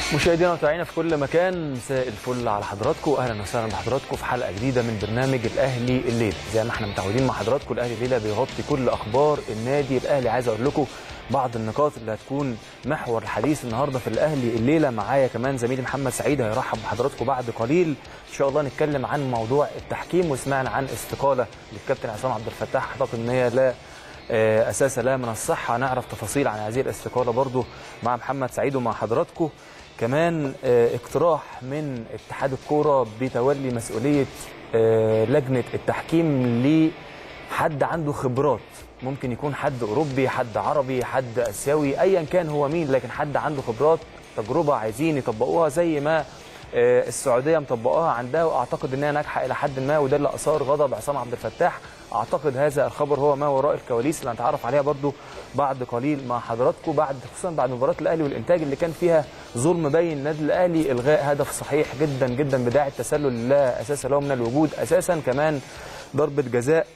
مشاهدينا ومتابعينا في كل مكان مساء الفل على حضراتكم اهلا وسهلا بحضراتكم في حلقه جديده من برنامج الاهلي الليله زي ما احنا متعودين مع حضراتكم الاهلي الليله بيغطي كل اخبار النادي الاهلي عايز اقول لكم بعض النقاط اللي هتكون محور الحديث النهارده في الاهلي الليله معايا كمان زميلي محمد سعيد هيرحب بحضراتكم بعد قليل ان شاء الله نتكلم عن موضوع التحكيم وسمعنا عن استقاله للكابتن عصام عبد الفتاح اعتقد ان هي لا اساس لها من الصحه نعرف تفاصيل عن هذه الاستقاله برضو مع محمد سعيد ومع حضراتكم كمان اقتراح من اتحاد الكوره بتولي مسؤوليه لجنه التحكيم لحد عنده خبرات ممكن يكون حد اوروبي حد عربي حد اسيوي ايا كان هو مين لكن حد عنده خبرات تجربه عايزين يطبقوها زي ما السعوديه مطبقاها عندها واعتقد انها ناجحه الى حد ما وده اللي اثار غضب عصام عبد الفتاح اعتقد هذا الخبر هو ما وراء الكواليس اللي هنتعرف عليها برضو بعد قليل مع حضراتكم بعد خصوصا بعد مباراه الاهلي والانتاج اللي كان فيها ظلم بين النادي الاهلي الغاء هدف صحيح جدا جدا بداعي التسلل لا اساس له من الوجود اساسا كمان ضربه جزاء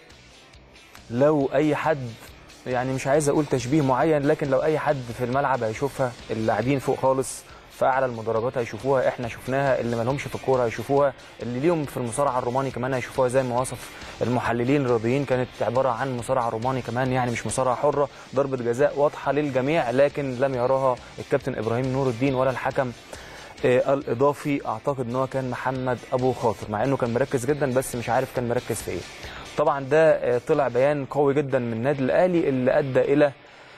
لو اي حد يعني مش عايز اقول تشبيه معين لكن لو اي حد في الملعب هيشوفها اللي قاعدين فوق خالص في اعلى المدرجات هيشوفوها احنا شفناها اللي ما لهمش في الكوره هيشوفوها اللي ليهم في المصارعه الروماني كمان هيشوفوها زي ما وصف المحللين الرياضيين كانت عباره عن مصارعه روماني كمان يعني مش مصارعه حره ضربه جزاء واضحه للجميع لكن لم يراها الكابتن ابراهيم نور الدين ولا الحكم الاضافي اعتقد ان هو كان محمد ابو خاطر مع انه كان مركز جدا بس مش عارف كان مركز في ايه طبعا ده طلع بيان قوي جدا من النادي الاهلي اللي ادى الى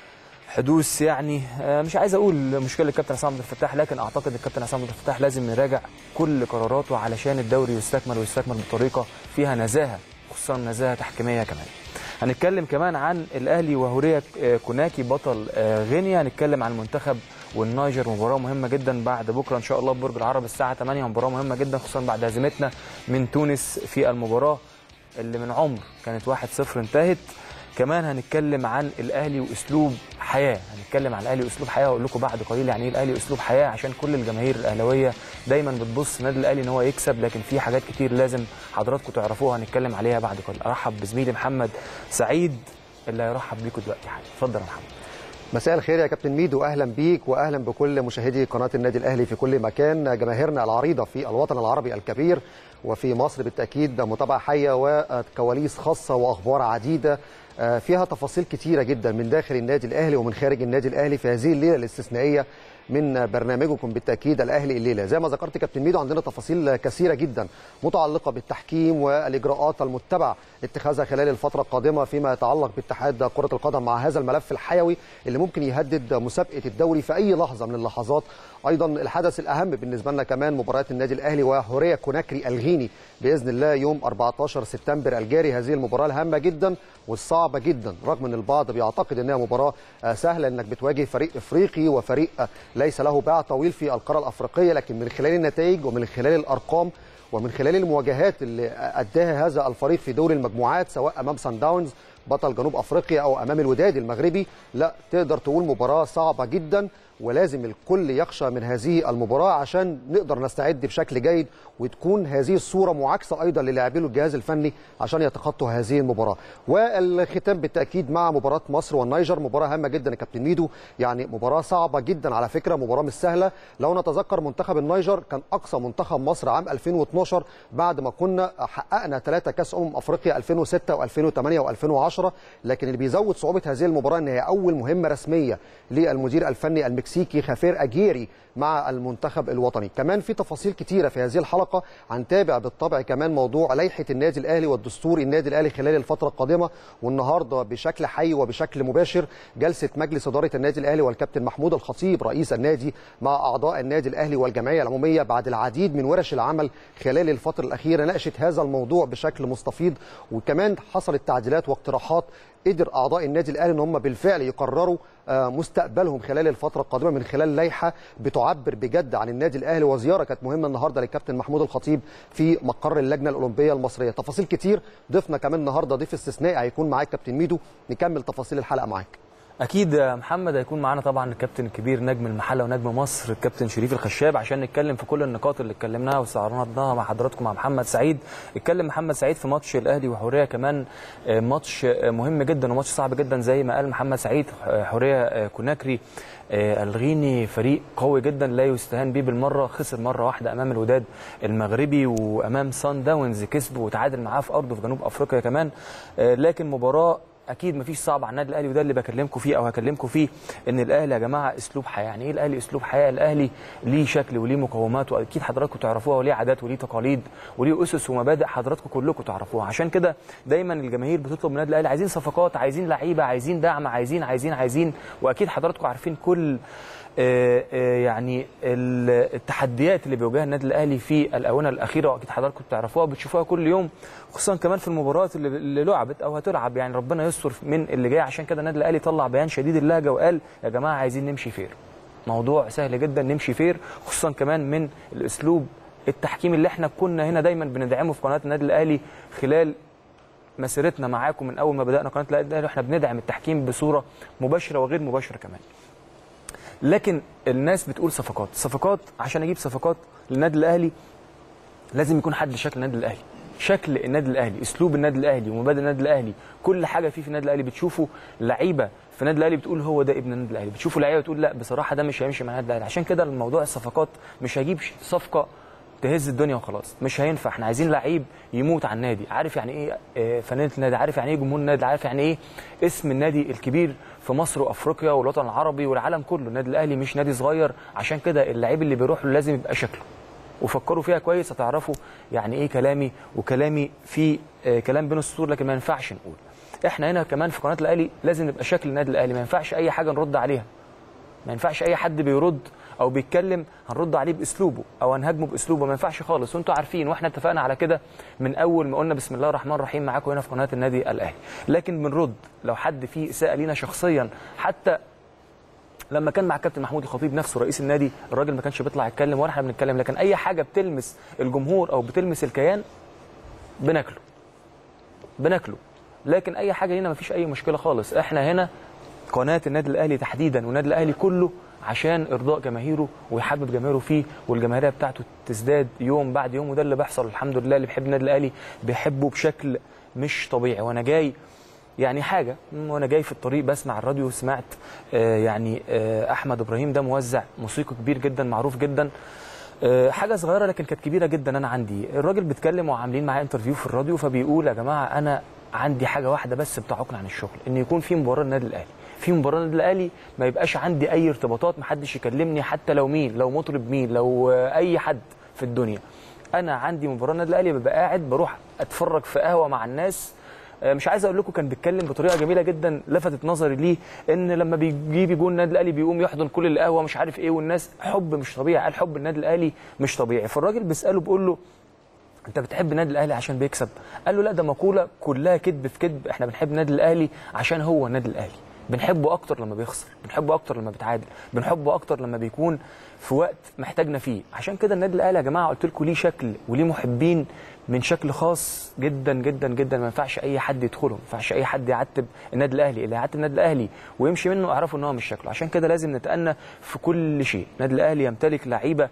حدوث يعني مش عايز اقول مشكله الكابتن عصام عبد الفتاح لكن اعتقد الكابتن عصام عبد الفتاح لازم يراجع كل قراراته علشان الدوري يستكمل ويستكمل بطريقه فيها نزاهه خصوصا نزاهه تحكيميه كمان. هنتكلم كمان عن الاهلي وهوريا كوناكي بطل غينيا هنتكلم عن المنتخب والنيجر مباراه مهمه جدا بعد بكره ان شاء الله ببرج العرب الساعه 8 مباراه مهمه جدا خصوصا بعد هزيمتنا من تونس في المباراه اللي من عمر كانت 1-0 انتهت كمان هنتكلم عن الاهلي واسلوب حياه هنتكلم عن الاهلي واسلوب حياه واقول لكم بعد قليل يعني ايه الاهلي اسلوب حياه عشان كل الجماهير الاهلاويه دايما بتبص النادي الاهلي ان هو يكسب لكن في حاجات كتير لازم حضراتكم تعرفوها هنتكلم عليها بعد قليل ارحب بزميلي محمد سعيد اللي هيرحب بيكم دلوقتي حالا اتفضل يا محمد مساء الخير يا كابتن ميدو اهلا بيك واهلا بكل مشاهدي قناه النادي الاهلي في كل مكان جماهيرنا العريضه في الوطن العربي الكبير وفي مصر بالتاكيد متابعه حيه وكواليس خاصه واخبار عديده فيها تفاصيل كتيره جدا من داخل النادي الاهلي ومن خارج النادي الاهلي في هذه الليله الاستثنائيه من برنامجكم بالتاكيد الاهلي الليله زي ما ذكرت كابتن ميدو عندنا تفاصيل كثيره جدا متعلقه بالتحكيم والاجراءات المتبع اتخاذها خلال الفتره القادمه فيما يتعلق باتحاد كره القدم مع هذا الملف الحيوي اللي ممكن يهدد مسابقه الدوري في اي لحظه من اللحظات ايضا الحدث الاهم بالنسبه لنا كمان مباراه النادي الاهلي وهوريا كوناكري الغيني باذن الله يوم 14 سبتمبر الجاري هذه المباراه الهامه جدا والصعبه جدا رغم ان البعض بيعتقد انها مباراه سهله انك بتواجه فريق افريقي وفريق ليس له باع طويل في القاره الافريقيه لكن من خلال النتائج ومن خلال الارقام ومن خلال المواجهات اللي اداها هذا الفريق في دوري المجموعات سواء امام سان داونز بطل جنوب افريقيا او امام الوداد المغربي لا تقدر تقول مباراه صعبه جدا ولازم الكل يخشى من هذه المباراه عشان نقدر نستعد بشكل جيد وتكون هذه الصوره معاكسه ايضا للاعبين الجهاز الفني عشان يتخطوا هذه المباراه والختام بالتاكيد مع مباراه مصر والنيجر مباراه هامه جدا يا كابتن ميدو يعني مباراه صعبه جدا على فكره مباراه مش سهله لو نتذكر منتخب النيجر كان اقصى منتخب مصر عام 2012 بعد ما كنا حققنا ثلاثه كاس امم افريقيا 2006 و2008 و2010 لكن اللي بيزود صعوبه هذه المباراه ان هي اول مهمه رسميه للمدير الفني المكسيكي خافير اجيري مع المنتخب الوطني كمان في تفاصيل كتيره في هذه الحلقه هنتابع بالطبع كمان موضوع لائحه النادي الاهلي والدستور النادي الاهلي خلال الفتره القادمه والنهارده بشكل حي وبشكل مباشر جلسه مجلس اداره النادي الاهلي والكابتن محمود الخطيب رئيس النادي مع اعضاء النادي الاهلي والجمعيه العموميه بعد العديد من ورش العمل خلال الفتره الاخيره ناقشت هذا الموضوع بشكل مستفيض وكمان حصلت تعديلات واقتراحات قدر اعضاء النادي الاهلي ان هم بالفعل يقرروا مستقبلهم خلال الفتره القادمه من خلال لائحه بتعبر بجد عن النادي الاهلي وزياره كانت مهمه النهارده للكابتن محمود الخطيب في مقر اللجنه الاولمبيه المصريه تفاصيل كتير ضيفنا كمان النهارده ضيف استثنائي هيكون معاك كابتن ميدو نكمل تفاصيل الحلقه معاك اكيد يا محمد هيكون معانا طبعا الكابتن الكبير نجم المحله ونجم مصر الكابتن شريف الخشاب عشان نتكلم في كل النقاط اللي اتكلمناها واستعرضناها مع حضراتكم مع محمد سعيد اتكلم محمد سعيد في ماتش الاهلي وحوريه كمان آه، ماتش آه، مهم جدا وماتش صعب جدا زي ما قال محمد سعيد آه، حوريه آه، كوناكري آه، الغيني فريق قوي جدا لا يستهان به بالمره خسر مره واحده امام الوداد المغربي وامام سان داونز كسب وتعادل معاه في ارضه في جنوب افريقيا كمان آه، لكن مباراه اكيد مفيش صعب على النادي الاهلي وده اللي بكلمكم فيه او هكلمكم فيه ان الاهلي يا جماعه اسلوب حياه يعني ايه الاهلي اسلوب حياه الاهلي ليه شكل وليه مقومات واكيد حضراتكم تعرفوها وليه عادات وليه تقاليد وليه اسس ومبادئ حضراتكم كلكم تعرفوها عشان كده دايما الجماهير بتطلب من النادي الاهلي عايزين صفقات عايزين لعيبه عايزين دعم عايزين عايزين عايزين واكيد حضراتكم عارفين كل آه، آه، يعني ال- التحديات اللي بيواجهها النادي الاهلي في الاونه الاخيره واكيد حضراتكم تعرفوها بتشوفوها كل يوم خصوصا كمان في المباريات اللي, اللي لعبت او هتلعب يعني ربنا يستر من اللي جاي عشان كده النادي الاهلي طلع بيان شديد اللهجه وقال يا جماعه عايزين نمشي فير موضوع سهل جدا نمشي فير خصوصا كمان من الاسلوب التحكيم اللي احنا كنا هنا دايما بندعمه في قناه النادي الاهلي خلال مسيرتنا معاكم من اول ما بدانا قناه النادي الاهلي واحنا بندعم التحكيم بصوره مباشره وغير مباشره كمان لكن الناس بتقول صفقات صفقات عشان اجيب صفقات للنادي الاهلي لازم يكون حد شكل النادي الاهلي شكل النادي الاهلي اسلوب النادي الاهلي ومبادئ النادي الاهلي كل حاجه فيه في النادي الاهلي بتشوفه لعيبه في النادي الاهلي بتقول هو ده ابن النادي الاهلي بتشوفوا لعيبه بتقول لا بصراحه ده مش هيمشي مع النادي الاهلي عشان كده الموضوع الصفقات مش هجيب صفقه تهز الدنيا وخلاص مش هينفع احنا عايزين لعيب يموت على النادي عارف يعني ايه آه، فانله النادي عارف يعني ايه جمهور النادي عارف يعني ايه اسم النادي الكبير في مصر وافريقيا والوطن العربي والعالم كله النادي الاهلي مش نادي صغير عشان كده اللعيب اللي بيروح له لازم يبقى شكله وفكروا فيها كويس هتعرفوا يعني ايه كلامي وكلامي في آه، كلام بين السطور لكن ما ينفعش نقول احنا هنا كمان في قناه الاهلي لازم نبقى شكل النادي الاهلي ما ينفعش اي حاجه نرد عليها ما ينفعش اي حد بيرد او بيتكلم هنرد عليه باسلوبه او هنهاجمه باسلوبه ما ينفعش خالص وانتوا عارفين واحنا اتفقنا على كده من اول ما قلنا بسم الله الرحمن الرحيم معاكم هنا في قناه النادي الاهلي لكن بنرد لو حد فيه اساءه لينا شخصيا حتى لما كان مع الكابتن محمود الخطيب نفسه رئيس النادي الراجل ما كانش بيطلع يتكلم ولا احنا بنتكلم لكن اي حاجه بتلمس الجمهور او بتلمس الكيان بناكله بناكله لكن اي حاجه هنا ما فيش اي مشكله خالص احنا هنا قناه النادي الاهلي تحديدا والنادي الاهلي كله عشان ارضاء جماهيره ويحبب جماهيره فيه والجماهيريه بتاعته تزداد يوم بعد يوم وده اللي بيحصل الحمد لله اللي بيحب النادي الاهلي بيحبه بشكل مش طبيعي وانا جاي يعني حاجه وانا جاي في الطريق بسمع الراديو سمعت آه يعني آه احمد ابراهيم ده موزع موسيقي كبير جدا معروف جدا آه، حاجه صغيره لكن كانت كبيره جدا انا عندي الراجل بيتكلم وعاملين معاه انترفيو في الراديو فبيقول يا جماعه انا عندي حاجه واحده بس بتعوقني عن الشغل ان يكون في مباراه النادي الاهلي في مباراه النادي الاهلي ما يبقاش عندي اي ارتباطات محدش يكلمني حتى لو مين لو مطرب مين لو آه، اي حد في الدنيا انا عندي مباراه النادي الاهلي ببقى قاعد بروح اتفرج في قهوه مع الناس آه، مش عايز اقول لكم كان بيتكلم بطريقه جميله جدا لفتت نظري ليه ان لما بيجيب جون النادي الاهلي بيقوم يحضن كل القهوه مش عارف ايه والناس حب مش طبيعي قال حب النادي الاهلي مش طبيعي فالراجل بيساله بيقول له انت بتحب النادي الاهلي عشان بيكسب قال له لا ده مقوله كلها كذب في كذب احنا بنحب النادي الاهلي عشان هو النادي الاهلي بنحبه اكتر لما بيخسر بنحبه اكتر لما بيتعادل بنحبه اكتر لما بيكون في وقت محتاجنا فيه عشان كده النادي الاهلي يا جماعه قلت لكم ليه شكل وليه محبين من شكل خاص جدا جدا جدا ما ينفعش اي حد يدخله ما ينفعش اي حد يعتب النادي الاهلي اللي يعتب النادي الاهلي ويمشي منه اعرفوا ان هو مش شكله عشان كده لازم نتأنى في كل شيء النادي الاهلي يمتلك لعيبه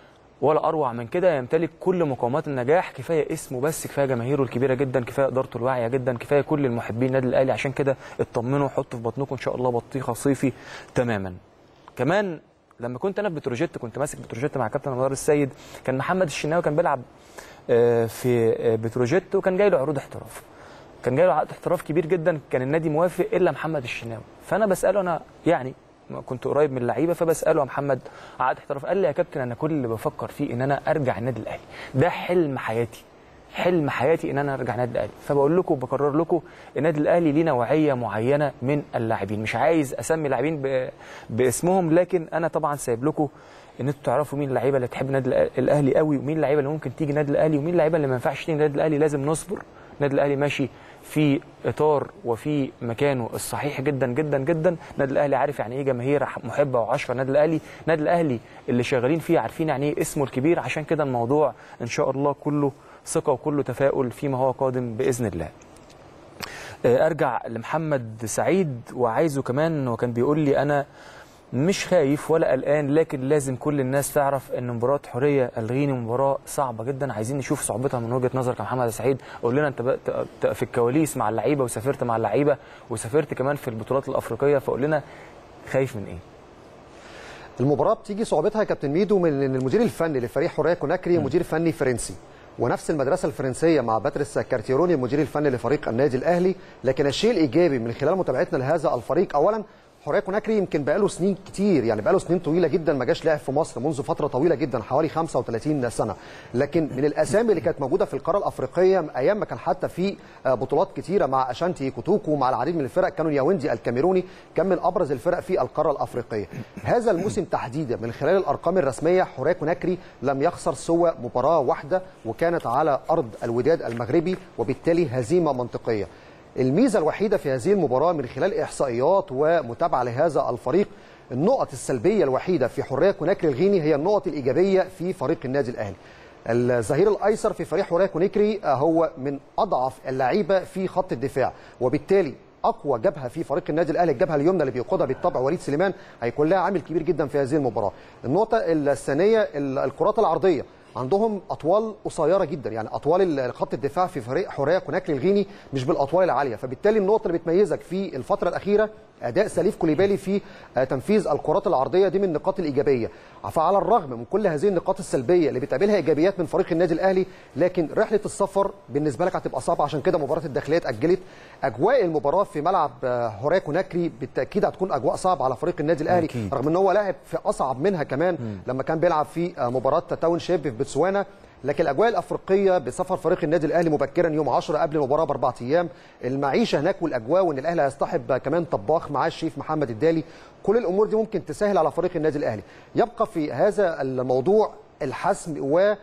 ولا اروع من كده يمتلك كل مقومات النجاح كفايه اسمه بس كفايه جماهيره الكبيره جدا كفايه ادارته الواعيه جدا كفايه كل المحبين النادي الاهلي عشان كده اطمنوا حطوا في بطنكم ان شاء الله بطيخه صيفي تماما كمان لما كنت انا في بتروجيت كنت ماسك بتروجيت مع كابتن انوار السيد كان محمد الشناوي كان بيلعب آه، في آه، بتروجيت وكان جاي له عروض احتراف كان جاي له عقد احتراف كبير جدا كان النادي موافق الا محمد الشناوي فانا بساله انا يعني كنت قريب من اللعيبه فبساله يا محمد عقد احتراف قال لي يا كابتن انا كل اللي بفكر فيه ان انا ارجع النادي الاهلي ده حلم حياتي حلم حياتي ان انا ارجع النادي الاهلي فبقول لكم وبكرر لكم النادي الاهلي ليه نوعيه معينه من اللاعبين مش عايز اسمي لاعبين ب- باسمهم لكن انا طبعا سايب لكم ان انتوا تعرفوا مين اللعيبه اللي تحب النادي الأ- الاهلي قوي ومين اللعيبه اللي ممكن تيجي النادي الاهلي ومين اللعيبه اللي ما ينفعش تيجي النادي الاهلي لازم نصبر النادي الاهلي ماشي في اطار وفي مكانه الصحيح جدا جدا جدا النادي الاهلي عارف يعني ايه جماهير محبه وعشره النادي الاهلي النادي الاهلي اللي شغالين فيه عارفين يعني ايه اسمه الكبير عشان كده الموضوع ان شاء الله كله ثقه وكله تفاؤل فيما هو قادم باذن الله آه، ارجع لمحمد سعيد وعايزه كمان هو كان بيقول لي انا مش خايف ولا قلقان لكن لازم كل الناس تعرف ان مباراه حوريه الغيني مباراه صعبه جدا عايزين نشوف صعوبتها من وجهه نظرك يا محمد سعيد قول لنا انت بقى- ت- في الكواليس مع اللعيبه وسافرت مع اللعيبه وسافرت كمان في البطولات الافريقيه فقول لنا خايف من ايه المباراه بتيجي صعوبتها يا كابتن ميدو من ان المدير الفني لفريق حوريه كوناكري مدير فني فرنسي ونفس المدرسه الفرنسيه مع باتريس كارتيروني المدير الفني لفريق النادي الاهلي لكن الشيء الايجابي من خلال متابعتنا لهذا الفريق اولا حوريه كوناكري يمكن بقاله سنين كتير يعني بقاله سنين طويله جدا ما جاش لاعب في مصر منذ فتره طويله جدا حوالي 35 سنه لكن من الاسامي اللي كانت موجوده في القاره الافريقيه ايام ما كان حتى في آه، بطولات كتيره مع اشانتي كوتوكو مع العديد من الفرق كانوا ياوندي الكاميروني كان من ابرز الفرق في القاره الافريقيه هذا الموسم تحديدا من خلال الارقام الرسميه حوريه كوناكري لم يخسر سوى مباراه واحده وكانت على ارض الوداد المغربي وبالتالي هزيمه منطقيه الميزه الوحيده في هذه المباراه من خلال احصائيات ومتابعه لهذا الفريق النقط السلبيه الوحيده في حريه كوناكري الغيني هي النقط الايجابيه في فريق النادي الاهلي الظهير الايسر في فريق حوريه كونيكري آه، هو من اضعف اللعيبه في خط الدفاع وبالتالي اقوى جبهه في فريق النادي الاهلي الجبهه اليمنى اللي بيقودها بالطبع وليد سليمان هيكون لها عامل كبير جدا في هذه المباراه النقطه الثانيه ال- الكرات العرضيه عندهم اطوال قصيره جدا يعني اطوال ال- خط الدفاع في فريق حوريه كوناكري الغيني مش بالاطوال العاليه فبالتالي النقطه اللي بتميزك في الفتره الاخيره اداء سليف كوليبالي في آه، تنفيذ الكرات العرضيه دي من النقاط الايجابيه فعلى الرغم من كل هذه النقاط السلبيه اللي بتقابلها ايجابيات من فريق النادي الاهلي لكن رحله السفر بالنسبه لك هتبقى صعبه عشان كده مباراه الداخليه اتاجلت اجواء المباراه في ملعب آه، حوريه كوناكري بالتاكيد هتكون اجواء صعبه على فريق النادي الاهلي أكيد. رغم ان هو لاعب في اصعب منها كمان لما كان بيلعب في آه، مباراه تاون شيب في بتسوانا لكن الاجواء الافريقيه بسفر فريق النادي الاهلي مبكرا يوم 10 قبل المباراه باربع ايام المعيشه هناك والاجواء وان الاهلي هيصطحب كمان طباخ معاه الشيف محمد الدالي كل الامور دي ممكن تسهل على فريق النادي الاهلي يبقى في هذا الموضوع الحسم و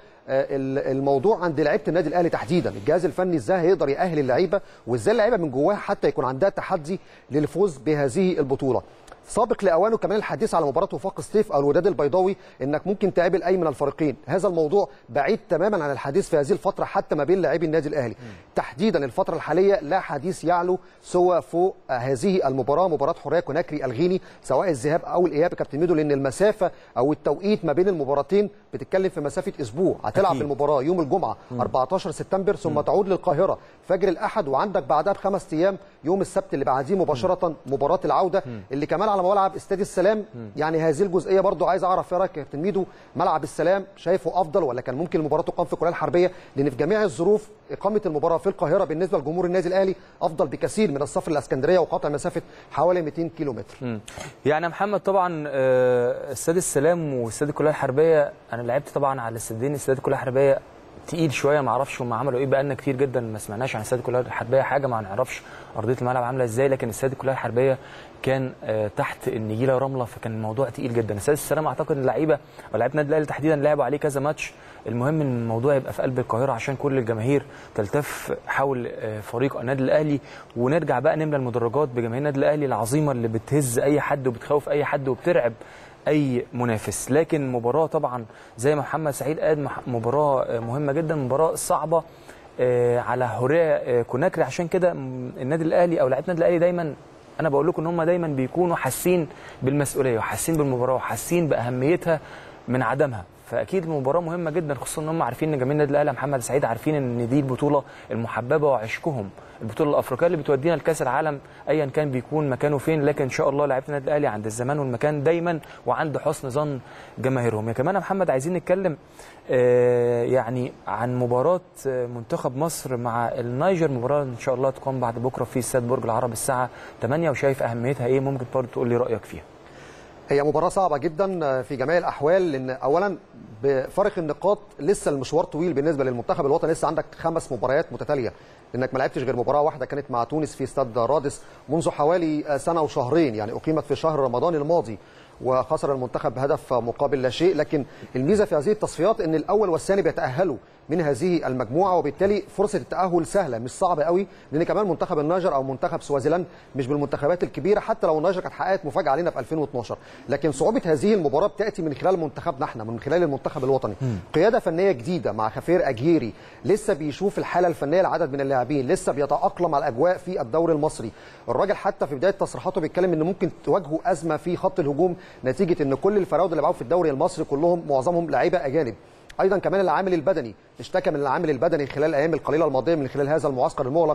الموضوع عند لعيبه النادي الاهلي تحديدا الجهاز الفني ازاي هيقدر يأهل اللعيبه وازاي اللعيبه من جواها حتى يكون عندها تحدي للفوز بهذه البطوله سابق لاوانه كمان الحديث على مباراه وفاق سطيف او الوداد البيضاوي انك ممكن تقابل اي من الفريقين هذا الموضوع بعيد تماما عن الحديث في هذه الفتره حتى ما بين لاعبي النادي الاهلي تحديدا الفتره الحاليه لا حديث يعلو سوى فوق هذه المباراه مباراه حريه كوناكري الغيني سواء الذهاب او الاياب يا كابتن ميدو لان المسافه او التوقيت ما بين المباراتين بتتكلم في مسافه اسبوع هتلعب أكيد. المباراه يوم الجمعه 14 سبتمبر ثم تعود للقاهره فجر الاحد وعندك بعدها بخمس ايام يوم السبت اللي بعديه مباشره مباراه العوده اللي كمان على ملعب استاد السلام يعني هذه الجزئيه برضو عايز اعرف ايه رايك يا كابتن ميدو ملعب السلام شايفه افضل ولا كان ممكن المباراه تقام في الكليه الحربيه لان في جميع الظروف اقامه المباراه في القاهره بالنسبه لجمهور النادي الاهلي افضل بكثير من السفر الاسكندريه وقطع مسافه حوالي 200 كيلو متر مم. يعني يا محمد طبعا آه، استاد السلام واستاد الكليه الحربيه انا لعبت طبعا على استادين استاد الكليه الحربيه تقيل شويه ما اعرفش هم عملوا ايه بقالنا كتير جدا ما سمعناش عن استاد الكليه الحربيه حاجه ما نعرفش ارضيه الملعب عامله ازاي لكن استاد الكليه الحربيه كان آه، تحت النجيله رمله فكان الموضوع تقيل جدا استاد السلام اعتقد اللعيبه او لعيبه النادي الاهلي تحديدا لعبوا عليه كذا ماتش المهم ان الموضوع يبقى في قلب القاهره عشان كل الجماهير تلتف حول آه، فريق النادي الاهلي ونرجع بقى نملى المدرجات بجماهير النادي الاهلي العظيمه اللي بتهز اي حد وبتخوف اي حد وبترعب اي منافس لكن مباراه طبعا زي ما محمد سعيد قال مح- مباراه آه، مهمه جدا مباراه صعبه آه، على هوريه آه، كوناكري عشان كده م- النادي الاهلي او لعيبه النادي الاهلي دايما انا بقول لكم ان هم دايما بيكونوا حاسين بالمسؤوليه وحاسين بالمباراه وحاسين باهميتها من عدمها فاكيد المباراه مهمه جدا خصوصا ان هم عارفين ان جماهير النادي الاهلي يا محمد سعيد عارفين ان دي البطوله المحببه وعشقهم البطوله الافريقيه اللي بتودينا لكاس العالم ايا كان بيكون مكانه فين لكن ان شاء الله لعيبه النادي الاهلي عند الزمان والمكان دايما وعند حسن ظن جماهيرهم يا كمان يا محمد عايزين نتكلم آه، يعني عن مباراه آه، منتخب مصر مع النيجر مباراه ان شاء الله تقام بعد بكره في استاد برج العرب الساعه 8 وشايف اهميتها ايه ممكن برضه تقول لي رايك فيها هي مباراة صعبة جدا في جميع الأحوال لأن أولا بفرق النقاط لسه المشوار طويل بالنسبة للمنتخب الوطني لسه عندك خمس مباريات متتالية لأنك ما لعبتش غير مباراة واحدة كانت مع تونس في استاد رادس منذ حوالي سنة وشهرين يعني أقيمت في شهر رمضان الماضي وخسر المنتخب بهدف مقابل لا شيء لكن الميزة في هذه التصفيات أن الأول والثاني بيتأهلوا من هذه المجموعه وبالتالي فرصه التاهل سهله مش صعبه قوي لان كمان منتخب النيجر او منتخب سوازيلاند مش بالمنتخبات الكبيره حتى لو النيجر كانت حققت مفاجاه علينا في 2012 لكن صعوبه هذه المباراه بتاتي من خلال منتخبنا احنا من خلال المنتخب الوطني قياده فنيه جديده مع خفير اجيري لسه بيشوف الحاله الفنيه لعدد من اللاعبين لسه بيتاقلم على الاجواء في الدوري المصري الراجل حتى في بدايه تصريحاته بيتكلم ان ممكن تواجهوا ازمه في خط الهجوم نتيجه ان كل الفراوده اللي معاهم في الدوري المصري كلهم معظمهم لعيبه اجانب ايضا كمان العامل البدني اشتكى من العامل البدني خلال الايام القليله الماضيه من خلال هذا المعسكر المغلق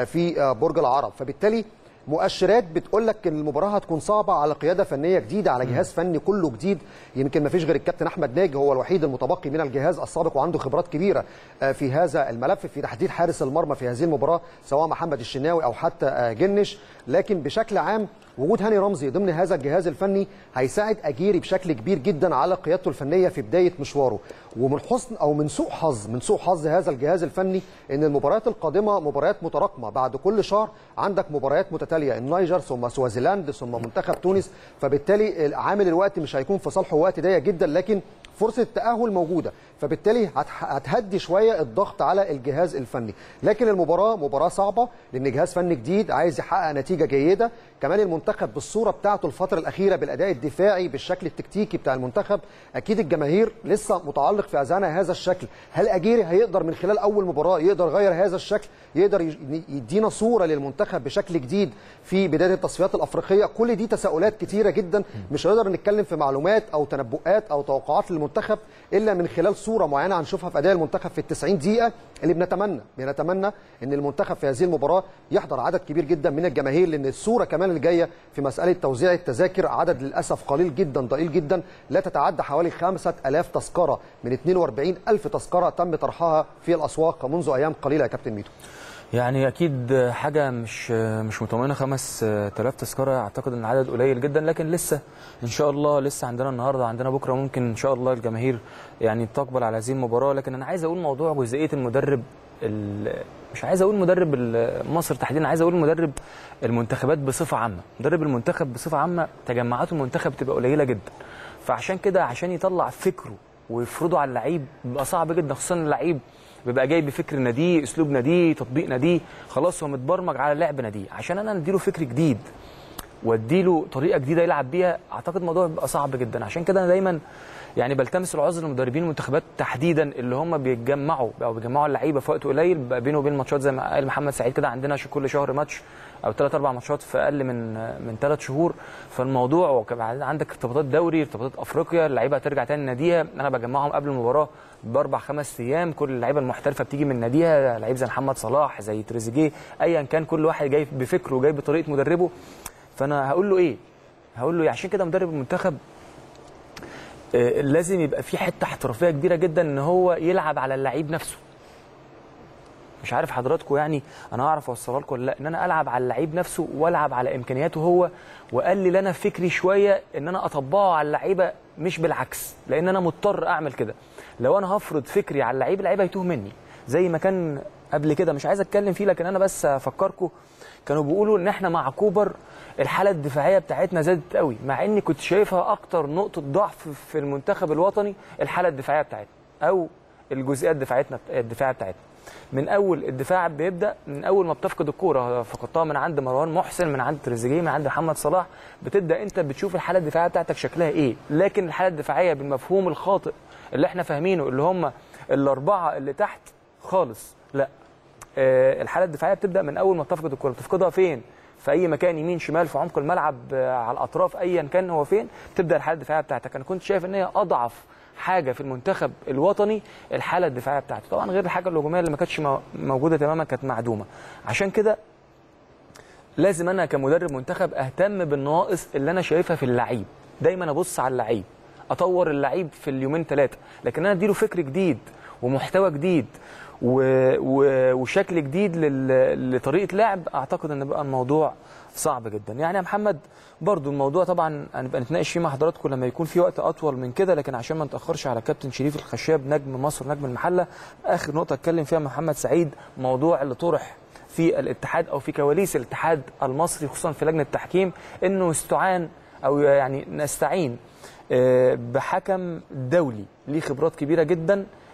في برج العرب فبالتالي مؤشرات بتقول لك ان المباراه هتكون صعبه على قياده فنيه جديده على جهاز فني كله جديد يمكن ما فيش غير الكابتن احمد ناجي هو الوحيد المتبقي من الجهاز السابق وعنده خبرات كبيره في هذا الملف في تحديد حارس المرمى في هذه المباراه سواء محمد الشناوي او حتى جنش لكن بشكل عام وجود هاني رمزي ضمن هذا الجهاز الفني هيساعد اجيري بشكل كبير جدا على قيادته الفنيه في بدايه مشواره ومن حسن او من سوء حظ من سوء حظ هذا الجهاز الفني ان المباريات القادمه مباريات متراكمه بعد كل شهر عندك مباريات متتاليه النيجر ثم سوازيلاند ثم منتخب تونس فبالتالي عامل الوقت مش هيكون في صالحه وقت ضيق جدا لكن فرصه التاهل موجوده فبالتالي هتهدي شويه الضغط على الجهاز الفني لكن المباراه مباراه صعبه لان جهاز فني جديد عايز يحقق نتيجه جيده كمان المنتخب بالصوره بتاعته الفتره الاخيره بالاداء الدفاعي بالشكل التكتيكي بتاع المنتخب اكيد الجماهير لسه متعلق في اذهانها هذا الشكل هل اجيري هيقدر من خلال اول مباراه يقدر يغير هذا الشكل يقدر يدينا صوره للمنتخب بشكل جديد في بدايه التصفيات الافريقيه كل دي تساؤلات كتيره جدا مش هنقدر نتكلم في معلومات او تنبؤات او توقعات للمنتخب الا من خلال صوره معينه هنشوفها في اداء المنتخب في ال 90 دقيقه اللي بنتمنى بنتمنى ان المنتخب في هذه المباراه يحضر عدد كبير جدا من الجماهير لان الصوره كمان اللي جايه في مساله توزيع التذاكر عدد للاسف قليل جدا ضئيل جدا لا تتعدى حوالي 5000 تذكره من 42000 تذكره تم طرحها في الاسواق منذ ايام قليله يا كابتن ميدو يعني اكيد حاجه مش مش مطمئنه 5000 تذكره اعتقد ان عدد قليل جدا لكن لسه ان شاء الله لسه عندنا النهارده عندنا بكره ممكن ان شاء الله الجماهير يعني تقبل على هذه المباراه لكن انا عايز اقول موضوع جزئيه المدرب مش عايز اقول مدرب مصر تحديدا عايز اقول مدرب المنتخبات بصفه عامه مدرب المنتخب بصفه عامه تجمعات المنتخب بتبقى قليله جدا فعشان كده عشان يطلع فكره ويفرضه على اللعيب بيبقى صعب جدا خصوصا اللعيب بيبقى جاي بفكر ناديه اسلوب ناديه تطبيق ناديه خلاص هو متبرمج على لعب ناديه عشان انا اديله فكر جديد واديله طريقه جديده يلعب بيها اعتقد الموضوع بيبقى صعب جدا عشان كده انا دايما يعني بلتمس العذر لمدربين المنتخبات تحديدا اللي هم بيتجمعوا او بيجمعوا اللعيبه في وقت قليل بقى بينه وبين ماتشات زي ما قال محمد سعيد كده عندنا كل شهر ماتش او ثلاث اربع ماتشات في اقل من من ثلاث شهور فالموضوع وكمان عندك ارتباطات دوري ارتباطات افريقيا اللعيبه هترجع تاني ناديها انا بجمعهم قبل المباراه باربع خمس ايام كل اللعيبه المحترفه بتيجي من ناديها لعيب زي محمد صلاح زي تريزيجيه ايا كان كل واحد جاي بفكره جاي بطريقه مدربه فانا هقول له ايه هقول له عشان كده مدرب المنتخب آه لازم يبقى في حته احترافيه كبيره جدا ان هو يلعب على اللعيب نفسه مش عارف حضراتكم يعني انا هعرف اوصلها لكم ولا لا ان انا العب على اللعيب نفسه والعب على امكانياته هو واقلل انا فكري شويه ان انا اطبقه على اللعيبه مش بالعكس لان انا مضطر اعمل كده لو انا هفرض فكري على اللعيب اللعيب هيتوه مني زي ما كان قبل كده مش عايز اتكلم فيه لكن انا بس افكركم كانوا بيقولوا ان احنا مع كوبر الحاله الدفاعيه بتاعتنا زادت قوي مع اني كنت شايفها اكتر نقطه ضعف في المنتخب الوطني الحاله الدفاعيه بتاعتنا او الجزئيه الدفاعيتنا الدفاعيه بتاعتنا من اول الدفاع بيبدا من اول ما بتفقد الكوره فقدتها من عند مروان محسن من عند تريزيجيه من عند محمد صلاح بتبدا انت بتشوف الحاله الدفاعيه بتاعتك شكلها ايه لكن الحاله الدفاعيه بالمفهوم الخاطئ اللي احنا فاهمينه اللي هم الاربعه اللي تحت خالص لا آه الحاله الدفاعيه بتبدا من اول ما بتفقد الكوره بتفقدها فين في اي مكان يمين شمال في عمق الملعب على الاطراف ايا كان هو فين تبدا الحاله الدفاعيه بتاعتك انا كنت شايف ان هي اضعف حاجه في المنتخب الوطني الحاله الدفاعيه بتاعته طبعا غير الحاجه الهجوميه اللي ما كانتش موجوده تماما كانت معدومه عشان كده لازم انا كمدرب منتخب اهتم بالنواقص اللي انا شايفها في اللعيب دايما ابص على اللعيب اطور اللعيب في اليومين ثلاثه لكن انا اديله فكر جديد ومحتوى جديد و... و... وشكل جديد لل... لطريقه لعب اعتقد ان بقى الموضوع صعب جدا يعني يا محمد برضو الموضوع طبعا هنبقى نتناقش فيه مع حضراتكم لما يكون في وقت اطول من كده لكن عشان ما نتاخرش على كابتن شريف الخشاب نجم مصر نجم المحله اخر نقطه اتكلم فيها محمد سعيد موضوع اللي طرح في الاتحاد او في كواليس الاتحاد المصري خصوصا في لجنه التحكيم انه استعان او يعني نستعين بحكم دولي ليه خبرات كبيره جدا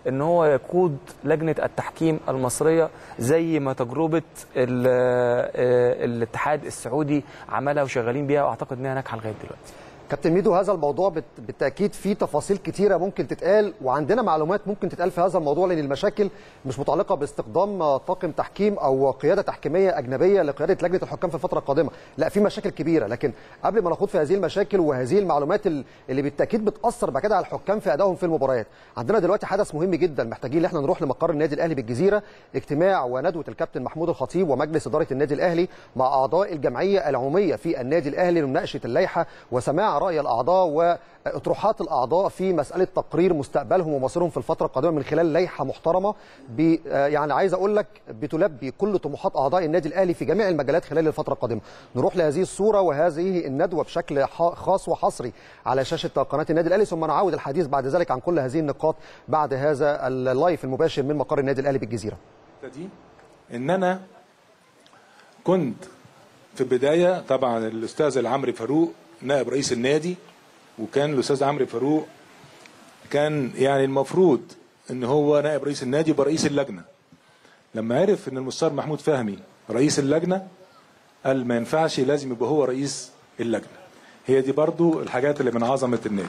ان هو يقود لجنه التحكيم المصريه زي ما تجربه ال- آه، الاتحاد السعودي عملها وشغالين بيها واعتقد انها ناجحه لغايه دلوقتي كابتن ميدو هذا الموضوع بت- بالتاكيد فيه تفاصيل كتيره ممكن تتقال وعندنا معلومات ممكن تتقال في هذا الموضوع لان المشاكل مش متعلقه باستخدام آه، طاقم تحكيم او قياده تحكيميه اجنبيه لقياده لجنه الحكام في الفتره القادمه لا في مشاكل كبيره لكن قبل ما نخوض في هذه المشاكل وهذه المعلومات ال- اللي بالتاكيد بتاثر بعد كده على الحكام في ادائهم في المباريات عندنا دلوقتي حدث مهم جدا محتاجين ان احنا نروح لمقر النادي الاهلي بالجزيره اجتماع وندوه الكابتن محمود الخطيب ومجلس اداره النادي الاهلي مع اعضاء الجمعيه العموميه في النادي الاهلي لمناقشه اللائحه وسماع راي الاعضاء واطروحات الاعضاء في مساله تقرير مستقبلهم ومصيرهم في الفتره القادمه من خلال لائحه محترمه ب آه يعني عايز اقول لك بتلبي كل طموحات اعضاء النادي الاهلي في جميع المجالات خلال الفتره القادمه نروح لهذه الصوره وهذه الندوه بشكل ح- خاص وحصري على شاشه قناه النادي الاهلي ثم نعود الحديث بعد ذلك عن كل هذه النقاط بعد هذا اللايف المباشر من مقر النادي الاهلي بالجزيره دي ان انا كنت في البدايه طبعا الاستاذ العمري فاروق نائب رئيس النادي وكان الاستاذ عمرو فاروق كان يعني المفروض ان هو نائب رئيس النادي يبقى رئيس اللجنه لما عرف ان المستشار محمود فهمي رئيس اللجنه قال ما ينفعش لازم يبقى هو رئيس اللجنه هي دي برضو الحاجات اللي من عظمه النادي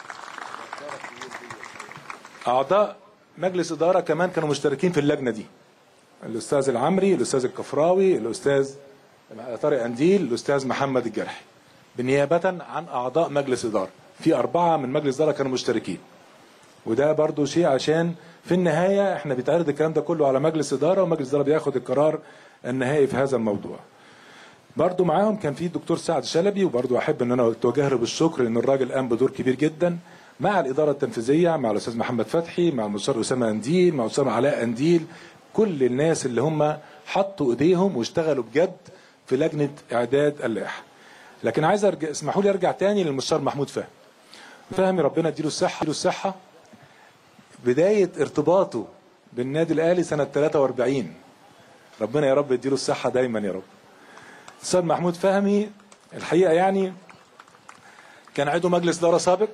اعضاء مجلس اداره كمان كانوا مشتركين في اللجنه دي الاستاذ العمري الاستاذ الكفراوي الاستاذ طارق انديل الاستاذ محمد الجرحي بالنيابه عن اعضاء مجلس اداره في اربعه من مجلس اداره كانوا مشتركين وده برضو شيء عشان في النهايه احنا بيتعرض الكلام ده كله على مجلس اداره ومجلس اداره بياخد القرار النهائي في هذا الموضوع برضو معاهم كان في الدكتور سعد شلبي وبرضو احب ان انا اتوجه له بالشكر لان الراجل قام بدور كبير جدا مع الاداره التنفيذيه مع الاستاذ محمد فتحي مع المستشار اسامه انديل مع الاستاذ علاء انديل كل الناس اللي هم حطوا ايديهم واشتغلوا بجد في لجنه اعداد اللائحه لكن عايز ارجع اسمحوا لي ارجع تاني للمستشار محمود فهمي فهمي ربنا يديله الصحه يديله الصحه بدايه ارتباطه بالنادي الاهلي سنه 43 ربنا يا رب يديله الصحه دايما يا رب الاستاذ محمود فهمي الحقيقه يعني كان عضو مجلس اداره سابق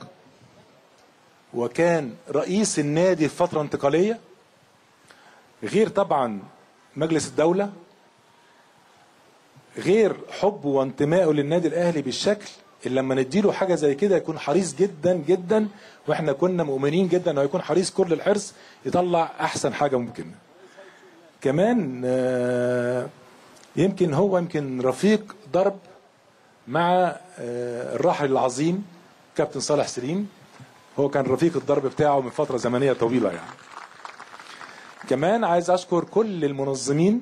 وكان رئيس النادي في فتره انتقاليه غير طبعا مجلس الدوله غير حبه وانتمائه للنادي الاهلي بالشكل اللي لما نديله حاجه زي كده يكون حريص جدا جدا واحنا كنا مؤمنين جدا انه يكون حريص كل الحرص يطلع احسن حاجه ممكنه كمان آه يمكن هو يمكن رفيق ضرب مع الراحل العظيم كابتن صالح سليم هو كان رفيق الضرب بتاعه من فتره زمنيه طويله يعني كمان عايز اشكر كل المنظمين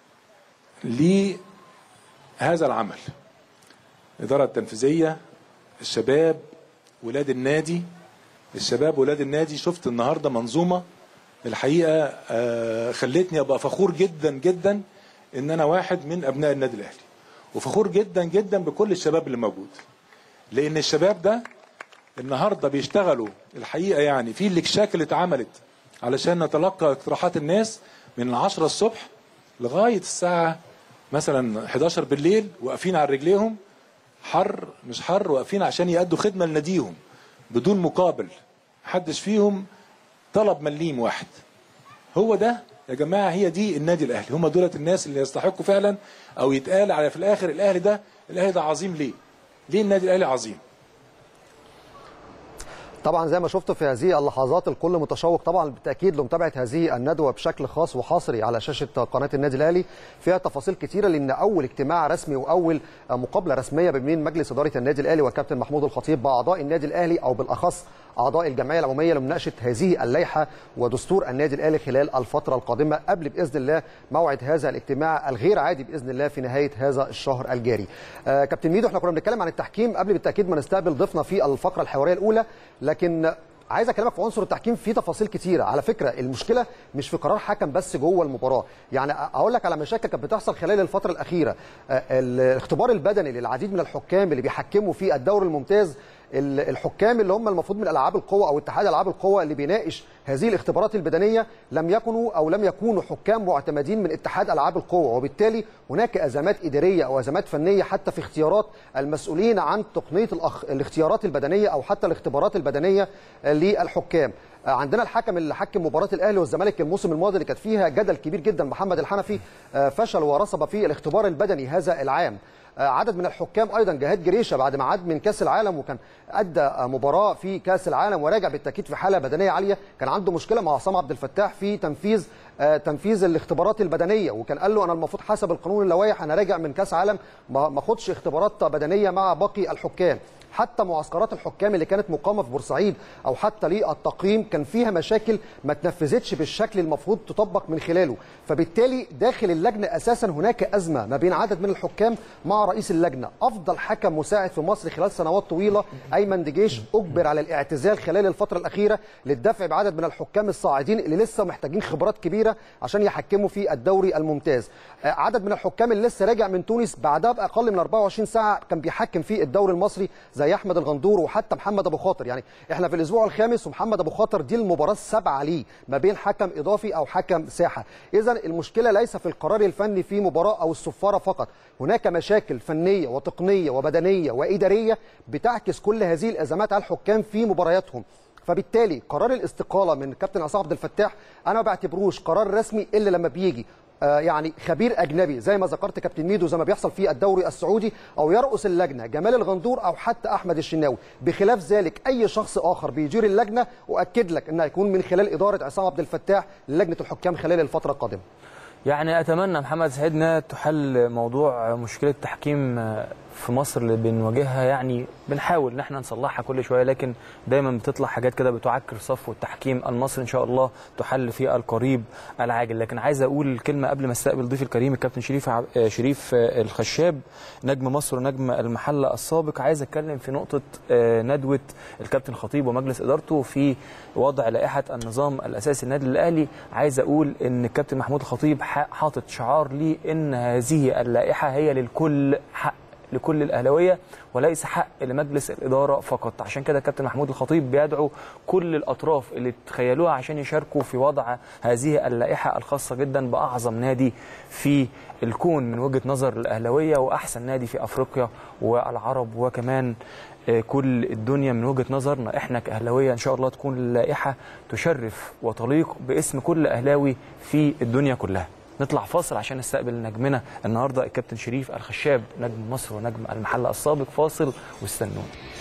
لهذا العمل الاداره التنفيذيه الشباب ولاد النادي الشباب ولاد النادي شفت النهارده منظومه الحقيقه خلتني ابقى فخور جدا جدا ان انا واحد من ابناء النادي الاهلي وفخور جدا جدا بكل الشباب اللي موجود لان الشباب ده النهارده بيشتغلوا الحقيقه يعني في الاكشاك اللي اتعملت علشان نتلقى اقتراحات الناس من 10 الصبح لغايه الساعه مثلا 11 بالليل واقفين على رجليهم حر مش حر واقفين عشان يأدوا خدمه لناديهم بدون مقابل محدش فيهم طلب مليم واحد هو ده يا جماعه هي دي النادي الاهلي هم دولت الناس اللي يستحقوا فعلا او يتقال على في الاخر الاهلي ده الاهلي ده عظيم ليه؟ ليه النادي الاهلي عظيم؟ طبعا زي ما شفتوا في هذه اللحظات الكل متشوق طبعا بالتاكيد لمتابعه هذه الندوه بشكل خاص وحصري على شاشه قناه النادي الاهلي فيها تفاصيل كثيره لان اول اجتماع رسمي واول مقابله رسميه بين مجلس اداره النادي الاهلي والكابتن محمود الخطيب باعضاء النادي الاهلي او بالاخص اعضاء الجمعيه العموميه لمناقشه هذه اللائحه ودستور النادي الاهلي خلال الفتره القادمه قبل باذن الله موعد هذا الاجتماع الغير عادي باذن الله في نهايه هذا الشهر الجاري. آه كابتن ميدو احنا كنا بنتكلم عن التحكيم قبل بالتاكيد ما نستقبل ضيفنا في الفقره الحواريه الاولى لكن عايز اكلمك في عنصر التحكيم في تفاصيل كتيره على فكره المشكله مش في قرار حكم بس جوه المباراه يعني اقول لك على مشاكل كانت بتحصل خلال الفتره الاخيره الاختبار البدني للعديد من الحكام اللي بيحكموا في الدوري الممتاز الحكام اللي هم المفروض من العاب القوى او اتحاد العاب القوى اللي بيناقش هذه الاختبارات البدنيه لم يكونوا او لم يكونوا حكام معتمدين من اتحاد العاب القوى وبالتالي هناك ازمات اداريه او ازمات فنيه حتى في اختيارات المسؤولين عن تقنيه الأخ... الاختيارات البدنيه او حتى الاختبارات البدنيه للحكام آه، عندنا الحكم اللي حكم مباراه الاهلي والزمالك الموسم الماضي اللي كانت فيها جدل كبير جدا محمد الحنفي آه، فشل ورصب في الاختبار البدني هذا العام آه، عدد من الحكام ايضا جهاد جريشه بعد ما عاد من كاس العالم وكان ادى آه، مباراه في كاس العالم وراجع بالتاكيد في حاله بدنيه عاليه كان عنده مشكله مع عصام عبد الفتاح في تنفيذ آه، تنفيذ الاختبارات البدنيه وكان قال له انا المفروض حسب القانون اللوائح انا راجع من كاس عالم ما ما اخدش اختبارات بدنيه مع باقي الحكام حتى معسكرات الحكام اللي كانت مقامه في بورسعيد او حتى للتقييم كان فيها مشاكل ما تنفذتش بالشكل المفروض تطبق من خلاله فبالتالي داخل اللجنه اساسا هناك ازمه ما بين عدد من الحكام مع رئيس اللجنه افضل حكم مساعد في مصر خلال سنوات طويله ايمن دجيش اجبر على الاعتزال خلال الفتره الاخيره للدفع بعدد من الحكام الصاعدين اللي لسه محتاجين خبرات كبيره عشان يحكموا في الدوري الممتاز آه، عدد من الحكام اللي لسه راجع من تونس بعدها باقل من 24 ساعه كان بيحكم في الدوري المصري زي احمد الغندور وحتى محمد ابو خاطر يعني احنا في الاسبوع الخامس ومحمد ابو خاطر دي المباراه السابعه ليه ما بين حكم اضافي او حكم ساحه اذا المشكله ليس في القرار الفني في مباراه او الصفاره فقط هناك مشاكل فنيه وتقنيه وبدنيه واداريه بتعكس كل هذه الازمات على الحكام في مبارياتهم فبالتالي قرار الاستقاله من كابتن عصام عبد الفتاح انا ما بعتبروش قرار رسمي الا لما بيجي آه، يعني خبير اجنبي زي ما ذكرت كابتن ميدو زي ما بيحصل في الدوري السعودي او يرأس اللجنه جمال الغندور او حتى احمد الشناوي بخلاف ذلك اي شخص اخر بيدير اللجنه واكد لك انه هيكون من خلال اداره عصام عبد الفتاح للجنه الحكام خلال الفتره القادمه يعني اتمنى محمد سعيد انها تحل موضوع مشكله التحكيم في مصر اللي بنواجهها يعني بنحاول ان احنا نصلحها كل شويه لكن دايما بتطلع حاجات كده بتعكر صفو التحكيم المصري ان شاء الله تحل في القريب العاجل لكن عايز اقول كلمه قبل ما استقبل ضيفي الكريم الكابتن شريف عب... آه، شريف آه، الخشاب نجم مصر ونجم المحله السابق عايز اتكلم في نقطه آه، ندوه الكابتن خطيب ومجلس ادارته في وضع لائحه النظام الاساسي للنادي الاهلي عايز اقول ان الكابتن محمود الخطيب ح- حاطط شعار لي ان هذه اللائحه هي للكل حق لكل الاهلاويه وليس حق لمجلس الاداره فقط عشان كده كابتن محمود الخطيب بيدعو كل الاطراف اللي تخيلوها عشان يشاركوا في وضع هذه اللائحه الخاصه جدا باعظم نادي في الكون من وجهه نظر الاهلاويه واحسن نادي في افريقيا والعرب وكمان آه، كل الدنيا من وجهه نظرنا احنا كاهلاويه ان شاء الله تكون اللائحه تشرف وتليق باسم كل اهلاوي في الدنيا كلها نطلع فاصل عشان نستقبل نجمنا النهارده الكابتن شريف الخشاب نجم مصر ونجم المحله السابق فاصل واستنونا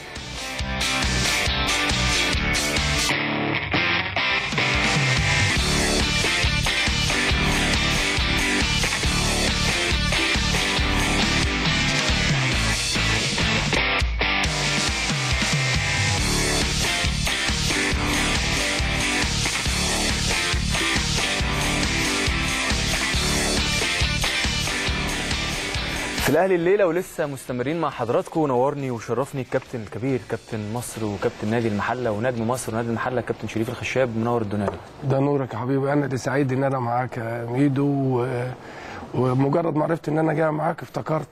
في الاهلي الليله ولسه مستمرين مع حضراتكم نورني وشرفني الكابتن الكبير كابتن مصر وكابتن نادي المحله ونجم مصر ونادي المحله كابتن شريف الخشاب منور الدنيا دي. ده نورك يا حبيبي انا دي سعيد ان انا معاك يا ميدو و... ومجرد ما عرفت ان انا جاي معاك افتكرت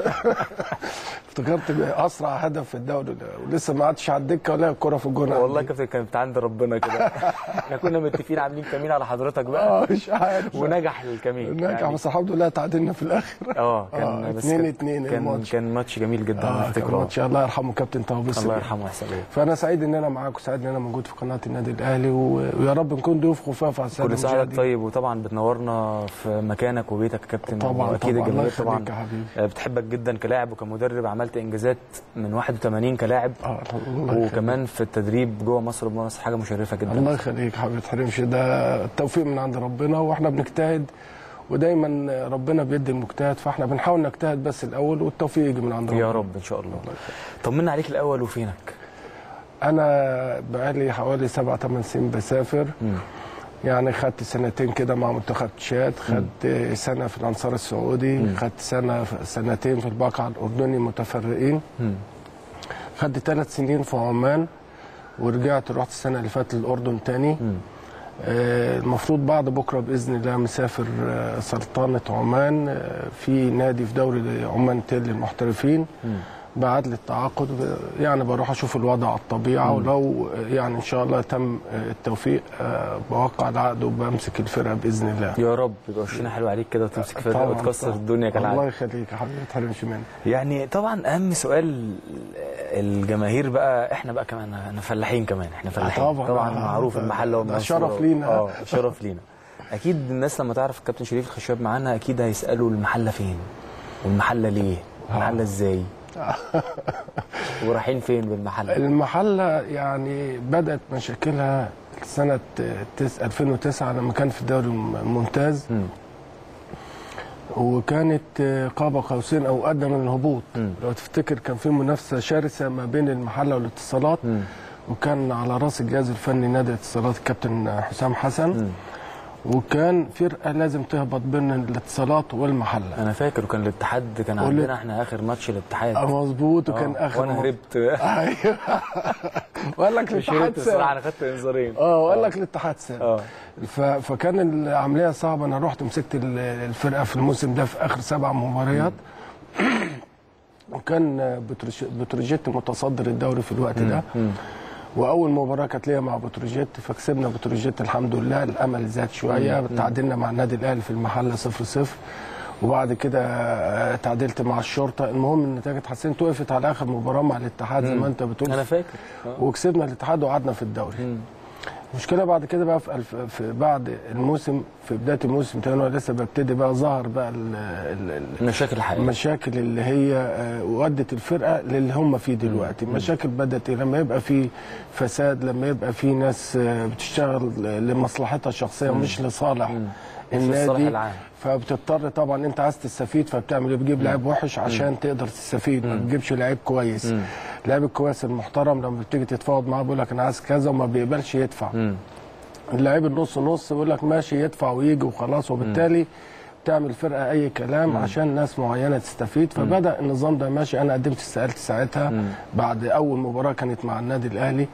افتكرت اسرع هدف في الدوري ده ولسه ما قعدتش على الدكه ولا الكره في الجون والله عندي. كابتن كانت عند ربنا كده احنا كنا متفقين عاملين كمين على حضرتك بقى اه مش عارف ونجح الكمين نجح يعني. بس الحمد لله تعادلنا في الاخر اه كان آه، بس اتنين كان- اتنين كان الماتش. كان ماتش جميل جدا انا اه كان افتكره ماتش الله يرحمه كابتن طه الله يرحمه ويحسن اليه فانا سعيد ان انا معاك وسعيد ان انا موجود في قناه النادي الاهلي و... ويا رب نكون ضيوف خفاف على الساده كل سنه وانت المشاهدين. طيب وطبعا بتنورنا في مكانك وبيتك يا كابتن طبعا واكيد طبعا الله الجماهير يخليك طبعا يا حبيبي آه، بتحبك جدا كلاعب وكمدرب عملت انجازات من 81 كلاعب اه الله يخليك. وكمان في التدريب جوه مصر وبره مصر حاجه مشرفه جدا الله يخليك يا حبيبي ما تحرمش ده التوفيق من عند ربنا واحنا بنجتهد ودايما ربنا بيدي المجتهد فاحنا بنحاول نجتهد بس الاول والتوفيق يجي من عند ربنا يا رب ان شاء الله طمنا عليك الاول وفينك انا بقالي حوالي سبع ثمان سنين بسافر مم. يعني خدت سنتين كده مع منتخب تشاد خدت سنه في الانصار السعودي خدت سنه سنتين في البقعه الاردني متفرقين مم. خدت ثلاث سنين في عمان ورجعت رحت السنه اللي فاتت الاردن تاني مم. آه، المفروض بعد بكره باذن الله مسافر آه، سلطنه عمان آه، في نادي في دوري عمان تل للمحترفين مم. بعد لي التعاقد ب- يعني بروح اشوف الوضع على الطبيعه ولو آه، يعني ان شاء الله تم آه، التوفيق آه، بوقع العقد وبمسك الفرقه باذن الله يا رب يبقى وشنا حلو عليك كده وتمسك فرقه وتكسر طبعاً. الدنيا الله كالعاده يخليك يا حبيبي ما تحرمش مني يعني طبعا اهم سؤال الجماهير بقى احنا بقى كمان احنا فلاحين كمان احنا فلاحين طبعا. طبعا معروف المحله ده والمنصورة. شرف لينا. اه شرف لينا اكيد الناس لما تعرف الكابتن شريف الخشاب معانا اكيد هيسالوا المحله فين والمحله ليه المحله ازاي ورايحين فين بالمحله المحله يعني بدات مشاكلها سنه تس- 2009 لما كان في الدوري الممتاز مم. وكانت قاب قوسين او ادنى من الهبوط مم. لو تفتكر كان في منافسه شرسه ما بين المحله والاتصالات مم. وكان على راس الجهاز الفني نادي الاتصالات الكابتن حسام حسن مم. وكان فرقه لازم تهبط بين الاتصالات والمحله انا فاكر وكان الاتحاد كان قول- عندنا احنا اخر ماتش الاتحاد آه، مظبوط وكان آه، اخر وانا م- هربت ايوه وقال لك مش الاتحاد هربت الصراحه ساب انا خدت انذارين اه وقال لك الاتحاد ساب اه ف... فكان العمليه صعبه انا رحت مسكت ال- الفرقه في الموسم ده في اخر سبع مباريات وكان بتروج- بتروجيت متصدر الدوري في الوقت ده مم. واول مباراه كانت ليا مع بتروجيت فكسبنا بتروجيت الحمد لله الامل زاد شويه تعادلنا مع النادي الاهلي في المحله 0 0 وبعد كده آه، تعادلت مع الشرطه المهم النتائج اتحسنت وقفت على اخر مباراه مع الاتحاد زي ما انت بتقول انا فاكر آه. وكسبنا الاتحاد وقعدنا في الدوري مم. المشكله بعد كده بقى في, الف... في بعد الموسم في بدايه الموسم تاني وانا لسه ببتدي بقى ظهر بقى ال... ال... ال... المشاكل الحقيقيه المشاكل اللي هي آه، ودت الفرقه للي هم فيه دلوقتي مشاكل بدات إيه؟ لما يبقى في فساد لما يبقى في ناس آه، بتشتغل لمصلحتها الشخصيه مش لصالح مش للصالح النادي العام. فبتضطر طبعا انت عايز تستفيد فبتعمل ايه بتجيب لعيب وحش عشان تقدر تستفيد ما بتجيبش لعيب كويس اللعيب الكويس المحترم لما بتيجي تتفاوض معاه بيقول لك انا عايز كذا وما بيقبلش يدفع مم. اللعيب النص نص بيقول لك ماشي يدفع ويجي وخلاص وبالتالي تعمل فرقه اي كلام عشان ناس معينه تستفيد فبدا النظام ده ماشي انا قدمت استقالتي ساعتها بعد اول مباراه كانت مع النادي الاهلي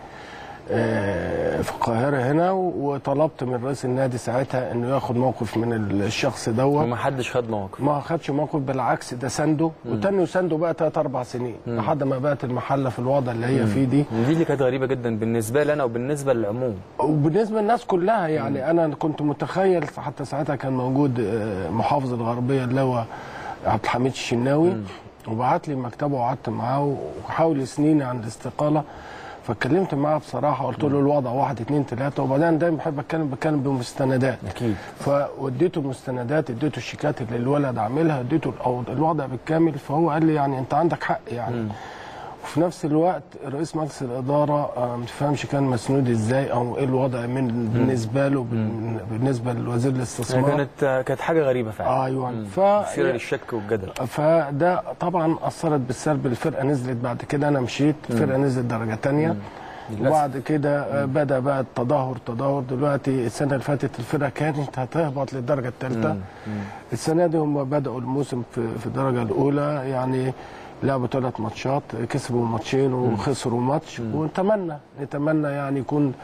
آه، في القاهره هنا وطلبت من رئيس النادي ساعتها انه ياخد موقف من الشخص دوت وما حدش خد مواقف ما خدش موقف بالعكس ده سنده وتاني سنده بقى ثلاث اربع سنين لحد ما بقت المحله في الوضع اللي هي فيه دي دي اللي كانت غريبه جدا بالنسبه لي انا وبالنسبه للعموم وبالنسبه للناس كلها يعني انا كنت متخيل حتى ساعتها كان موجود آه، محافظ الغربيه اللي هو عبد الحميد الشناوي وبعت لي مكتبه وقعدت معاه وحاول يسنيني عن الاستقاله فاتكلمت معاه بصراحه قلت له الوضع واحد اتنين تلاته وبعدين دايما بحب اتكلم بتكلم بمستندات اكيد فوديته المستندات اديته الشيكات اللي الولد عاملها اديته الأو- الوضع بالكامل فهو قال لي يعني انت عندك حق يعني وفي نفس الوقت رئيس مجلس الاداره آه، ما تفهمش كان مسنود ازاي او ايه الوضع من بالنسبه له بال- بالنسبه لوزير يعني الاستثمار كانت كانت حاجه غريبه فعلا ايوه ف مثيره للشك والجدل فده طبعا اثرت بالسلب الفرقه نزلت بعد كده انا مشيت الفرقه نزلت درجه تانية وبعد كده آه، بدا بقى التدهور تدهور دلوقتي السنه اللي فاتت الفرقه كانت هتهبط للدرجه الثالثه السنه دي هم بداوا الموسم في في الدرجه الاولى يعني لعبوا ثلاث ماتشات كسبوا ماتشين وخسروا ماتش ونتمنى نتمنى يعني يكون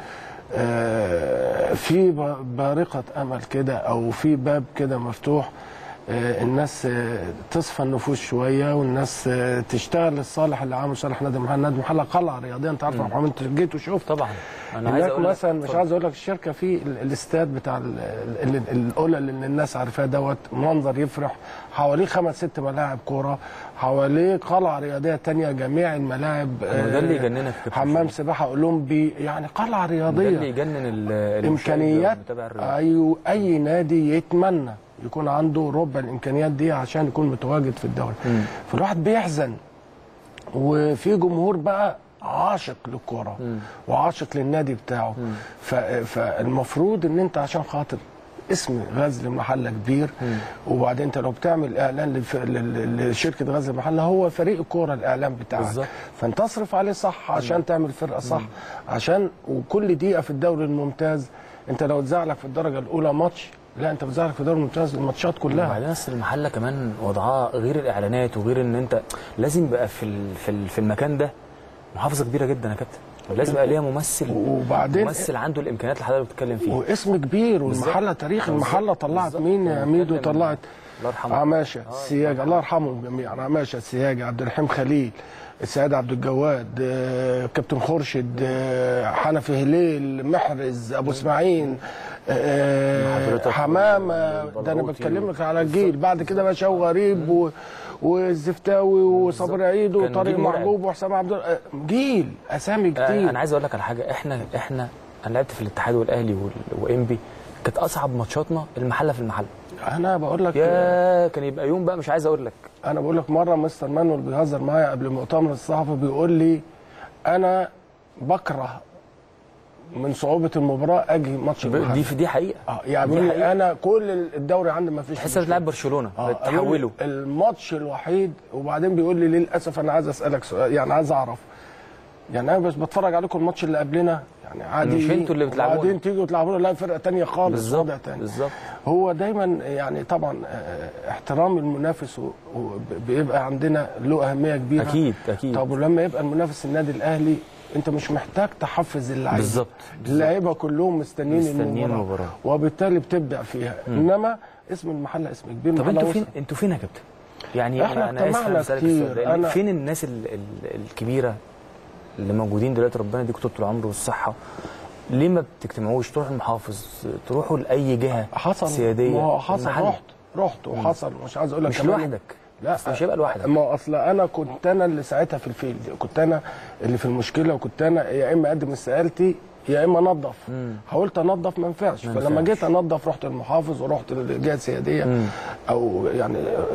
آه، في ب- بارقه امل كده او في باب كده مفتوح آه، الناس آه، تصفى النفوس شويه والناس آه، تشتغل للصالح اللي عامل صالح نادي محل نادي محل قلعه رياضيه انت عارف يا محمد انت جيت وشفت طبعا انا عايز هناك اقول لك- مثلا مش اتفضل. عايز اقول لك الشركه في ال- الاستاد بتاع ال- ال- ال- القلل اللي الناس عارفاه دوت منظر يفرح حواليه خمس ست ملاعب كوره حواليه قلعه رياضيه تانية جميع الملاعب هو ده اللي آه، يجننك يا كابتن حمام شريف. سباحه اولمبي يعني قلعه ده اللي رياضيه يجنن ال- المشاهد امكانيات والمتابع الرياضي. اي اي نادي يتمنى يكون عنده ربع الامكانيات دي عشان يكون متواجد في الدوري فالواحد بيحزن وفي جمهور بقى عاشق للكوره وعاشق للنادي بتاعه ف- فالمفروض ان انت عشان خاطر اسم غزل المحله كبير وبعدين انت لو بتعمل اعلان للف- لل- لشركه غزل المحله هو فريق الكوره الاعلان بتاعك بالظبط. فانت تصرف عليه صح عشان تعمل فرقه صح عشان وكل دقيقه في الدوري الممتاز انت لو اتزعلك في الدرجه الاولى ماتش لا انت بتزعلك في الدوري الممتاز الماتشات كلها وبعدين اصل المحله كمان وضعها غير الاعلانات وغير ان انت لازم يبقى في ال- في ال- في المكان ده محافظه كبيره جدا يا كابتن لازم يبقى ليها ممثل وبعدين- ممثل عنده الامكانيات اللي حضرتك بتتكلم فيها واسم كبير والمحله بالظبط. تاريخ بالظبط. المحله طلعت بالظبط. مين يا أنا ميدو بتكلم- طلعت الله يرحمه عماشه السياج الله يرحمهم جميعا عماشه السياج عبد الرحيم خليل السيد عبد الجواد آه، كابتن خورشيد آه، حنفي هليل محرز ابو اسماعيل آه، حضرتك حمامه ده انا والبرغوثي بتكلم لك على الجيل بعد كده بقى شاو غريب و... والزفتاوي وصابر عيد كان وطارق جيل مرعب. محجوب وحسام عبد الله آه، جيل اسامي آه، كتير انا عايز اقول لك على حاجه احنا احنا انا لعبت في الاتحاد والاهلي وال- وانبي كانت اصعب ماتشاتنا المحله في المحله انا بقول لك يا كان يبقى يوم بقى مش عايز اقول لك انا بقول لك مره مستر مانويل بيهزر معايا قبل مؤتمر الصحفي بيقول لي انا بكره من صعوبه المباراه اجي ماتش دي المحل. في دي حقيقه اه يعني دي بيقول لي حقيقة. انا كل الدوري عندي ما فيش تحس انك لاعب برشلونه آه، بتحوله قالوا لي الماتش الوحيد وبعدين بيقول لي للاسف انا عايز اسالك سؤال يعني عايز اعرف يعني انا بس بتفرج عليكم الماتش اللي قبلنا يعني عادي مش انتوا اللي بتلعبونا. وبعدين تيجوا تلعبونا لا فرقه تانية خالص بالظبط وضع تاني بالظبط هو دايما يعني طبعا آه، احترام المنافس و- و- بيبقى عندنا له اهميه كبيره اكيد اكيد طب ولما يبقى المنافس النادي الاهلي انت مش محتاج تحفز اللعيبه بالظبط اللعيبه كلهم مستنيين, مستنيين المباراه المباراة. وبالتالي بتبدع فيها انما اسم المحله اسم كبير طب محلة انتوا فين وسط. انتوا فين يا كابتن؟ يعني احنا انا اسف اجتمعنا أنا بسألك كتير. السؤال ده، يعني أنا- فين الناس ال ال الكبيره اللي موجودين دلوقتي ربنا يديكم طول العمر والصحه ليه ما بتجتمعوش تروحوا المحافظ تروحوا لاي جهه حصل سياديه ما هو حصل المحل. رحت رحت وحصل مش عايز اقول لك مش كمان- لوحدك لا أصل مش هيبقى لوحدك ما هو اصل انا كنت انا اللي ساعتها في الفيلد كنت انا اللي في المشكله وكنت انا يا اما اقدم استقالتي يا اما انظف حاولت انظف ما ينفعش ما فلما ينفعش. جيت انظف رحت المحافظ ورحت للجهه السياديه او يعني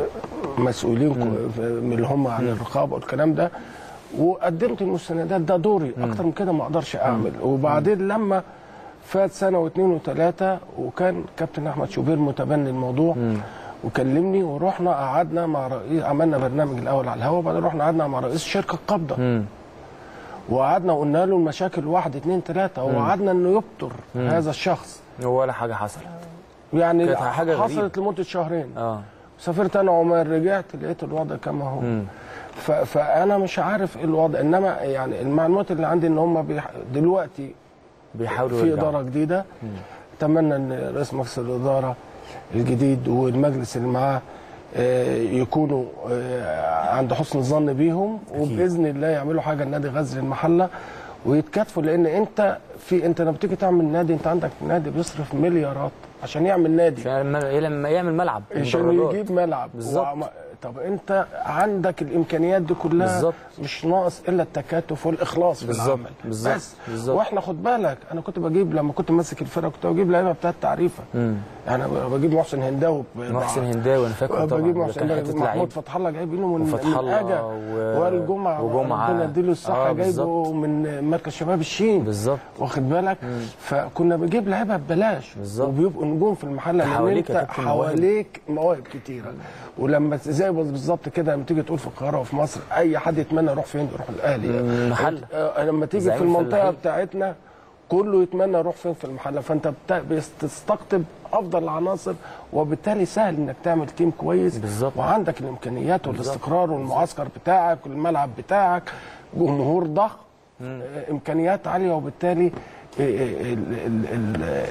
مسؤولين من اللي هم عن الرقابه والكلام ده وقدمت المستندات ده دوري اكتر من كده ما اقدرش اعمل وبعدين لما فات سنه واثنين وثلاثه وكان كابتن احمد شوبير متبني الموضوع وكلمني ورحنا قعدنا مع رئيس عملنا برنامج الاول على الهواء وبعدين رحنا قعدنا مع رئيس شركه القبضه مم. وقعدنا قلنا له المشاكل واحد اثنين ثلاثه وقعدنا انه يبتر هذا الشخص ولا حاجه حصلت يعني كانت حاجة غريبة. حصلت لمده شهرين اه سافرت انا عمان رجعت لقيت الوضع كما هو مم. ف... فانا مش عارف ايه الوضع انما يعني المعلومات اللي عندي ان هم بيح... دلوقتي بيحاولوا في يرجعوا. اداره جديده اتمنى ان رئيس مجلس الاداره الجديد والمجلس اللي معاه آه، يكونوا آه، عند حسن الظن بيهم وباذن الله يعملوا حاجه لنادي غزل المحله ويتكاتفوا لان انت في انت لما بتيجي تعمل نادي انت عندك نادي بيصرف مليارات عشان يعمل نادي عشان لما- لما يعمل ملعب عشان مدرجات. يجيب ملعب بالظبط. وعم- طب انت عندك الامكانيات دي كلها بالظبط. مش ناقص الا التكاتف والاخلاص في بالظبط. العمل بالظبط. بس بالظبط. واحنا خد بالك انا كنت بجيب لما كنت ماسك الفرقه كنت بجيب لعيبه بتاعت تعريفه مم. يعني بجيب محسن هنداوي ب- محسن هنداوي انا فاكره طبعا بجيب ده محسن كان هنداوي حته محمود لعيب فتح الله جايبينه من وفتح من الله اجا و- والجمعه وجمعة. ربنا يديله الصحه آه، جايبه بالظبط. من مركز شباب الشين بالظبط واخد بالك فكنا بنجيب لعيبه ببلاش بالظبط. وبيبقوا نجوم في المحله لان حواليك يا انت كابتن مواهب. حواليك مواهب كتيره ولما زي بالظبط كده لما تيجي تقول في القاهره وفي مصر اي حد يتمنى يروح فين يروح الاهلي المحل. آه، لما تيجي زعيم في المنطقه الفلاحين. بتاعتنا كله يتمنى يروح فين في المحله فانت بت- بتستقطب افضل العناصر وبالتالي سهل انك تعمل تيم كويس بالظبط. وعندك الامكانيات والاستقرار والمعسكر بتاعك والملعب بتاعك جمهور ضخم آه، امكانيات عاليه وبالتالي آه، آه، ال- ال- ال-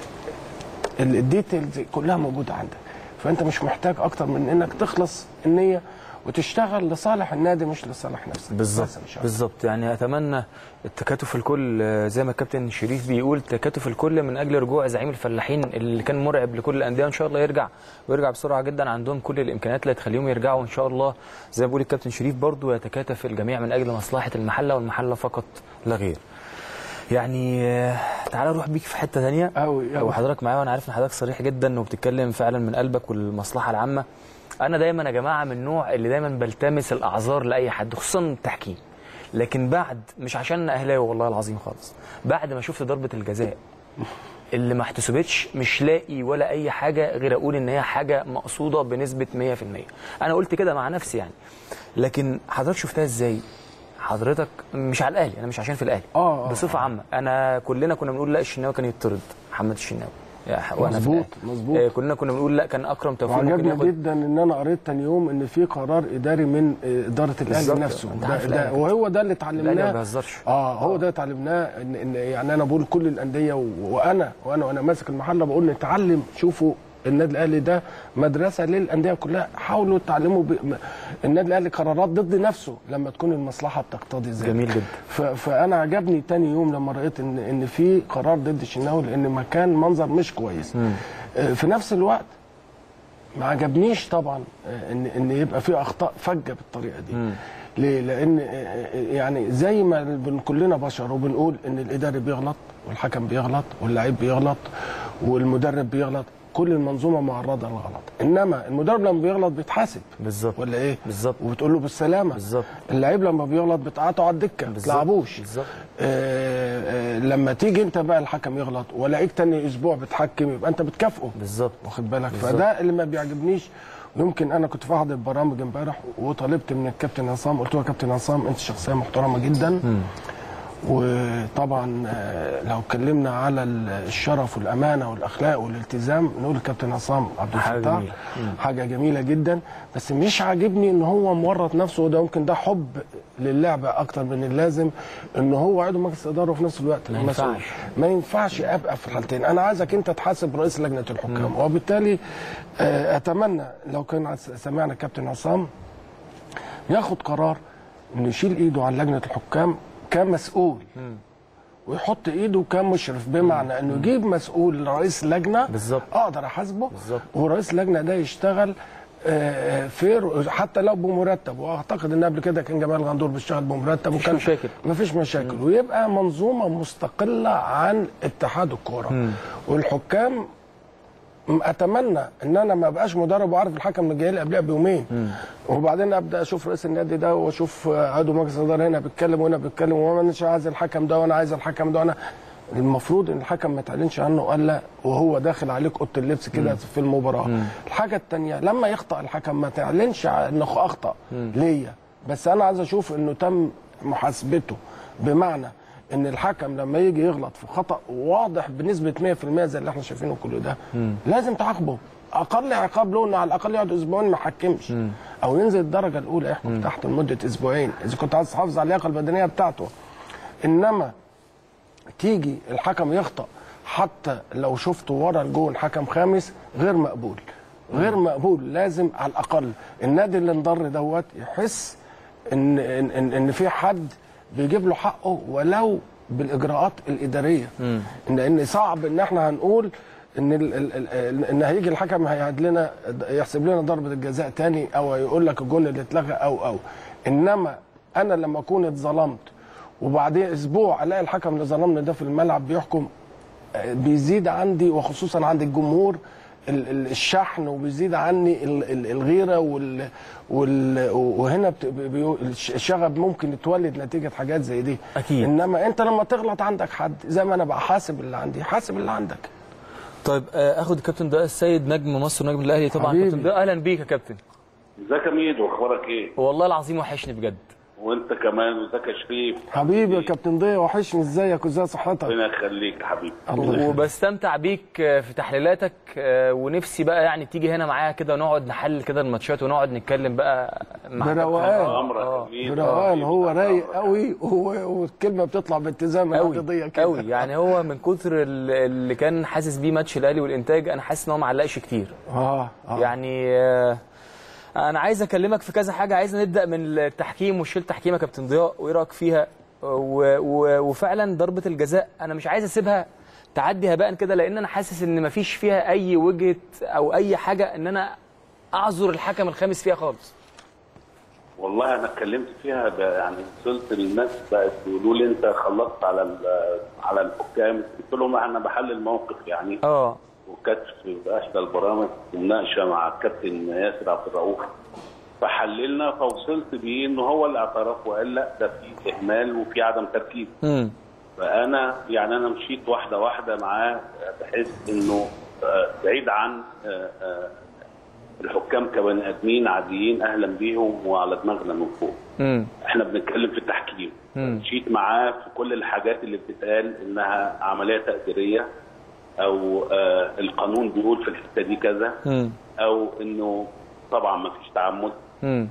ال- الديتيلز كلها موجوده عندك فانت مش محتاج اكتر من انك تخلص النيه وتشتغل لصالح النادي مش لصالح نفسك بالظبط بس إن شاء الله. بالظبط يعني اتمنى التكاتف الكل آه، زي ما الكابتن شريف بيقول تكاتف الكل من اجل رجوع زعيم الفلاحين اللي كان مرعب لكل الانديه ان شاء الله يرجع ويرجع بسرعه جدا عندهم كل الامكانيات اللي تخليهم يرجعوا ان شاء الله زي ما بيقول الكابتن شريف برضو يتكاتف الجميع من اجل مصلحه المحله والمحله فقط لا غير يعني آه، تعالى نروح بيك في حته ثانيه أوي، أوي. وحضرتك معايا وانا عارف ان حضرتك صريح جدا وبتتكلم فعلا من قلبك والمصلحه العامه انا دايما يا جماعه من النوع اللي دايما بلتمس الاعذار لاي حد خصوصا التحكيم لكن بعد مش عشان اهلاوي والله العظيم خالص بعد ما شفت ضربه الجزاء اللي ما احتسبتش مش لاقي ولا اي حاجه غير اقول ان هي حاجه مقصوده بنسبه 100% انا قلت كده مع نفسي يعني لكن حضرتك شفتها ازاي حضرتك مش على الاهلي انا مش عشان في الاهلي آه، آه. بصفه عامه انا كلنا كنا بنقول لا الشناوي كان يطرد محمد الشناوي يا ح- وانا في مظبوط، الأهلي. مظبوط. آه، كلنا كنا بنقول لا كان اكرم توفيق ممكن وعجبني ياخد جدا ان انا قريت تاني يوم ان في قرار اداري من اداره الاهلي بالظبط. نفسه أنت ده عارف ده الأهلي. وهو ده اللي الاهلي ما اتعلمناه بيهزرش اه هو ده اللي اتعلمناه ان, إن يعني انا بقول كل الانديه و- وانا وانا وانا ماسك المحله بقول نتعلم شوفوا النادي الاهلي ده مدرسه للانديه كلها حاولوا تعلموا ب... م- النادي الاهلي قرارات ضد نفسه لما تكون المصلحه بتقتضي ذلك جميل جدا. ف... فانا عجبني تاني يوم لما رايت ان ان في قرار ضد الشناوي لان مكان منظر مش كويس آه، في نفس الوقت ما عجبنيش طبعا آه، ان ان يبقى في اخطاء فجه بالطريقه دي ليه لان آه، آه، يعني زي ما بن كلنا بشر وبنقول ان الاداري بيغلط والحكم بيغلط واللعيب بيغلط والمدرب بيغلط كل المنظومه معرضه للغلط انما المدرب لما بيغلط بيتحاسب بالظبط ولا ايه بالظبط. وبتقول له بالسلامه بالظبط. اللعيب لما بيغلط بتقعده على الدكه ما بالظبط. تلعبوش بالظبط. آه آه لما تيجي انت بقى الحكم يغلط ولاقيك تاني اسبوع بتحكم يبقى انت بتكافئه بالظبط واخد بالك بالظبط. فده اللي ما بيعجبنيش يمكن انا كنت في احد البرامج امبارح وطلبت من الكابتن عصام قلت له يا كابتن عصام انت شخصيه محترمه جدا وطبعا آه، لو اتكلمنا على الشرف والامانه والاخلاق والالتزام نقول الكابتن عصام عبد حاجة الفتاح جميلة. حاجه جميله جدا بس مش عاجبني ان هو مورط نفسه وده ممكن ده حب للعبه اكتر من اللازم ان هو عضو مجلس اداره وفي نفس الوقت ما مسؤول. ينفعش. ما ينفعش ابقى في الحالتين انا عايزك انت تحاسب رئيس لجنه الحكام وبالتالي آه، اتمنى لو كان سمعنا الكابتن عصام ياخد قرار انه يشيل ايده عن لجنه الحكام كمسؤول ويحط ايده كمشرف بمعنى انه يجيب مسؤول رئيس لجنه بالظبط. اقدر احاسبه بالظبط. ورئيس اللجنه ده يشتغل آه، فير حتى لو بمرتب واعتقد ان قبل كده كان جمال غندور بيشتغل بمرتب وكان مشاكل. مفيش مشاكل ويبقى منظومه مستقله عن اتحاد الكوره والحكام م- اتمنى ان انا ما ابقاش مدرب وعارف الحكم اللي جاي لي قبلها بيومين وبعدين ابدا اشوف رئيس النادي ده واشوف آه، عضو مجلس الاداره هنا بيتكلم وهنا بيتكلم وانا مش عايز الحكم ده وانا عايز الحكم ده وانا المفروض ان الحكم ما تعلنش عنه الا وهو داخل عليك اوضه اللبس كده في المباراه الحاجه الثانيه لما يخطا الحكم ما تعلنش انه اخطا ليا بس انا عايز اشوف انه تم محاسبته بمعنى ان الحكم لما يجي يغلط في خطا واضح بنسبه 100% زي اللي احنا شايفينه كله ده لازم تعاقبه اقل عقاب له انه على الاقل يقعد اسبوعين ما يحكمش او ينزل الدرجه الاولى يحكم تحت لمده اسبوعين اذا كنت عايز تحافظ على اللياقه البدنيه بتاعته انما تيجي الحكم يخطأ حتى لو شفته ورا الجون حكم خامس غير مقبول غير مقبول لازم على الاقل النادي اللي انضر دوت يحس ان ان ان, إن في حد بيجيب له حقه ولو بالاجراءات الاداريه ان ان صعب ان احنا هنقول ان ال ال ال ان هيجي الحكم هيعد لنا يحسب لنا ضربه الجزاء تاني او يقول لك الجون اللي اتلغى او او انما انا لما اكون اتظلمت وبعدين اسبوع الاقي الحكم اللي ظلمني ده في الملعب بيحكم آه، بيزيد عندي وخصوصا عند الجمهور ال- ال- الشحن وبيزيد عني ال- ال- الغيره وال وال وهنا بت- بي- الش- الشغب ممكن يتولد نتيجه حاجات زي دي أكيد. انما انت لما تغلط عندك حد زي ما انا بقى حاسب اللي عندي حاسب اللي عندك طيب آه، اخد الكابتن ضياء السيد نجم مصر نجم الاهلي طبعا حبيبي. كابتن ضياء اهلا بيك يا كابتن ازيك يا ميدو اخبارك ايه؟ والله العظيم وحشني بجد وانت كمان وازيك يا شريف؟ حبيبي يا كابتن ضياء وحشني ازيك وازاي صحتك ربنا يخليك يا حبيبي الله وبستمتع بيك آه، في تحليلاتك آه، ونفسي بقى يعني تيجي هنا معايا كده ونقعد نحلل كده الماتشات ونقعد نتكلم بقى مع بروقان امرك آه. يا ميدو بروقان هو رايق قوي وهو- والكلمه بتطلع باتزان قوي القضيه كده قوي يعني هو من كتر ال- اللي كان حاسس بيه ماتش الاهلي والانتاج انا حاسس ان هو معلقش كتير اه اه يعني آه، انا عايز اكلمك في كذا حاجه عايز نبدا من التحكيم وشيل تحكيم يا كابتن ضياء وايه رايك فيها و... و... وفعلا ضربه الجزاء انا مش عايز اسيبها تعدي هباء كده لان انا حاسس ان مفيش فيها اي وجهه او اي حاجه ان انا اعذر الحكم الخامس فيها خالص والله انا اتكلمت فيها ب- يعني وصلت للناس بقت يقولوا لي انت خلصت على ال- على الحكام قلت لهم انا بحلل موقف يعني اه وكانت في اشبه البرامج ومناقشه مع الكابتن ياسر عبد الرؤوف فحللنا فوصلت بيه ان هو اللي اعترف وقال لا ده في اهمال وفي عدم تركيز امم فانا يعني انا مشيت واحده واحده معاه بحيث انه آه، بعيد عن آه، آه، الحكام كبني ادمين عاديين اهلا بيهم وعلى دماغنا من فوق امم احنا بنتكلم في التحكيم مم. مشيت معاه في كل الحاجات اللي بتتقال انها عمليه تقديريه او آه القانون بيقول في الحته دي كذا امم او انه طبعا ما فيش تعمد امم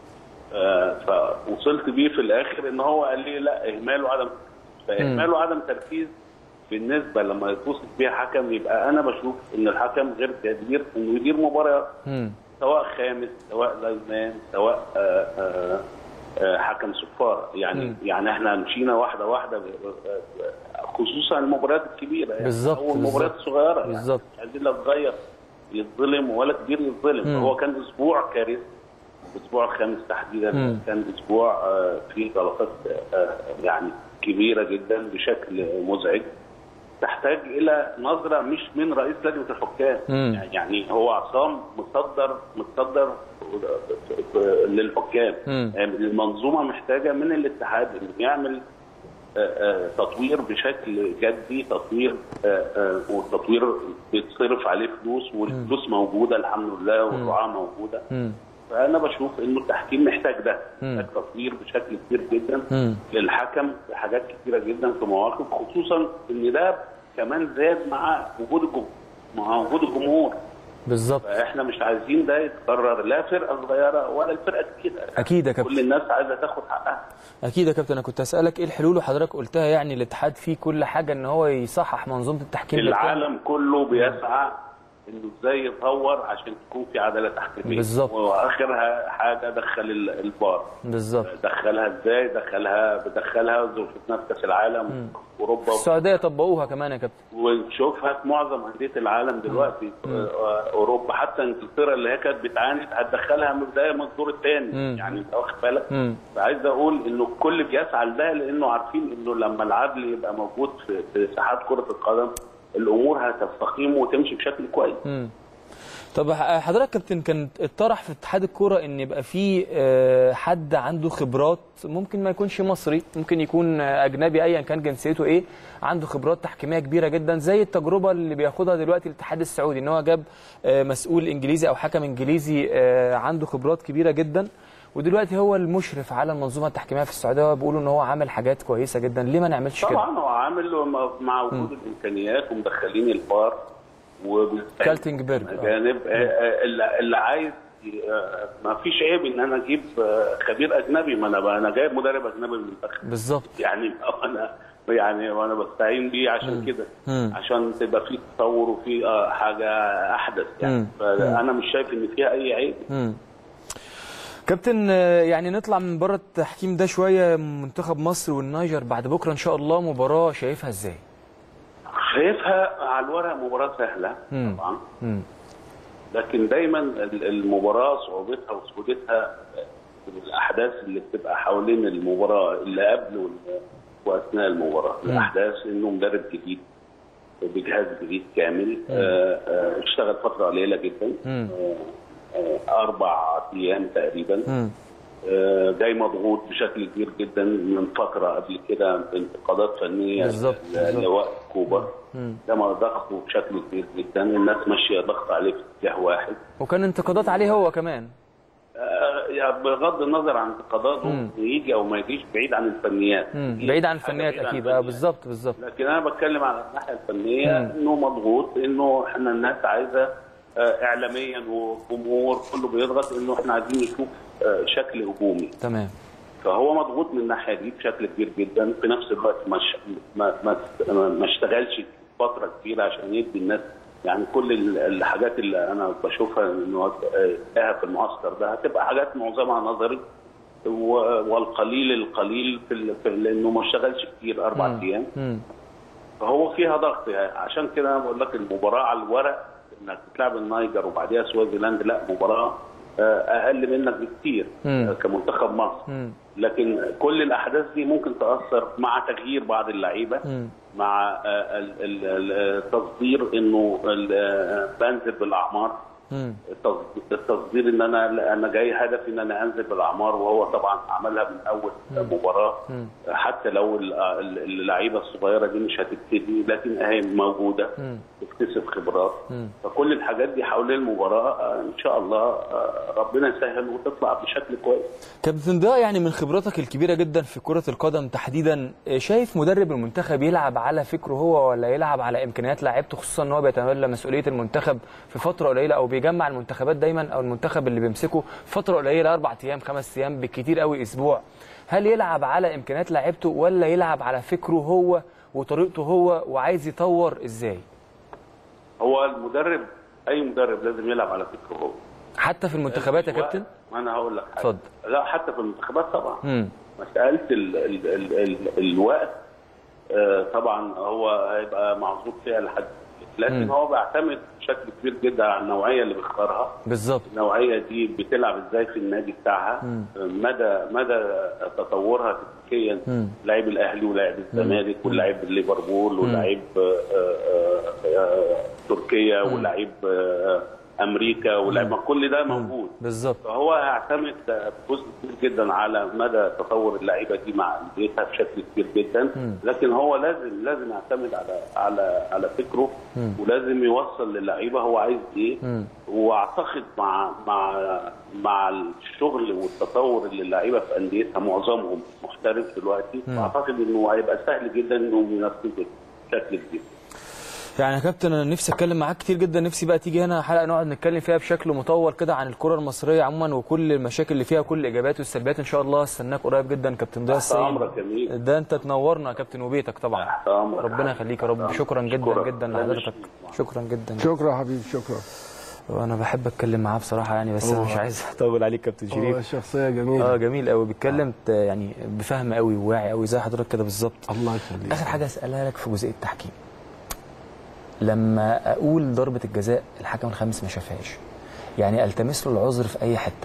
آه، فوصلت بيه في الاخر ان هو قال لي لا اهمال وعدم فاهمال وعدم تركيز بالنسبه لما يتصل بيها حكم يبقى انا بشوف ان الحكم غير جدير انه يدير مباراه مم. سواء خامس سواء لايمان سواء آه، آه، آه، حكم صفاره يعني مم. يعني احنا مشينا واحده واحده ب- ب- خصوصا المباريات الكبيره يعني بالظبط، او المباريات بالظبط. الصغيره يعني بالظبط. مش عايزين لا صغير يتظلم ولا كبير يتظلم مم. هو كان اسبوع كارثي الاسبوع الخامس تحديدا مم. كان اسبوع آه، فيه غلطات آه، يعني كبيره جدا بشكل مزعج تحتاج الى نظره مش من رئيس لجنه الحكام مم. يعني هو عصام متصدر متصدر للحكام مم. يعني المنظومه محتاجه من الاتحاد انه يعمل آه، آه، تطوير بشكل جدي تطوير آه، آه، والتطوير بيتصرف عليه فلوس والفلوس موجوده الحمد لله والرعاه موجوده مم. فانا بشوف انه التحكيم محتاج ده مم. محتاج تطوير بشكل كبير جدا مم. للحكم في حاجات كتيره جدا في مواقف خصوصا ان ده كمان زاد مع وجود الجمهور مع وجود الجمهور بالظبط فاحنا مش عايزين ده يتكرر لا فرقه صغيره ولا الفرقه الكبيره اكيد يا كابتن كل الناس عايزه تاخد حقها اكيد يا كابتن انا كنت اسالك ايه الحلول وحضرتك قلتها يعني الاتحاد فيه كل حاجه ان هو يصحح منظومه التحكيم بالكامل. العالم كله بيسعى انه ازاي يتطور عشان تكون في عداله تحكيميه بالظبط. واخرها حاجه دخل ال- الفار بالظبط دخلها ازاي دخلها بدخلها زي شفناها في كاس العالم اوروبا السعوديه طبقوها كمان يا كابتن ونشوفها في معظم انديه العالم دلوقتي آه، اوروبا حتى انجلترا اللي هي كانت بتعاني هتدخلها من بدايه من الدور الثاني مم. يعني انت واخد بالك مم. فعايز اقول انه الكل بيسعى لده لانه عارفين انه لما العدل يبقى موجود في في ساحات كره القدم الامور هتستقيم وتمشي بشكل كويس مم. طب ح- حضرتك كابتن كان اتطرح في اتحاد الكوره ان يبقى في آه، حد عنده خبرات ممكن ما يكونش مصري ممكن يكون آه، اجنبي ايا كان جنسيته ايه عنده خبرات تحكيميه كبيره جدا زي التجربه اللي بياخدها دلوقتي الاتحاد السعودي ان هو جاب آه، مسؤول انجليزي او حكم انجليزي آه، عنده خبرات كبيره جدا ودلوقتي هو المشرف على المنظومه التحكيميه في السعوديه وبيقولوا ان هو عامل حاجات كويسه جدا ليه ما نعملش كده طبعا هو عامل له مع وجود الامكانيات ومدخلين الفار وبالتالي كالتنجبرج آه. جانب اللي اللي عايز آه، ما فيش عيب ان انا اجيب آه، خبير اجنبي ما انا انا جايب مدرب اجنبي من المنتخب بالظبط يعني انا يعني وانا بستعين بيه عشان كده مم. عشان تبقى في تطور وفي آه، حاجه احدث يعني مم. فانا مش شايف ان فيها اي عيب مم. كابتن آه، يعني نطلع من بره التحكيم ده شويه منتخب مصر والنيجر بعد بكره ان شاء الله مباراه شايفها ازاي؟ شايفها على الورق مباراه سهله مم. طبعا مم. لكن دايما ال- المباراه صعوبتها وسهولتها في الاحداث اللي بتبقى حوالين المباراه اللي قبل وال- واثناء المباراه الاحداث انه مدرب جديد بجهاز جديد كامل آه، آه، اشتغل فتره قليله جدا مم. آه، آه، اربع ايام تقريبا مم. آه، جاي مضغوط بشكل كبير جدا من فتره قبل كده بانتقادات فنيه بالظبط، ل- بالظبط. لوقت كوبا ده ما ضغطه بشكل كبير جدا الناس ماشيه ضغط عليه في اتجاه واحد وكان انتقادات عليه هو كمان آه، يعني بغض النظر عن انتقاداته يجي او ما يجيش بعيد عن الفنيات مم. دي بعيد عن حاجة الفنيات بعيد عن اكيد اه الفنيات. بالظبط بالظبط لكن انا بتكلم على الناحيه الفنيه انه مضغوط انه احنا الناس عايزه آه، اعلاميا وجمهور كله بيضغط انه احنا عايزين نشوف آه، شكل هجومي تمام فهو مضغوط من الناحيه دي بشكل كبير جدا في نفس الوقت ما ما ما, ما اشتغلش فتره كبيره عشان يدي الناس يعني كل ال- الحاجات اللي انا بشوفها انه آه، في المعسكر ده هتبقى حاجات معظمها نظري و- والقليل القليل في, ال- في لانه ما اشتغلش كتير اربع ايام مم. فهو فيها ضغط يعني عشان كده انا بقول لك المباراه على الورق انك تلعب النيجر وبعديها سوازيلاند لا مباراه آه، اقل منك بكتير مم. آه، كمنتخب مصر مم. لكن كل الاحداث دي ممكن تاثر مع تغيير بعض اللعيبه مم. مع آه، ال- ال- التصدير انه ال- آه، بنزل بالاعمار مم. التص- التصدير ان انا انا جاي هدفي ان انا انزل بالاعمار وهو طبعا عملها من اول مباراه حتى لو ال- ال- اللعيبه الصغيره دي مش هتبتدي لكن اهي موجوده تكتسب خبرات فكل الحاجات دي حوالين المباراه آه، ان شاء الله آه، ربنا يسهل وتطلع بشكل كويس كابتن ضياء يعني من خبرتك الكبيره جدا في كره القدم تحديدا آه، شايف مدرب المنتخب يلعب على فكره هو ولا يلعب على امكانيات لاعيبته خصوصا ان هو بيتولى مسؤوليه المنتخب في فتره قليله او بيجمع المنتخبات دايما او المنتخب اللي بيمسكه فتره قليله اربع ايام خمس ايام بالكتير قوي اسبوع هل يلعب على امكانيات لعيبته ولا يلعب على فكره هو وطريقته هو وعايز يطور ازاي هو المدرب اي مدرب لازم يلعب على فكره هو حتى في المنتخبات يا كابتن ما انا هقول لك حاجة. اتفضل. لا حتى في المنتخبات طبعا امم مساله ال ال ال ال الوقت آه، طبعا هو هيبقى معذور فيها لحد لكن مم. هو بيعتمد بشكل كبير جدا على النوعيه اللي بيختارها بالظبط النوعيه دي بتلعب ازاي في النادي بتاعها مدى مدى تطورها تكتيكيا مم. لاعب الاهلي ولاعب الزمالك ولاعب ليفربول ولاعب آه، آه، آه، تركيا ولاعب آه، امريكا ولاعب كل ده موجود بالظبط فهو هيعتمد بجزء كبير جدا على مدى تطور اللعيبه دي مع انديتها بشكل كبير جدا لكن هو لازم لازم يعتمد على على على فكره ولازم يوصل للعيبه هو عايز ايه واعتقد مع مع مع الشغل والتطور اللي اللعيبه في انديتها معظمهم محترف دلوقتي اعتقد انه هيبقى سهل جدا انهم ينفذوا بشكل كبير يعني يا كابتن انا نفسي اتكلم معاك كتير جدا نفسي بقى تيجي هنا حلقه نقعد نتكلم فيها بشكل مطول كده عن الكره المصريه عموما وكل المشاكل اللي فيها كل الايجابيات والسلبيات ان شاء الله استناك قريب جدا كابتن ضياء تحت امرك يا السيد ميدو. ده انت تنورنا يا كابتن وبيتك طبعا تحت أمرك. ربنا يخليك يا رب شكرا جدا شكرا. جدا لحضرتك شكرا جدا شكرا حبيبي شكرا وانا بحب اتكلم معاه بصراحه يعني بس انا هو- مش عايز اطول عليك كابتن هو شريف شخصيه جميله اه جميل قوي بيتكلم ت- يعني بفهم قوي وواعي قوي زي حضرتك كده بالظبط الله يخليك اخر حاجه اسالها لك في جزئيه التحكيم لما اقول ضربه الجزاء الحكم الخامس ما شافهاش يعني التمس له العذر في اي حته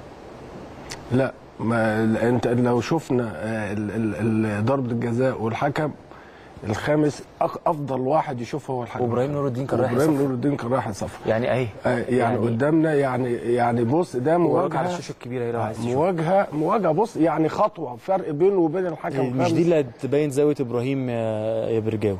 لا ما ال- انت لو شفنا آه، ال- ال- ال- ضربه الجزاء والحكم الخامس أق- افضل واحد يشوفه هو الحكم وإبراهيم نور الدين كان رايح ابراهيم يصفر. نور الدين كان رايح يصفر يعني اهي آه، يعني, يعني قدامنا يعني يعني بص ده وراك على مواجهه الشاشه الكبيره اهي لو عايز تشوف مواجهه مواجهه بص يعني خطوه فرق بينه وبين الحكم مش الخامس. دي اللي هتبين زاويه ابراهيم يا يا برجاوي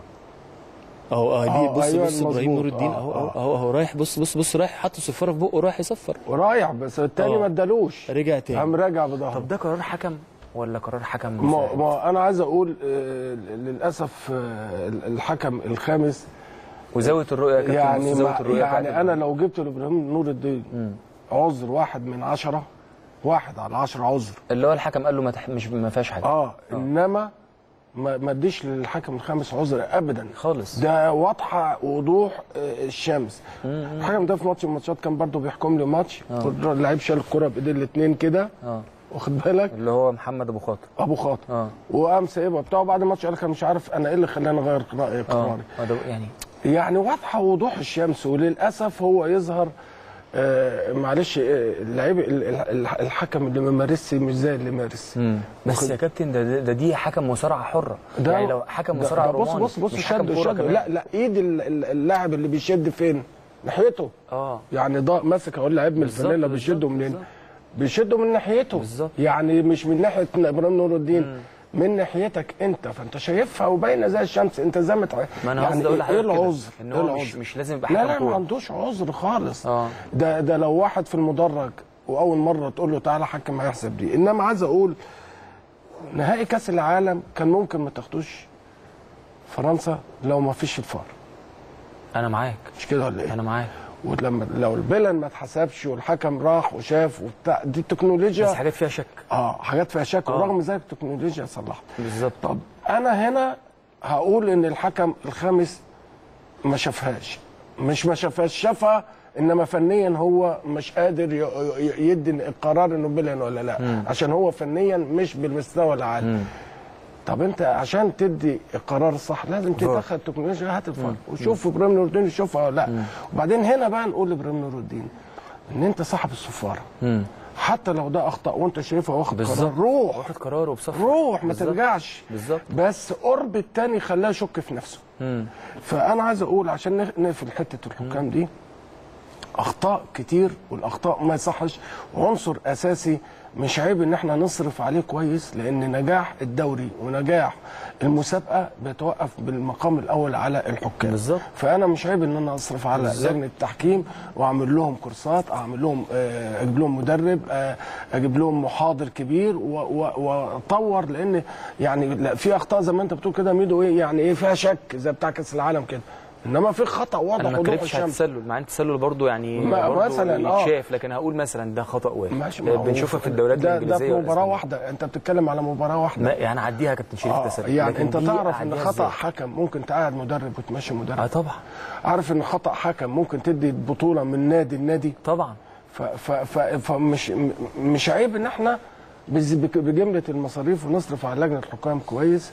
اهو اه دي آه، بص أيوة بص ابراهيم مظبوط. نور الدين آه، اهو آه. اهو اهو رايح بص بص بص رايح حط صفاره في بقه رايح يصفر ورايح بس التاني آه. ما ادالوش رجع تاني قام راجع بظهره طب ده قرار حكم ولا قرار حكم ما, مساعد؟ ما انا عايز اقول آه، للاسف آه، الحكم الخامس وزاويه الرؤيه يا كابتن يعني بص زاويه ما الرؤيه يعني بتاعت انا لو جبت لابراهيم نور الدين عذر واحد من عشرة واحد على عشرة عذر اللي هو الحكم قال له ما تح... مش ما فيهاش حاجه اه انما ما ما اديش للحكم الخامس عذر ابدا خالص ده واضحه وضوح آه، الشمس الحكم ده في ماتش من الماتشات كان برضه بيحكم لي ماتش اللعيب شال الكره بايدين الاثنين كده اه واخد بالك اللي هو محمد ابو خاطر ابو خاطر اه وقام سايبها بتاعه بعد الماتش قال لك انا مش عارف انا ايه اللي خلاني اغير رايي اه قراري آه، ده يعني يعني واضحه وضوح الشمس وللاسف هو يظهر آه معلش آه، اللعيب ال- ال- الحكم اللي ما مارسش مش زي اللي مارس مم. بس يا كابتن ده, ده, ده دي حكم مصارعه حره ده يعني لو حكم ده- مصارعه ده بص روماني بص بص مش حكم شد كورة شد كمان. لا لا ايد ال- ال- اللاعب اللي بيشد فين؟ ناحيته اه يعني ده ماسك اهو اللعيب من بالظبط، الفانيلا بالظبط، بيشده منين؟ بالظبط. بيشده من ناحيته بالظبط. يعني مش من ناحيه ابراهيم نور الدين من ناحيتك انت فانت شايفها وباينه زي الشمس انت زي ما تع- ما انا يعني قصدي اقول ايه لحضرتك كده، العذر؟ ان ايه هو مش العذر؟ مش لازم يبقى لا حكم لا ما كوره عندوش عذر خالص اه. ده ده لو واحد في المدرج واول مره تقول له تعالى حكم هيحسب دي انما عايز اقول نهائي كاس العالم كان ممكن ما تاخدوش فرنسا لو ما فيش الفار انا معاك مش كده ولا ايه؟ انا معاك ولما لو البلن ما اتحسبش والحكم راح وشاف وبتاع دي التكنولوجيا بس حاجات فيها شك اه حاجات فيها شك آه. ورغم ذلك التكنولوجيا صلحت بالظبط طب انا هنا هقول ان الحكم الخامس ما شافهاش مش ما شافهاش شافها انما فنيا هو مش قادر ي- ي- يدي القرار انه بلن ولا لا مم. عشان هو فنيا مش بالمستوى العالي مم. طب انت عشان تدي القرار الصح لازم تدخل التكنولوجيا هات الفار وشوف ابراهيم نور الدين يشوفها ولا لا وبعدين هنا بقى نقول لابراهيم نور الدين ان انت صاحب الصفاره مم. حتى لو ده اخطا وانت شايفها واخد بالظبط. قرار روح واخد قراره بصفر روح ما بالظبط. ترجعش بالظبط بس قرب التاني خلاه يشك في نفسه مم. فانا عايز اقول عشان نخ- نقفل حته الحكام دي اخطاء كتير والاخطاء ما يصحش عنصر اساسي مش عيب ان احنا نصرف عليه كويس لان نجاح الدوري ونجاح المسابقه بيتوقف بالمقام الاول على الحكام بالظبط. فانا مش عيب ان انا اصرف على بالظبط. لجنه التحكيم واعمل لهم كورسات اعمل لهم آه، اجيب لهم مدرب آه، اجيب لهم محاضر كبير و- و- واطور لان يعني لا، في اخطاء زي ما انت بتقول كده ميدو ايه يعني ايه فيها شك زي بتاع كاس العالم كده انما في خطا انا واضح ما وضوح اتكلمتش على الشمس التسلل مع ان التسلل برضه يعني ما- برضه مثلاً، آه. يتشاف لكن هقول مثلا ده خطا واحد ماشي ما هو بنشوفها في الدوريات ده, ده الانجليزيه في مباراه والإسبانية. واحده انت بتتكلم على مباراه واحده ما يعني عديها يا كابتن شريف آه تسلل يعني لكن انت دي تعرف ان أعديها خطا إزاي؟ حكم ممكن تقعد مدرب وتمشي اه مدرب طبعا عارف ان خطا حكم ممكن تدي بطوله من نادي لنادي طبعا ف- ف- ف- فمش م- مش عيب ان احنا بز- بك- بجمله المصاريف ونصرف على لجنه الحكام كويس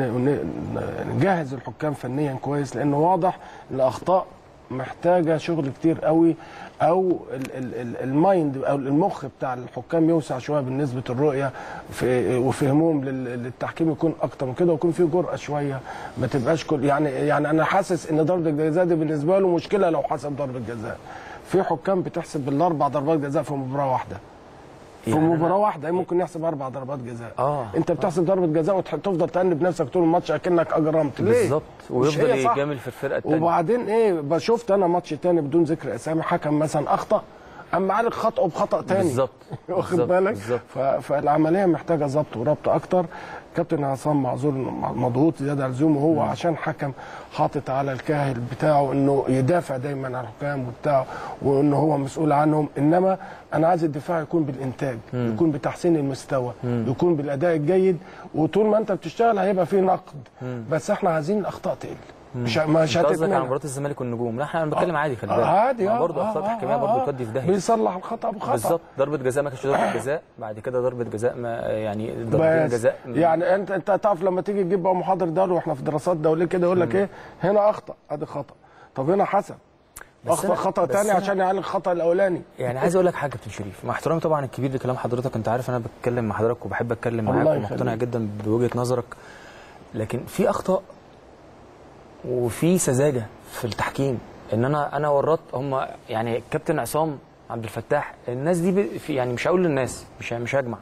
ونجهز الحكام فنيا كويس لانه واضح الاخطاء محتاجه شغل كتير قوي او ال- ال- ال- المايند او المخ بتاع الحكام يوسع شويه بالنسبه الرؤيه في وفهمهم لل- للتحكيم يكون اكتر من كده ويكون في جرأه شويه ما تبقاش كل يعني يعني انا حاسس ان ضربه الجزاء دي بالنسبه له مشكله لو حسب ضربه جزاء في حكام بتحسب بالاربع ضربات جزاء في مباراه واحده في يعني مباراه واحده ممكن يحسب اربع ضربات جزاء آه. انت بتحسب ضربه جزاء وتفضل تأنب نفسك طول الماتش اكنك اجرمت ليه بالظبط مش ويفضل هي صح. يجامل في الفرقه الثانيه وبعدين ايه ب- شفت انا ماتش تاني بدون ذكر اسامي حكم مثلا اخطا اما عالج خطأه بخطأ تاني بالظبط واخد بالظبط، بالك بالظبط. ف- فالعمليه محتاجه ضبط وربط اكتر كابتن عصام معذور مضغوط زياده عن اللزوم وهو عشان حكم حاطط على الكاهل بتاعه انه يدافع دايما عن الحكام وبتاعه وانه هو مسؤول عنهم انما انا عايز الدفاع يكون بالانتاج يكون بتحسين المستوى يكون بالاداء الجيد وطول ما انت بتشتغل هيبقى في نقد بس احنا عايزين الاخطاء تقل مش مش انت قصدك على هتتمنع مباراه الزمالك والنجوم لا احنا بتكلم عادي خلي آه، بالك عادي ما اه برضه آه، اخطاء آه، تحكيميه آه، برضه آه. تودي في داهيه بيصلح الخطا بخطا بالظبط ضربه جزاء ما كانتش ضربه جزاء بعد كده ضربه جزاء ما يعني ضربتين بس جزاء يعني انت انت تعرف لما تيجي تجيب بقى محاضر دولي واحنا في دراسات دوليه كده يقول لك ايه هنا اخطا ادي خطا طب هنا حسن بس اخطا أنا- خطا بس تاني أنا- عشان يعالج الخطا الاولاني يعني عايز اقول لك حاجه كابتن شريف مع احترامي طبعا الكبير لكلام حضرتك انت عارف انا بتكلم مع حضرتك وبحب اتكلم الله معاك ومقتنع يخليك. جدا بوجهه نظرك لكن في اخطاء وفي سذاجه في التحكيم ان انا انا ورطت هم يعني كابتن عصام عبد الفتاح الناس دي ب- في يعني مش هقول للناس مش مش هجمع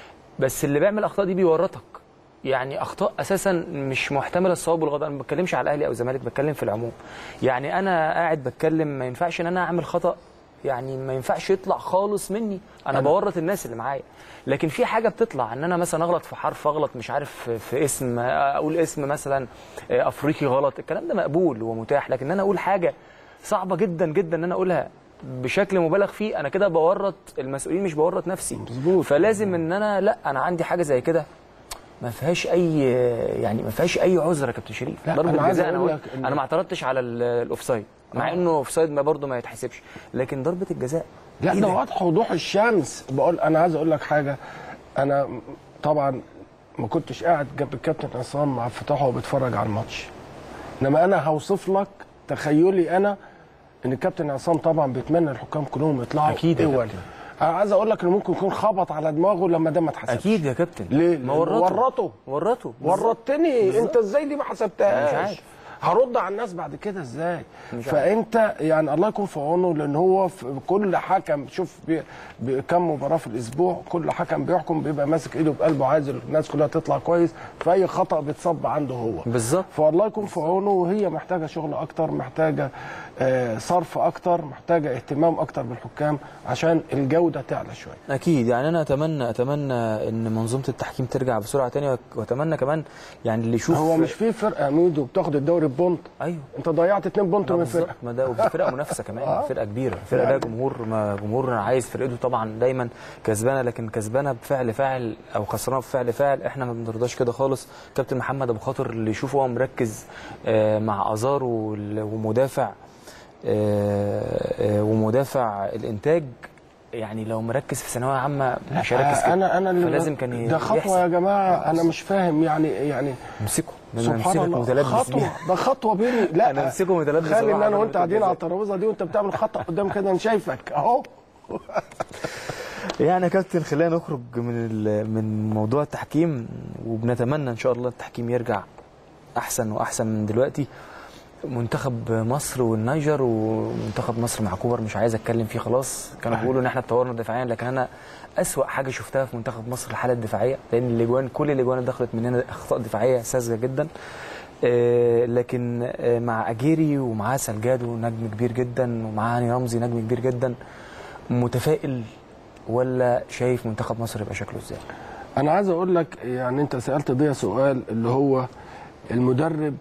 بس اللي بيعمل اخطاء دي بيورطك يعني اخطاء اساسا مش محتمله الصواب والغلط انا ما بتكلمش على الاهلي او الزمالك بتكلم في العموم يعني انا قاعد بتكلم ما ينفعش ان انا اعمل خطا يعني ما ينفعش يطلع خالص مني انا بورط الناس اللي معايا لكن في حاجه بتطلع ان انا مثلا اغلط في حرف اغلط مش عارف في- في اسم اقول اسم مثلا افريقي غلط الكلام ده مقبول ومتاح لكن ان انا اقول حاجه صعبه جدا جدا ان انا اقولها بشكل مبالغ فيه انا كده بورط المسؤولين مش بورط نفسي مظبوط. فلازم ان انا لا انا عندي حاجه زي كده ما فيهاش اي يعني ما فيهاش اي عذر يا كابتن شريف لا، ضربه أنا عايز جزاء انا أقول قلت- لك إن- انا ما اعترضتش على ال- الاوفسايد مع آه. انه اوفسايد ما برضه ما يتحسبش لكن ضربه الجزاء لا إيه ده واضح وضوح الشمس بقول انا عايز اقول لك حاجه انا طبعا ما كنتش قاعد جنب الكابتن عصام مع فتح وهو بيتفرج على الماتش انما انا هوصف لك تخيلي انا ان الكابتن عصام طبعا بيتمنى الحكام كلهم يطلعوا أكيد يا اول كابتن. انا عايز اقول لك انه ممكن يكون خبط على دماغه لما ده ما اتحسبش اكيد يا كابتن ليه؟ ما لأنه ورطه ورطه. ورطه بالظبط. ورطتني انت ازاي دي ما حسبتهاش مش عارف. هرد على الناس بعد كده ازاي مش فانت يعني الله يكون في عونه لان هو في كل حكم شوف بي بي كم مباراه في الاسبوع كل حكم بيحكم بيبقى ماسك ايده بقلبه عايز الناس كلها تطلع كويس فاي خطا بيتصب عنده هو بالظبط فالله يكون في عونه وهي محتاجه شغل اكتر محتاجه آه، صرف اكتر محتاجه اهتمام اكتر بالحكام عشان الجوده تعلى شويه اكيد يعني انا اتمنى اتمنى ان منظومه التحكيم ترجع بسرعه تاني واتمنى كمان يعني اللي يشوف هو مش في فرقه ميدو بتاخد الدوري ببونت ايوه انت ضيعت اتنين بونت آه من بالظبط فرقه ما ده ودي فرقه منافسه كمان فرقه كبيره فرقه لها جمهور ما جمهور عايز فرقته طبعا دايما كسبانه لكن كسبانه بفعل فاعل او خسرانه بفعل فاعل احنا ما بنرضاش كده خالص كابتن محمد ابو خاطر اللي يشوفه هو مركز آه، مع ازار وال- ومدافع آه، آه، ومدافع الانتاج يعني لو مركز في ثانويه عامه مش هيركز كده انا انا اللي- فلازم كان ي- ده خطوه يحسب. يا جماعه انا مش فاهم يعني يعني امسكه سبحان امسكك الله متلبس خطوه بيها. ده خطوه بيني لا أنا أمسكه متلبس خلي ان بصراحة انا وانت ضربة قاعدين الجزاء. على الترابيزه دي وانت بتعمل خطا قدام كده انا شايفك اهو يعني يا كابتن خلينا نخرج من ال- من موضوع التحكيم وبنتمنى ان شاء الله التحكيم يرجع احسن واحسن من دلوقتي منتخب مصر والنيجر ومنتخب مصر مع كوبر مش عايز اتكلم فيه خلاص كانوا بيقولوا ان احنا اتطورنا دفاعيا لكن انا اسوا حاجه شفتها في منتخب مصر الحاله الدفاعيه لان الاجوان كل الاجوان اللي دخلت مننا اخطاء دفاعيه ساذجه جدا آه، لكن آه، مع اجيري ومعاه سلجادو نجم كبير جدا ومعاه هاني رمزي نجم كبير جدا متفائل ولا شايف منتخب مصر يبقى شكله ازاي؟ انا عايز اقول لك يعني انت سالت ضيا سؤال اللي هو المدرب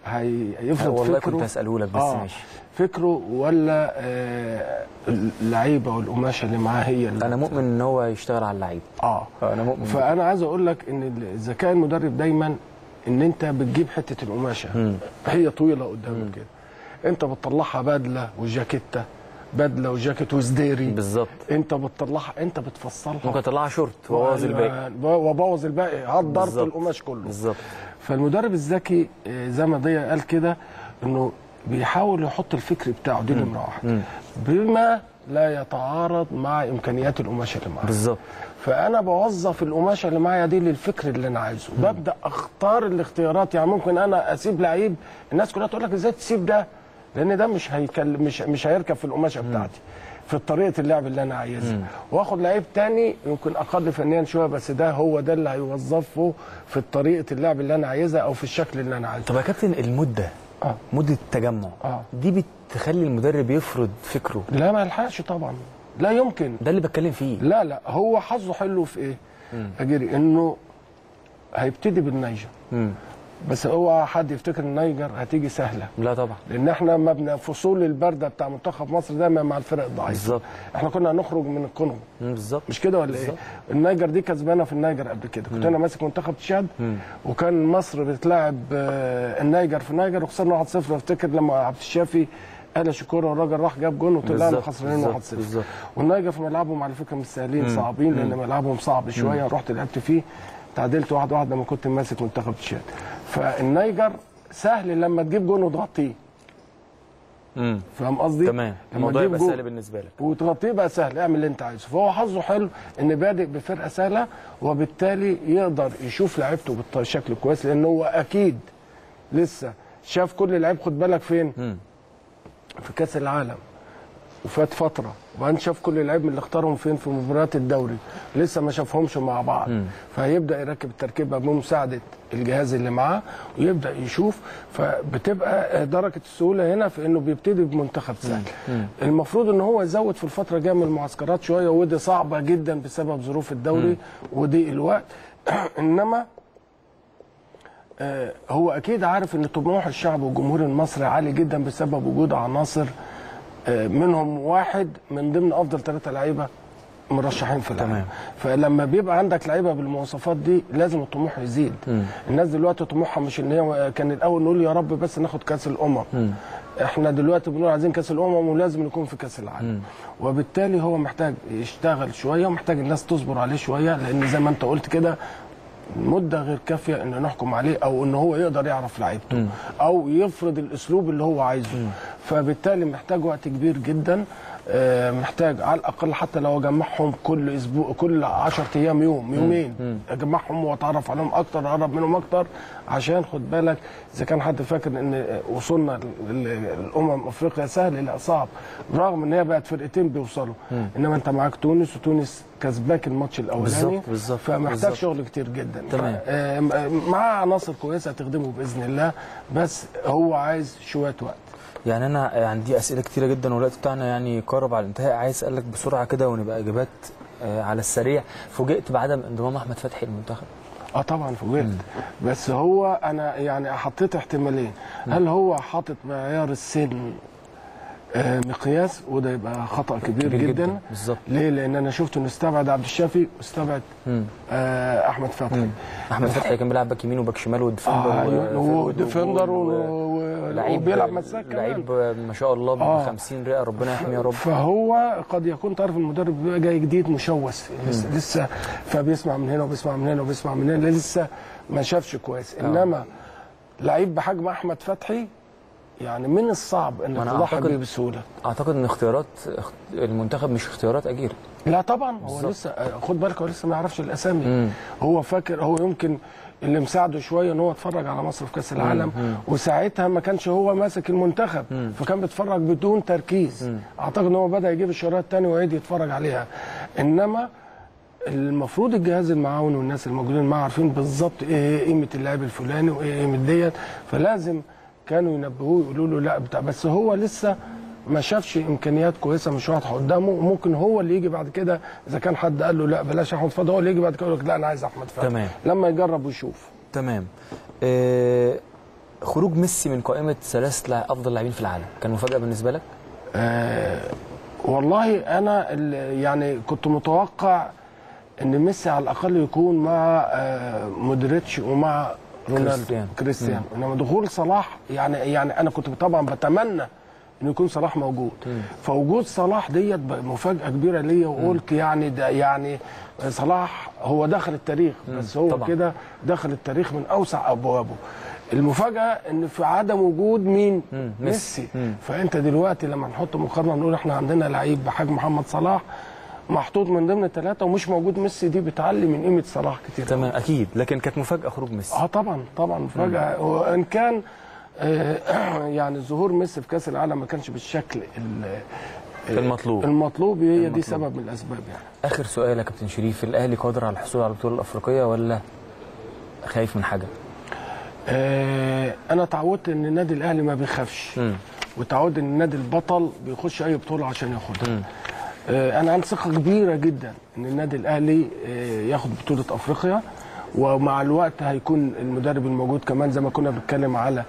هي- هيفرض والله فكره كنت هسأله لك بس ماشي. فكره ولا آه اللعيبه والقماشه اللي معاه هي اللي انا مؤمن ان هو يشتغل على اللعيب اه انا مؤمن فانا عايز اقول لك ان الذكاء المدرب دايما ان انت بتجيب حته القماشه هي طويله قدامك كده انت بتطلعها بدله وجاكيته بدله وجاكيت وسديري بالظبط انت بتطلعها انت بتفصلها ممكن اطلعها شورت وابوظ الباقي أيوة، وابوظ الباقي هدرت بالظبط. القماش كله بالظبط فالمدرب الذكي آه، زي ما ضيا قال كده انه بيحاول يحط الفكر بتاعه دي نمره واحد بما لا يتعارض مع امكانيات القماشه اللي معاه بالظبط فانا بوظف القماشه اللي معايا دي للفكر اللي انا عايزه ببدا اختار الاختيارات يعني ممكن انا اسيب لعيب الناس كلها تقول لك ازاي تسيب ده لان ده مش هيكل مش مش هيركب في القماشه بتاعتي في طريقه اللعب اللي انا عايزها واخد لعيب تاني يمكن اقل فنيا شويه بس ده هو ده اللي هيوظفه في طريقه اللعب اللي انا عايزها او في الشكل اللي انا عايزه طب يا كابتن المده آه. مده التجمع آه. دي بتخلي المدرب يفرض فكره لا ما يلحقش طبعا لا يمكن ده اللي بتكلم فيه لا لا هو حظه حلو في ايه؟ اجري انه هيبتدي بالنيجر مم. بس هو حد يفتكر النيجر هتيجي سهله لا طبعا لان احنا مبنى فصول البرده بتاع منتخب مصر دايما مع الفرق الضعيفه بالظبط. احنا كنا هنخرج من الكونغو مم، بالظبط مش كده ولا ايه؟ النيجر دي كسبانه في النيجر قبل كده كنت انا ماسك منتخب تشاد وكان مصر بتلاعب آه، النيجر في النيجر وخسرنا 1-0 افتكر لما عبد الشافي قال شكورة والراجل راح جاب جون وطلعنا بالظبط، خسرانين بالظبط، 1-0 بالظبط. والنيجر في ملعبهم على فكره مش سهلين صعبين لان ملعبهم صعب شويه رحت لعبت فيه تعادلت واحد واحد لما كنت ماسك منتخب تشاد فالنيجر سهل لما تجيب جون وتغطيه مم. فاهم قصدي؟ تمام لما الموضوع تجيب يبقى جون سهل بالنسبه لك وتغطيه بقى سهل اعمل اللي انت عايزه فهو حظه حلو ان بادئ بفرقه سهله وبالتالي يقدر يشوف لعيبته بشكل كويس لان هو اكيد لسه شاف كل لعيب خد بالك فين مم. في كاس العالم وفات فتره وبعدين شاف كل لعيب من اللي اختارهم فين في مباريات الدوري لسه ما شافهمش مع بعض فهيبدا يركب التركيبه بمساعده الجهاز اللي معاه ويبدا يشوف فبتبقى درجه السهوله هنا في انه بيبتدي بمنتخب سهل المفروض ان هو يزود في الفتره الجايه من المعسكرات شويه ودي صعبه جدا بسبب ظروف الدوري وضيق الوقت انما آه، هو اكيد عارف ان طموح الشعب والجمهور المصري عالي جدا بسبب وجود عناصر آه، منهم واحد من ضمن افضل ثلاثه لعيبه مرشحين في العالم تمام. فلما بيبقى عندك لعيبه بالمواصفات دي لازم الطموح يزيد الناس دلوقتي طموحها مش ان هي كان الاول نقول يا رب بس ناخد كاس الامم احنا دلوقتي بنقول عايزين كاس الامم ولازم نكون في كاس العالم وبالتالي هو محتاج يشتغل شويه ومحتاج الناس تصبر عليه شويه لان زي ما انت قلت كده مده غير كافيه ان نحكم عليه او ان هو يقدر يعرف لعيبته او يفرض الاسلوب اللي هو عايزه فبالتالي محتاج وقت كبير جدا آه، محتاج على الاقل حتى لو اجمعهم كل اسبوع كل 10 ايام يوم يومين اجمعهم واتعرف عليهم اكتر اقرب منهم اكتر عشان خد بالك اذا كان حد فاكر ان وصولنا الامم افريقيا سهل لا صعب رغم ان هي بقت فرقتين بيوصلوا انما انت معاك تونس وتونس كسباك الماتش الاولاني بالظبط، بالظبط، فمحتاج بالظبط. شغل كتير جدا تمام. ف- آه، م- معاه عناصر كويسه هتخدمه باذن الله بس هو عايز شويه وقت يعني انا عندي اسئله كتيره جدا والوقت بتاعنا يعني قرب على الانتهاء عايز اسالك بسرعه كده ونبقى اجابات آه، على السريع فوجئت بعدم انضمام احمد فتحي للمنتخب اه طبعا فوجئت بس هو انا يعني حطيت احتمالين هل هو حاطط معيار السن آه، مقياس وده يبقى خطا كبير, كبير جدا, جدا، بالظبط. ليه لان انا شفت انه استبعد عبد الشافي واستبعد آه احمد فتحي احمد فتحي كان بيلعب باك يمين وباك شمال وديفندر آه أيوة، و- وديفندر و- و- و- لعيب وبيلعب مساك كمان لعيب ما شاء الله ب آه. 50 رئه ربنا يحميه يا رب فهو قد يكون تعرف المدرب بيبقى جاي جديد مشوش لسه, لسه فبيسمع من هنا وبيسمع من هنا وبيسمع من هنا لسه ما شافش كويس انما لعيب بحجم احمد فتحي يعني من الصعب انك وأنا تضحي أعتقد- بيه بسهوله اعتقد ان اختيارات اخت- المنتخب مش اختيارات اجير لا طبعا هو لسه آه، خد بالك هو لسه ما يعرفش الاسامي هو فاكر هو يمكن اللي مساعده شويه ان هو اتفرج على مصر في كاس العالم وساعتها ما كانش هو ماسك المنتخب فكان بيتفرج بدون تركيز اعتقد ان هو بدا يجيب الشرايط تاني ويعيد يتفرج عليها انما المفروض الجهاز المعاون والناس الموجودين معاه عارفين بالظبط ايه هي قيمه اللاعب الفلاني وايه قيمه ديت فلازم كانوا ينبهوه يقولوا له لا بتاع بس هو لسه ما شافش امكانيات كويسه مش واضحه قدامه وممكن هو اللي يجي بعد كده اذا كان حد قال له لا بلاش احمد فتحي هو اللي يجي بعد كده يقول لك لا انا عايز احمد فتحي تمام. لما يجرب ويشوف تمام آه، خروج ميسي من قائمه ثلاث لا- افضل لاعبين في العالم كان مفاجاه بالنسبه لك والله انا ال- يعني كنت متوقع ان ميسي على الاقل يكون مع آه، مودريتش ومع رونالدو كريستيانو. كريستيانو انما دخول صلاح يعني يعني انا كنت طبعا بتمنى ان يكون صلاح موجود فوجود صلاح ديت بقى مفاجاه كبيره ليا وقلت يعني ده يعني صلاح هو دخل التاريخ بس هو طبعاً. كده دخل التاريخ من اوسع ابوابه المفاجاه ان في عدم وجود مين ميسي. ميسي فانت دلوقتي لما نحط مقارنه نقول احنا عندنا لعيب بحجم محمد صلاح محطوط من ضمن الثلاثه ومش موجود ميسي دي بتعلي من قيمه صلاح كتير تمام اكيد لكن كانت مفاجاه خروج ميسي اه طبعا طبعا مفاجاه وان كان آه يعني ظهور ميسي في كاس العالم ما كانش بالشكل ال- المطلوب. المطلوب هي دي سبب من الاسباب يعني اخر سؤال يا كابتن شريف الاهلي قادر على الحصول على البطوله الافريقيه ولا خايف من حاجه آه انا اتعودت ان النادي الاهلي ما بيخافش وتعودت ان النادي البطل بيخش اي بطوله عشان ياخدها آه انا عندي ثقه كبيره جدا ان النادي الاهلي آه ياخد بطوله افريقيا ومع الوقت هيكون المدرب الموجود كمان زي ما كنا بنتكلم على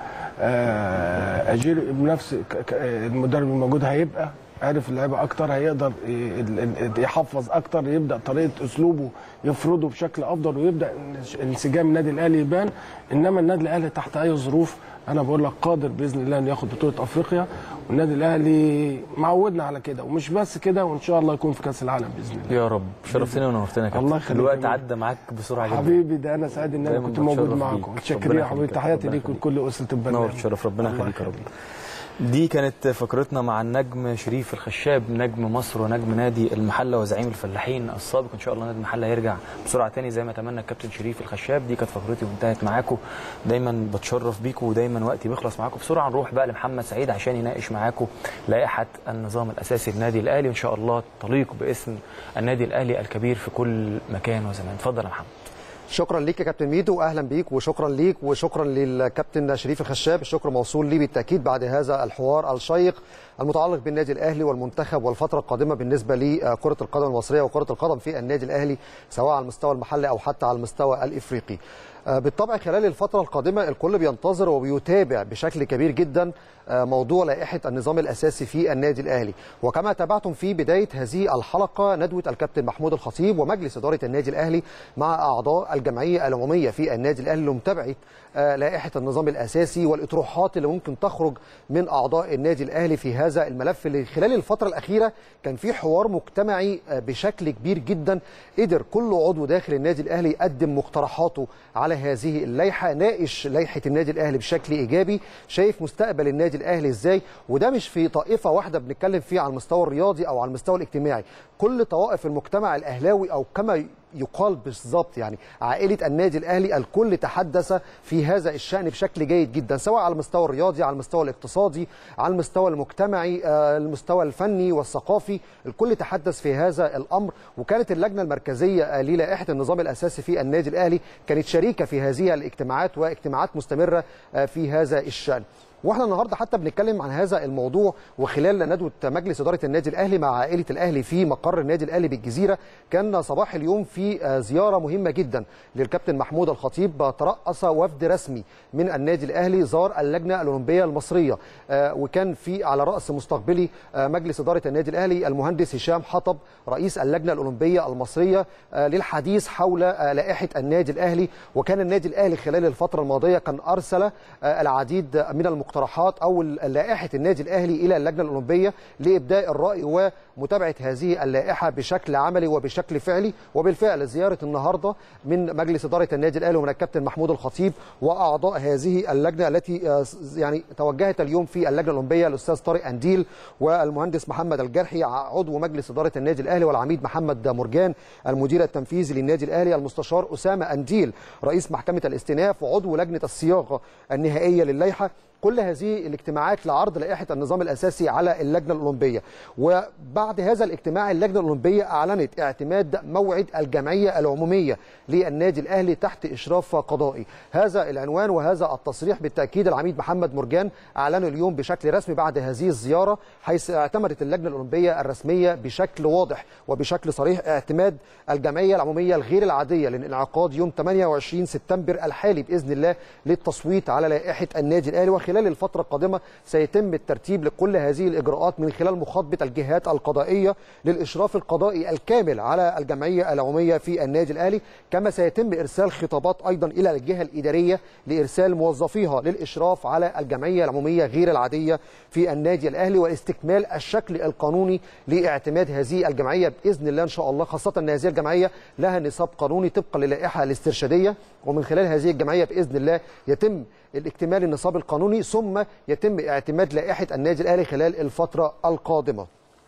آه اجير بنفس ك- ك- المدرب الموجود هيبقى عارف اللعيبه اكتر هيقدر ي- ال- ال- يحفظ اكتر يبدا طريقه اسلوبه يفرضه بشكل افضل ويبدا انسجام النادي الاهلي يبان انما النادي الاهلي تحت اي ظروف انا بقول لك قادر باذن الله انه ياخد بطوله افريقيا والنادي الاهلي معودنا على كده ومش بس كده وان شاء الله يكون في كاس العالم باذن الله يا رب شرفتنا ونورتنا يا كابتن الله يخليك الوقت يا مين. عدى معاك بسرعه جدا حبيبي ده انا سعيد ان انا دايماً كنت موجود بتشرف معاكم بيك. متشكرين ربنا يا حبيبي يخليك. تحياتي ربنا ليكم يخليك. لكل اسره البرنامج نور شرف ربنا الله يخليك يا رب يخليك. دي كانت فقرتنا مع النجم شريف الخشاب نجم مصر ونجم نادي المحله وزعيم الفلاحين السابق ان شاء الله نادي المحله هيرجع بسرعه تاني زي ما تمنى الكابتن شريف الخشاب دي كانت فقرتي وانتهت معاكم دايما بتشرف بيكم ودايما وقتي بيخلص معاكم بسرعه نروح بقى لمحمد سعيد عشان يناقش معاكم لائحه النظام الاساسي للنادي الاهلي وان شاء الله تليق باسم النادي الاهلي الكبير في كل مكان وزمان اتفضل يا محمد شكرا ليك يا كابتن ميدو واهلا بيك وشكرا ليك وشكرا للكابتن شريف الخشاب الشكر موصول لي بالتاكيد بعد هذا الحوار الشيق المتعلق بالنادي الاهلي والمنتخب والفتره القادمه بالنسبه لكره القدم المصريه وكره القدم في النادي الاهلي سواء على المستوى المحلي او حتى على المستوى الافريقي آه، بالطبع خلال الفترة القادمة الكل بينتظر وبيتابع بشكل كبير جدا آه، موضوع لائحة النظام الأساسي في النادي الأهلي وكما تابعتم في بداية هذه الحلقة ندوة الكابتن محمود الخطيب ومجلس إدارة النادي الأهلي مع أعضاء الجمعية العمومية في النادي الأهلي لمتابعة آه، لائحة النظام الأساسي والإطروحات اللي ممكن تخرج من أعضاء النادي الأهلي في هذا الملف اللي خلال الفترة الأخيرة كان في حوار مجتمعي آه، بشكل كبير جدا قدر كل عضو داخل النادي الأهلي يقدم مقترحاته على هذه اللائحة ناقش لائحة النادي الأهلي بشكل إيجابي شايف مستقبل النادي الأهلي إزاي وده مش في طائفة واحدة بنتكلم فيه على المستوى الرياضي أو على المستوى الاجتماعي كل طوائف المجتمع الأهلاوي أو كما يقال بالظبط يعني عائلة النادي الأهلي الكل تحدث في هذا الشأن بشكل جيد جدا سواء على المستوى الرياضي على المستوى الاقتصادي على المستوى المجتمعي آه، المستوى الفني والثقافي الكل تحدث في هذا الأمر وكانت اللجنة المركزية آه، للائحة النظام الأساسي في النادي الأهلي كانت شريكة في هذه الاجتماعات واجتماعات مستمرة آه، في هذا الشأن واحنا النهارده حتى بنتكلم عن هذا الموضوع وخلال ندوه مجلس اداره النادي الاهلي مع عائله الاهلي في مقر النادي الاهلي بالجزيره كان صباح اليوم في آه، زياره مهمه جدا للكابتن محمود الخطيب ترأس وفد رسمي من النادي الاهلي زار اللجنه الاولمبيه المصريه آه، وكان في على راس مستقبلي آه، مجلس اداره النادي الاهلي المهندس هشام حطب رئيس اللجنه الاولمبيه المصريه آه، للحديث حول آه، لائحه النادي الاهلي وكان النادي الاهلي خلال الفتره الماضيه كان ارسل آه، العديد من المقترحات او لائحه النادي الاهلي الى اللجنه الاولمبيه لابداء الراي ومتابعه هذه اللائحه بشكل عملي وبشكل فعلي وبالفعل زياره النهارده من مجلس اداره النادي الاهلي ومن الكابتن محمود الخطيب واعضاء هذه اللجنه التي آه، يعني توجهت اليوم في اللجنه الاولمبيه الاستاذ طارق انديل والمهندس محمد الجرحي عضو مجلس اداره النادي الاهلي والعميد محمد مرجان المدير التنفيذي للنادي الاهلي المستشار اسامه انديل رئيس محكمه الاستئناف وعضو لجنه الصياغه النهائيه للائحه كل هذه الاجتماعات لعرض لائحه النظام الاساسي على اللجنه الاولمبيه وبعد هذا الاجتماع اللجنه الاولمبيه اعلنت اعتماد موعد الجمعيه العموميه للنادي الاهلي تحت اشراف قضائي هذا العنوان وهذا التصريح بالتاكيد العميد محمد مرجان اعلنه اليوم بشكل رسمي بعد هذه الزياره حيث اعتمدت اللجنه الاولمبيه الرسميه بشكل واضح وبشكل صريح اعتماد الجمعيه العموميه الغير العاديه للانعقاد يوم 28 سبتمبر الحالي باذن الله للتصويت على لائحه النادي الاهلي وخلال الفتره القادمه سيتم الترتيب لكل هذه الاجراءات من خلال مخاطبه الجهات القضائيه للاشراف القضائي الكامل على الجمعيه العموميه في النادي الاهلي كما سيتم ارسال خطابات ايضا الى الجهه الاداريه لارسال موظفيها للاشراف على الجمعيه العموميه غير العاديه في النادي الاهلي واستكمال الشكل القانوني لاعتماد هذه الجمعيه باذن الله ان شاء الله خاصه ان هذه الجمعيه لها نصاب قانوني طبقا للائحه الاسترشاديه ومن خلال هذه الجمعيه باذن الله يتم الاكتمال النصاب القانوني ثم يتم اعتماد لائحه النادي الاهلي خلال الفتره القادمه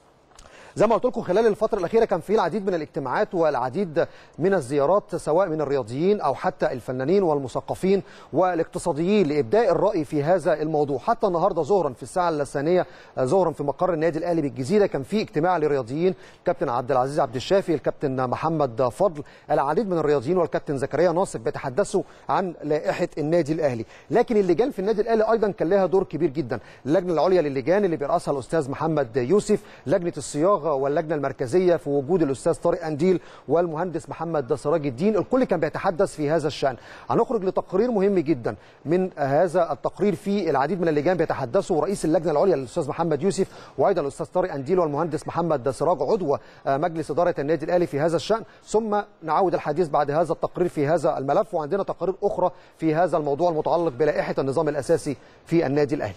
زي ما قلت لكم خلال الفترة الأخيرة كان في العديد من الاجتماعات والعديد من الزيارات سواء من الرياضيين أو حتى الفنانين والمثقفين والاقتصاديين لإبداء الرأي في هذا الموضوع حتى النهاردة ظهرا في الساعة الثانية ظهرا في مقر النادي الأهلي بالجزيرة كان في اجتماع للرياضيين الكابتن عبد العزيز عبد الشافي الكابتن محمد فضل العديد من الرياضيين والكابتن زكريا ناصر بيتحدثوا عن لائحة النادي الأهلي لكن اللجان في النادي الأهلي أيضا كان لها دور كبير جدا اللجنة العليا للجان اللي بيرأسها الأستاذ محمد يوسف لجنة الصياغة واللجنه المركزيه في وجود الاستاذ طارق انديل والمهندس محمد سراج الدين الكل كان بيتحدث في هذا الشان هنخرج لتقرير مهم جدا من هذا التقرير في العديد من اللجان بيتحدثوا رئيس اللجنه العليا الاستاذ محمد يوسف وايضا الاستاذ طارق انديل والمهندس محمد سراج عضو مجلس اداره النادي الاهلي في هذا الشان ثم نعود الحديث بعد هذا التقرير في هذا الملف وعندنا تقارير اخرى في هذا الموضوع المتعلق بلائحه النظام الاساسي في النادي الاهلي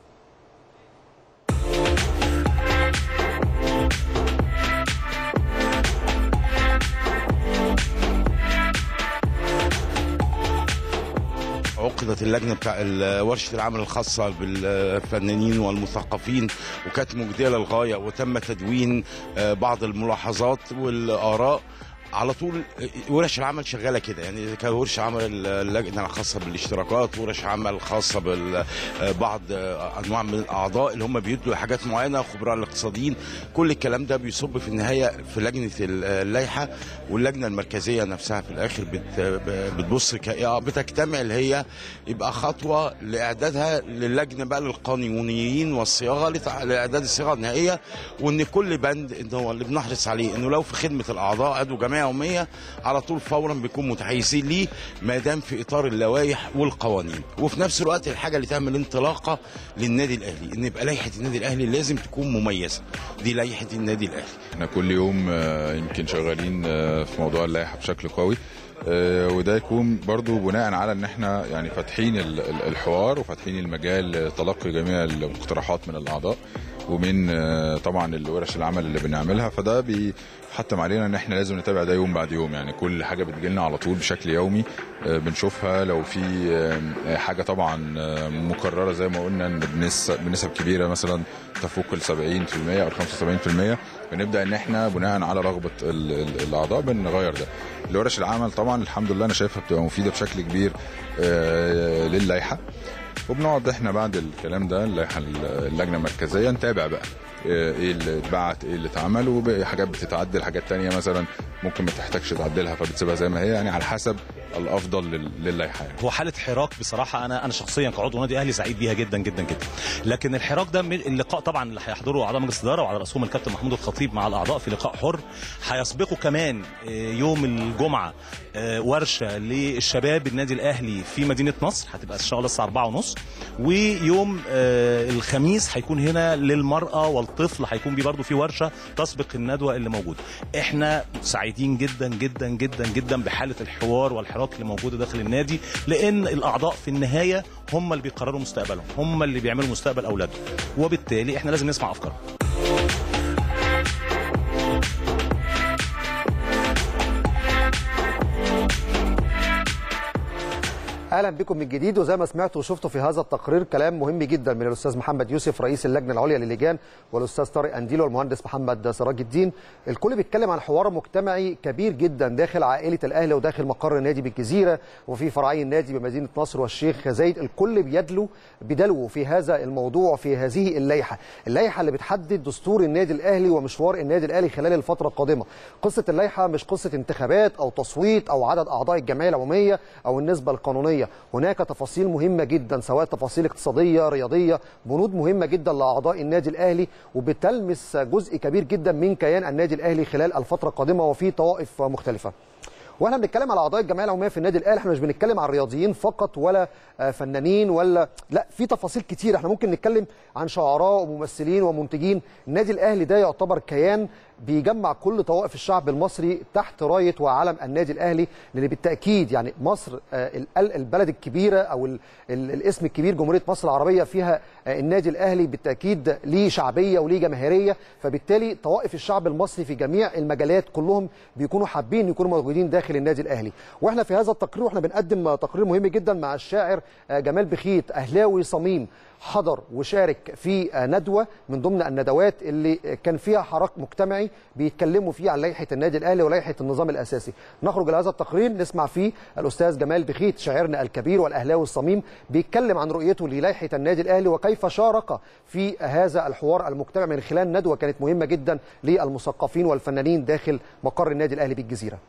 عقدت اللجنه بتاع ورشه العمل الخاصه بالفنانين والمثقفين وكانت مجديه للغايه وتم تدوين بعض الملاحظات والاراء على طول ورش العمل شغاله كده يعني كان ورش عمل اللجنه الخاصه بالاشتراكات ورش عمل خاصه ببعض انواع من الاعضاء اللي هم بيدوا حاجات معينه خبراء الاقتصاديين كل الكلام ده بيصب في النهايه في لجنه اللائحه واللجنه المركزيه نفسها في الاخر بت بتبص بتجتمع اللي هي يبقى خطوه لاعدادها للجنه بقى للقانونيين والصياغه لاعداد الصياغه النهائيه وان كل بند ان هو اللي بنحرص عليه انه لو في خدمه الاعضاء عضو جمعيه يوميه على طول فورا بيكون متحيزين ليه ما دام في اطار اللوائح والقوانين وفي نفس الوقت الحاجه اللي تعمل انطلاقه للنادي الاهلي ان يبقى لائحه النادي الاهلي لازم تكون مميزه دي لائحه النادي الاهلي احنا كل يوم يمكن شغالين في موضوع اللائحه بشكل قوي وده يكون برضو بناء على ان احنا يعني فاتحين الحوار وفاتحين المجال لتلقي جميع المقترحات من الاعضاء ومن طبعا الورش العمل اللي بنعملها فده بيحتم علينا ان احنا لازم نتابع ده يوم بعد يوم يعني كل حاجه بتجيلنا على طول بشكل يومي بنشوفها لو في حاجه طبعا مكرره زي ما قلنا بنسب كبيره مثلا تفوق ال 70% او 75% بنبدا ان احنا بناء على رغبه الاعضاء بنغير ده الورش العمل طبعا الحمد لله انا شايفها بتبقى مفيده بشكل كبير للائحه وبنقعد احنا بعد الكلام ده اللائحه اللجنه المركزيه نتابع بقى ايه اللي اتبعت ايه اللي اتعمل وحاجات بتتعدل حاجات تانية مثلا ممكن ما تحتاجش تعدلها فبتسيبها زي ما هي يعني على حسب الافضل للائحه يعني. هو حاله حراك بصراحه انا انا شخصيا كعضو نادي اهلي سعيد بيها جدا جدا جدا لكن الحراك ده اللقاء طبعا اللي هيحضره اعضاء مجلس الاداره وعلى راسهم الكابتن محمود الخطيب مع الاعضاء في لقاء حر هيسبقه كمان يوم الجمعه ورشه للشباب النادي الاهلي في مدينه نصر هتبقى ان شاء الله الساعه 4:30 ويوم الخميس هيكون هنا للمراه والطفل هيكون بيه برضه في ورشه تسبق الندوه اللي موجوده احنا سعيدين جدا جدا جدا جدا بحاله الحوار والحراك اللي موجوده داخل النادي لان الاعضاء في النهايه هم اللي بيقرروا مستقبلهم هم اللي بيعملوا مستقبل اولادهم وبالتالي احنا لازم نسمع افكارهم اهلا بكم من جديد وزي ما سمعتوا وشفتوا في هذا التقرير كلام مهم جدا من الاستاذ محمد يوسف رئيس اللجنه العليا للجان والاستاذ طارق انديل والمهندس محمد سراج الدين الكل بيتكلم عن حوار مجتمعي كبير جدا داخل عائله الاهلي وداخل مقر النادي بالجزيره وفي فرعي النادي بمدينه نصر والشيخ زايد الكل بيدلو بدلو في هذا الموضوع في هذه اللائحه اللائحه اللي بتحدد دستور النادي الاهلي ومشوار النادي الاهلي خلال الفتره القادمه قصه اللائحه مش قصه انتخابات او تصويت او عدد اعضاء الجمعيه العموميه او النسبه القانونيه هناك تفاصيل مهمه جدا سواء تفاصيل اقتصاديه رياضيه بنود مهمه جدا لاعضاء النادي الاهلي وبتلمس جزء كبير جدا من كيان النادي الاهلي خلال الفتره القادمه وفي طوائف مختلفه واحنا بنتكلم على اعضاء الجمعيه العموميه في النادي الاهلي احنا مش بنتكلم عن رياضيين فقط ولا آه، فنانين ولا لا في تفاصيل كتير احنا ممكن نتكلم عن شعراء وممثلين ومنتجين النادي الاهلي ده يعتبر كيان بيجمع كل طوائف الشعب المصري تحت رايه وعلم النادي الاهلي لان بالتاكيد يعني مصر آه، ال- البلد الكبيره او ال- ال- الاسم الكبير جمهوريه مصر العربيه فيها آه، النادي الاهلي بالتاكيد ليه شعبيه وليه جماهيريه فبالتالي طوائف الشعب المصري في جميع المجالات كلهم بيكونوا حابين يكونوا موجودين داخل النادي الاهلي واحنا في هذا التقرير واحنا بنقدم تقرير مهم جدا مع الشاعر آه، جمال بخيت اهلاوي صميم حضر وشارك في آه، ندوه من ضمن الندوات اللي آه، كان فيها حراك مجتمعي بيتكلموا فيه عن لائحه النادي الاهلي ولائحه النظام الاساسي نخرج لهذا التقرير نسمع فيه الاستاذ جمال بخيت شاعرنا الكبير والاهلاوي الصميم بيتكلم عن رؤيته للائحه النادي الاهلي وكيف شارك في هذا الحوار المجتمعي من خلال ندوه كانت مهمه جدا للمثقفين والفنانين داخل مقر النادي الاهلي بالجزيره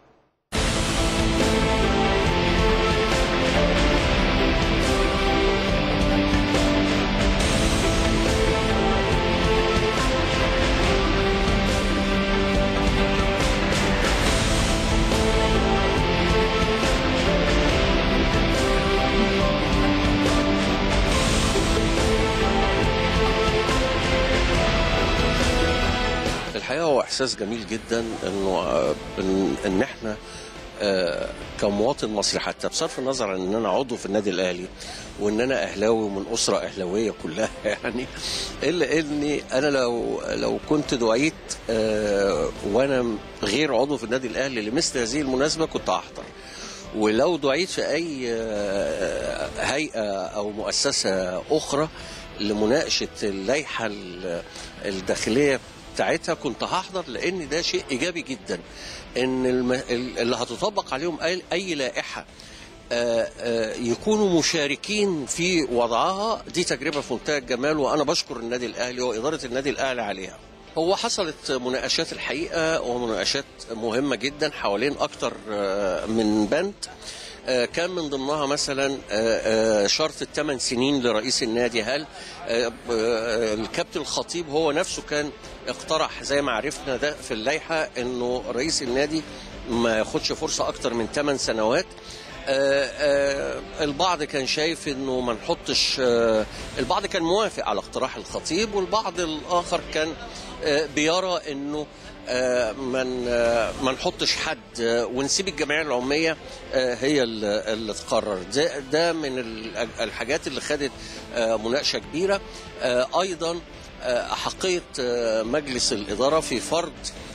الحقيقه هو احساس جميل جدا انه آه، ان, إن احنا آه، كمواطن مصري حتى بصرف النظر عن ان انا عضو في النادي الاهلي وان انا اهلاوي ومن اسره اهلاويه كلها يعني الا اني انا لو لو كنت دعيت آه، وانا غير عضو في النادي الاهلي لمثل هذه المناسبه كنت هحضر ولو دعيت في اي آه، هيئه او مؤسسه اخرى لمناقشه اللائحه ال- الداخليه بتاعتها كنت هحضر لان ده شيء ايجابي جدا ان الم... اللي هتطبق عليهم اي, أي لائحه آه، آه، يكونوا مشاركين في وضعها دي تجربه في منتهى الجمال وانا بشكر النادي الاهلي واداره النادي الاهلي عليها. هو حصلت مناقشات الحقيقه ومناقشات مهمه جدا حوالين اكتر آه، من بند آه، كان من ضمنها مثلا آه، آه، شرط الثمان سنين لرئيس النادي هل آه، آه، الكابتن الخطيب هو نفسه كان اقترح زي ما عرفنا ده في اللائحه انه رئيس النادي ما ياخدش فرصه اكتر من 8 سنوات آه، آه، البعض كان شايف انه ما نحطش آه، البعض كان موافق على اقتراح الخطيب والبعض الاخر كان آه، بيرى انه آه، من آه، ما نحطش حد آه، ونسيب الجمعيه العموميه آه، هي اللي اللي تقرر ده, ده من ال- الحاجات اللي خدت آه، مناقشه كبيره آه، ايضا آه، احقيه آه، مجلس الاداره في فرض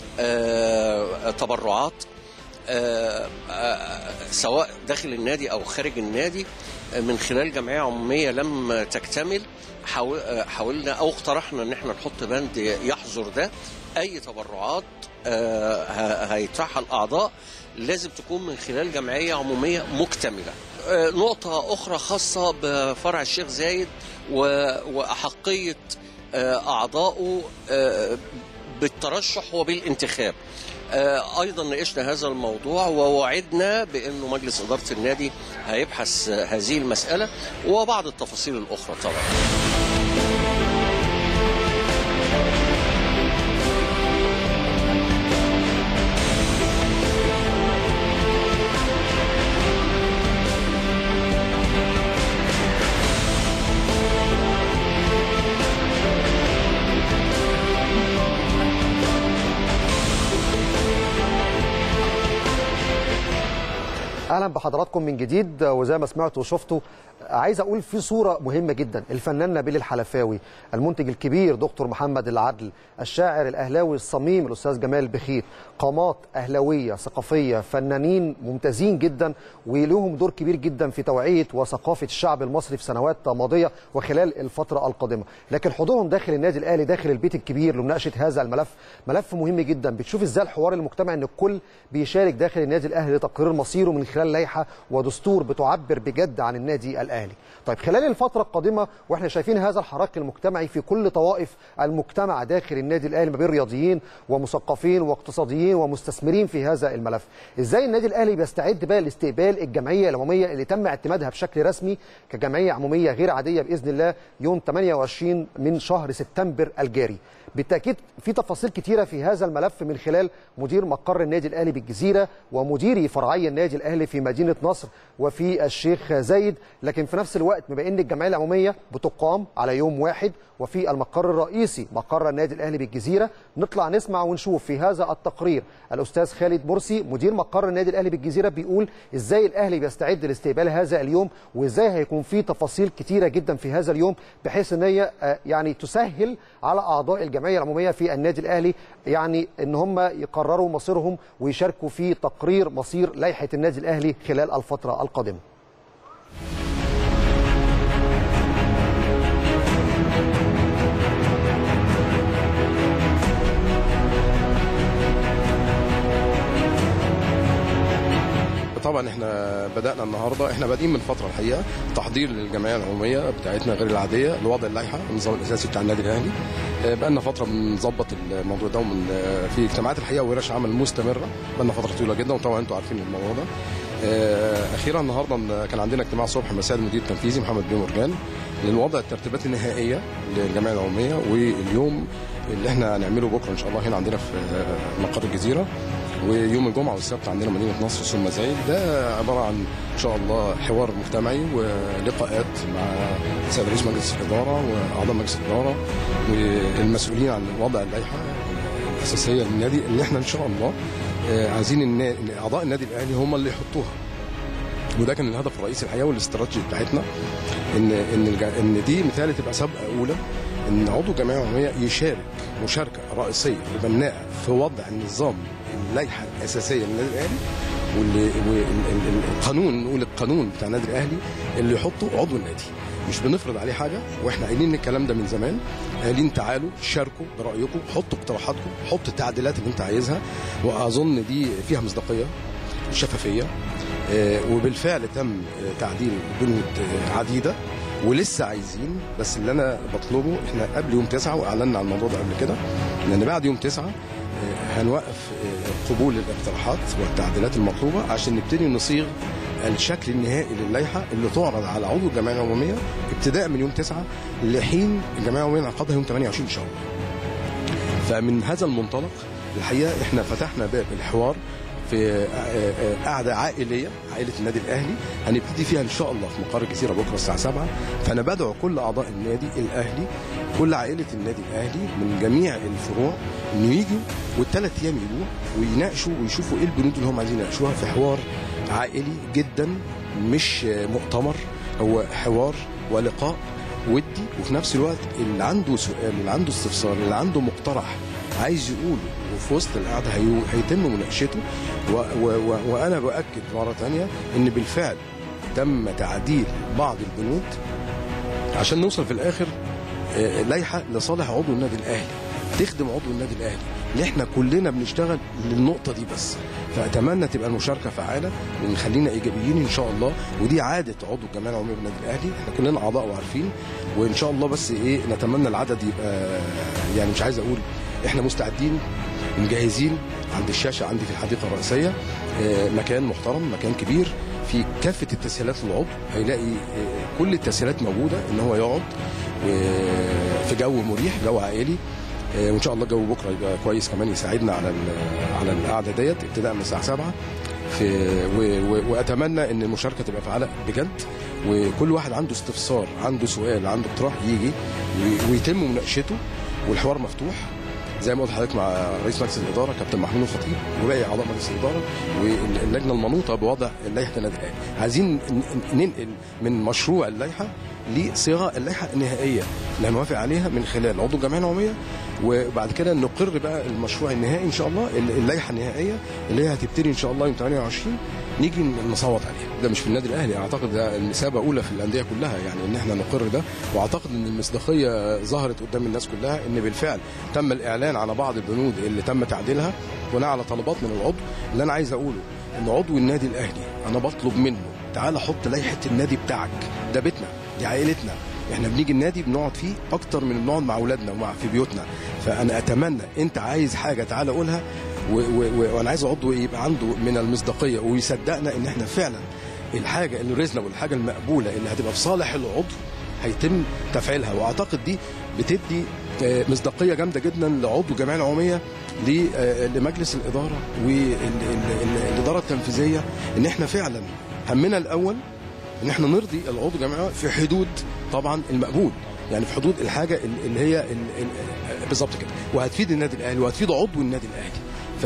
آه، تبرعات آه، آه، سواء داخل النادي او خارج النادي آه، من خلال جمعيه عموميه لم تكتمل حاول- آه، حاولنا او اقترحنا ان احنا نحط بند يحظر ده اي تبرعات آه، ه- هيدفعها الاعضاء لازم تكون من خلال جمعيه عموميه مكتمله. آه، نقطه اخرى خاصه بفرع الشيخ زايد و- واحقيه آه، اعضائه آه، بالترشح وبالانتخاب. آه، ايضا ناقشنا هذا الموضوع ووعدنا بانه مجلس اداره النادي هيبحث آه، هذه المساله وبعض التفاصيل الاخرى طبعا. اهلا بحضراتكم من جديد وزي ما سمعتوا وشفتوا عايز اقول في صوره مهمه جدا الفنان نبيل الحلفاوي المنتج الكبير دكتور محمد العدل الشاعر الاهلاوي الصميم الاستاذ جمال بخيت قامات اهلاويه ثقافيه فنانين ممتازين جدا ولهم دور كبير جدا في توعيه وثقافه الشعب المصري في سنوات ماضيه وخلال الفتره القادمه لكن حضورهم داخل النادي الاهلي داخل البيت الكبير لمناقشه هذا الملف ملف مهم جدا بتشوف ازاي الحوار المجتمعي ان الكل بيشارك داخل النادي الاهلي لتقرير مصيره من خلال لائحه ودستور بتعبر بجد عن النادي الاهلي طيب خلال الفتره القادمه واحنا شايفين هذا الحراك المجتمعي في كل طوائف المجتمع داخل النادي الاهلي ما بين رياضيين ومثقفين واقتصاديين ومستثمرين في هذا الملف ازاي النادي الاهلي بيستعد بقى لاستقبال الجمعيه العموميه اللي تم اعتمادها بشكل رسمي كجمعيه عموميه غير عاديه باذن الله يوم 28 من شهر سبتمبر الجاري بالتاكيد في تفاصيل كتيره في هذا الملف من خلال مدير مقر النادي الاهلي بالجزيره ومديري فرعي النادي الاهلي في مدينه نصر وفي الشيخ زايد لكن في نفس الوقت بما ان الجمعيه العموميه بتقام على يوم واحد وفي المقر الرئيسي مقر النادي الاهلي بالجزيره نطلع نسمع ونشوف في هذا التقرير الاستاذ خالد مرسي مدير مقر النادي الاهلي بالجزيره بيقول ازاي الاهلي بيستعد لاستقبال هذا اليوم وازاي هيكون في تفاصيل كتيره جدا في هذا اليوم بحيث ان هي آه، يعني تسهل على اعضاء الجمعيه العموميه في النادي الاهلي يعني ان هم يقرروا مصيرهم ويشاركوا في تقرير مصير لائحه النادي الاهلي خلال الفتره القادمه طبعا احنا بدانا النهارده احنا بادئين من فتره الحقيقه تحضير للجمعيه العموميه بتاعتنا غير العاديه لوضع اللائحه النظام الاساسي بتاع النادي الاهلي آه، بقالنا فتره بنظبط الموضوع ده ومن آه، في اجتماعات الحقيقه وورش عمل مستمره بقالنا فتره طويله جدا وطبعا انتوا عارفين الموضوع ده آه، اخيرا النهارده كان عندنا اجتماع صبح مساء المدير التنفيذي محمد بن مرجان للوضع الترتيبات النهائيه للجمعيه العموميه واليوم اللي احنا هنعمله بكره ان شاء الله هنا عندنا في آه، مقر الجزيره ويوم الجمعه والسبت عندنا مدينه نصر ثم زايد ده عباره عن ان شاء الله حوار مجتمعي ولقاءات مع سيد رئيس مجلس الاداره واعضاء مجلس الاداره والمسؤولين عن وضع اللائحه الاساسيه للنادي اللي احنا ان شاء الله آه، عايزين النا- اعضاء النادي الاهلي هم اللي يحطوها وده كان الهدف الرئيسي الحقيقه والاستراتيجي بتاعتنا ان ان الج- ان دي مثال تبقى سابقه اولى ان عضو الجمعيه العموميه يشارك مشاركه رئيسيه وبناءه في وضع النظام اللائحه الاساسيه للنادي الاهلي واللي والقانون نقول القانون بتاع النادي الاهلي اللي يحطه عضو النادي مش بنفرض عليه حاجه واحنا قايلين الكلام ده من زمان قايلين تعالوا شاركوا برايكم حطوا اقتراحاتكم حطوا التعديلات اللي انت عايزها واظن دي فيها مصداقيه شفافيه آه، وبالفعل تم آه، تعديل بنود آه، عديده ولسه عايزين بس اللي انا بطلبه احنا قبل يوم تسعة واعلنا عن الموضوع ده قبل كده لان بعد يوم تسعة آه، هنوقف آه، قبول الاقتراحات والتعديلات المطلوبه عشان نبتدي نصيغ الشكل النهائي للائحه اللي تعرض على عضو الجمعيه العموميه ابتداء من يوم 9 لحين الجمعيه العموميه انعقادها يوم 28 شهر. فمن هذا المنطلق الحقيقه احنا فتحنا باب الحوار في آه، آه، قعده عائليه عائله النادي الاهلي هنبتدي فيها ان شاء الله في مقر الجزيره بكره الساعه 7 فانا بدعو كل اعضاء النادي الاهلي كل عائله النادي الاهلي من جميع الفروع انه يجوا والثلاث ايام يجوا ويناقشوا ويشوفوا ايه البنود اللي هم عايزين يناقشوها في حوار عائلي جدا مش آه، مؤتمر هو حوار ولقاء ودي وفي نفس الوقت اللي عنده سؤال اللي عنده استفسار اللي عنده مقترح عايز يقوله وفي وسط القعده هي- هيتم مناقشته و و و وانا باكد مره تانية ان بالفعل تم تعديل بعض البنود عشان نوصل في الاخر آه، لائحه لصالح عضو النادي الاهلي تخدم عضو النادي الاهلي اللي احنا كلنا بنشتغل للنقطه دي بس فاتمنى تبقى المشاركه فعاله ونخلينا ايجابيين ان شاء الله ودي عاده عضو الجمعيه العموميه بالنادي الاهلي احنا كلنا اعضاء وعارفين وان شاء الله بس ايه نتمنى العدد يبقى يعني مش عايز اقول احنا مستعدين ومجهزين عند الشاشه عندي في الحديقه الرئيسيه آه، مكان محترم مكان كبير في كافه التسهيلات للعضو هيلاقي آه، كل التسهيلات موجوده ان هو يقعد و- في جو مريح جو عائلي آه، وان شاء الله الجو بكره يبقى كويس كمان يساعدنا على ال- على القعده ديت ابتداء من الساعه 7 في و و واتمنى ان المشاركه تبقى فعاله بجد وكل واحد عنده استفسار عنده سؤال عنده اقتراح يجي و- ويتم مناقشته والحوار مفتوح زي ما قلت لحضرتك مع رئيس مجلس الاداره كابتن محمود الخطيب وباقي اعضاء مجلس الاداره واللجنه المنوطه بوضع لائحه النادي الاهلي عايزين ن- ن- ننقل من مشروع اللائحه لصيغه اللائحه النهائيه اللي هنوافق عليها من خلال عضو الجمعيه العموميه وبعد كده نقر بقى المشروع النهائي ان شاء الله اللائحه النهائيه اللي هي هتبتدي ان شاء الله يوم 28 نيجي نصوت عليها ده مش في النادي الاهلي اعتقد ده المثابه اولى في الانديه كلها يعني ان احنا نقر ده واعتقد ان المصداقيه ظهرت قدام الناس كلها ان بالفعل تم الاعلان على بعض البنود اللي تم تعديلها بناء على طلبات من العضو اللي انا عايز اقوله ان عضو النادي الاهلي انا بطلب منه تعالى حط لائحه النادي بتاعك ده بيتنا دي عائلتنا احنا بنيجي النادي بنقعد فيه اكتر من بنقعد مع اولادنا ومع في بيوتنا فانا اتمنى انت عايز حاجه تعالى قولها و- و- و- وانا عايز عضو يبقى عنده من المصداقيه ويصدقنا ان احنا فعلا الحاجه الريزنبل الحاجه المقبوله اللي هتبقى في صالح العضو هيتم تفعيلها واعتقد دي بتدي آه، مصداقيه جامده جدا لعضو الجمعيه العموميه ل- آه، لمجلس الاداره والاداره التنفيذيه ان احنا فعلا همنا الاول ان احنا نرضي العضو الجمعيه في حدود طبعا المقبول يعني في حدود الحاجه ال- اللي هي ال- ال- بالظبط كده وهتفيد النادي الاهلي وهتفيد عضو النادي الاهلي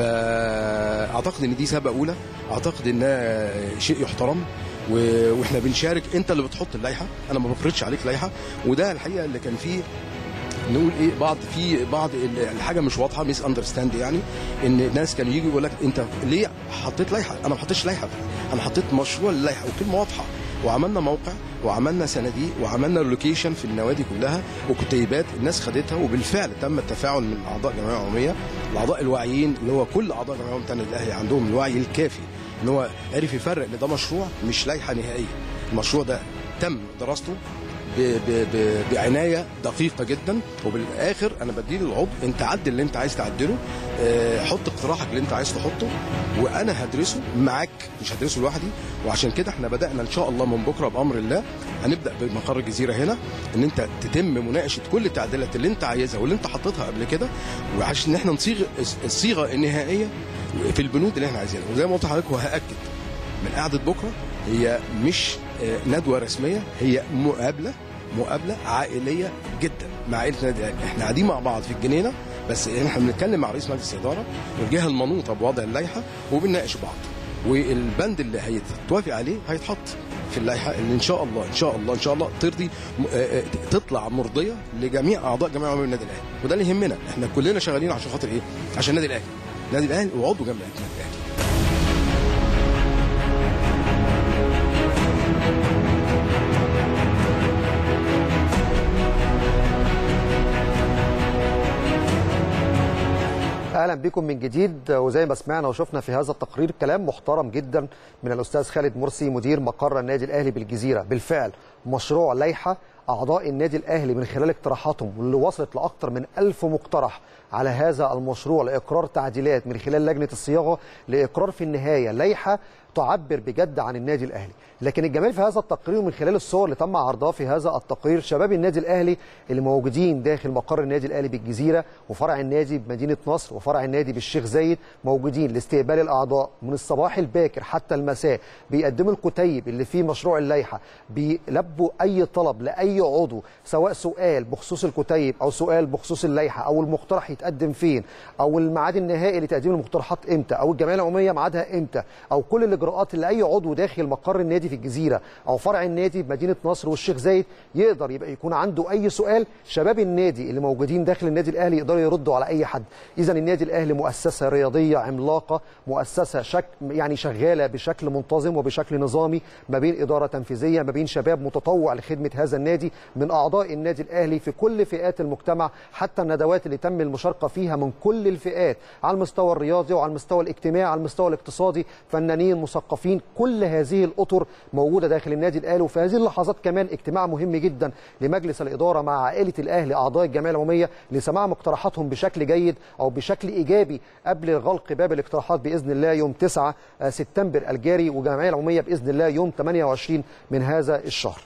فاعتقد ان دي سابقه اولى اعتقد انها شيء يحترم و- واحنا بنشارك انت اللي بتحط اللائحه انا ما بفرضش عليك لائحه وده الحقيقه اللي كان فيه نقول ايه بعض في بعض ال- الحاجه مش واضحه ميس اندرستاند يعني ان ناس كانوا يجوا يقول لك انت ليه حطيت لائحه انا ما حطيتش لائحه انا حطيت مشروع للائحه وكلمه واضحه وعملنا موقع وعملنا صناديق وعملنا لوكيشن في النوادي كلها وكتيبات الناس خدتها وبالفعل تم التفاعل من اعضاء الجمعيه العموميه الاعضاء الواعيين اللي هو كل اعضاء الجمعيه العموميه بتاع النادي الاهلي عندهم الوعي الكافي ان هو عرف يفرق ان ده مشروع مش لائحه نهائيه المشروع ده تم دراسته ب- ب- ب- بعنايه دقيقه جدا وبالاخر انا بديه للعضو انت عدل اللي انت عايز تعدله آه، حط اقتراحك اللي انت عايز تحطه وانا هدرسه معاك مش هدرسه لوحدي وعشان كده احنا بدانا ان شاء الله من بكره بامر الله هنبدا بمقر الجزيره هنا ان انت تتم مناقشه كل التعديلات اللي انت عايزها واللي انت حطيتها قبل كده وعشان احنا نصيغ الصيغه النهائيه في البنود اللي احنا عايزينها وزي ما قلت لحضرتك وهاكد من قعده بكره هي مش آه، ندوه رسميه هي مقابله مقابله عائليه جدا مع عائله النادي الاهلي احنا قاعدين مع بعض في الجنينه بس احنا بنتكلم مع رئيس مجلس الاداره والجهه المنوطه بوضع اللائحه وبنناقش بعض والبند اللي هيتوافق عليه هيتحط في اللائحه اللي ان شاء الله ان شاء الله ان شاء الله ترضي م- آه، آه، تطلع مرضيه لجميع اعضاء جمعيه عموميه النادي الاهلي وده اللي يهمنا احنا كلنا شغالين عشان خاطر ايه عشان النادي الاهلي النادي الاهلي وعضو جمعيه النادي الاهلي اهلا بكم من جديد وزي ما سمعنا وشفنا في هذا التقرير كلام محترم جدا من الاستاذ خالد مرسي مدير مقر النادي الاهلي بالجزيره بالفعل مشروع لائحه اعضاء النادي الاهلي من خلال اقتراحاتهم واللي وصلت لاكثر من ألف مقترح على هذا المشروع لاقرار تعديلات من خلال لجنه الصياغه لاقرار في النهايه لائحه تعبر بجد عن النادي الاهلي لكن الجمال في هذا التقرير من خلال الصور اللي تم عرضها في هذا التقرير شباب النادي الاهلي اللي موجودين داخل مقر النادي الاهلي بالجزيره وفرع النادي بمدينه نصر وفرع النادي بالشيخ زايد موجودين لاستقبال الاعضاء من الصباح الباكر حتى المساء بيقدموا الكتيب اللي فيه مشروع اللائحه بيلبوا اي طلب لاي عضو سواء سؤال بخصوص الكتيب او سؤال بخصوص اللائحه او المقترح يتقدم فين او الميعاد النهائي لتقديم المقترحات امتى او الجمعيه العموميه ميعادها امتى او كل الاجراءات اللي اي عضو داخل مقر النادي في الجزيره او فرع النادي بمدينه نصر والشيخ زايد يقدر يبقى يكون عنده اي سؤال شباب النادي اللي موجودين داخل النادي الاهلي يقدروا يردوا على اي حد اذا النادي الاهلي مؤسسه رياضيه عملاقه مؤسسه شك يعني شغاله بشكل منتظم وبشكل نظامي ما بين اداره تنفيذيه ما بين شباب متطوع لخدمه هذا النادي من اعضاء النادي الاهلي في كل فئات المجتمع حتى الندوات اللي تم المشاركه فيها من كل الفئات على المستوى الرياضي وعلى المستوى الاجتماعي على المستوى الاقتصادي فنانين مثقفين كل هذه الاطر موجوده داخل النادي الاهلي وفي هذه اللحظات كمان اجتماع مهم جدا لمجلس الاداره مع عائله الاهلي اعضاء الجمعيه العموميه لسماع مقترحاتهم بشكل جيد او بشكل ايجابي قبل غلق باب الاقتراحات باذن الله يوم 9 سبتمبر الجاري والجمعيه العموميه باذن الله يوم 28 من هذا الشهر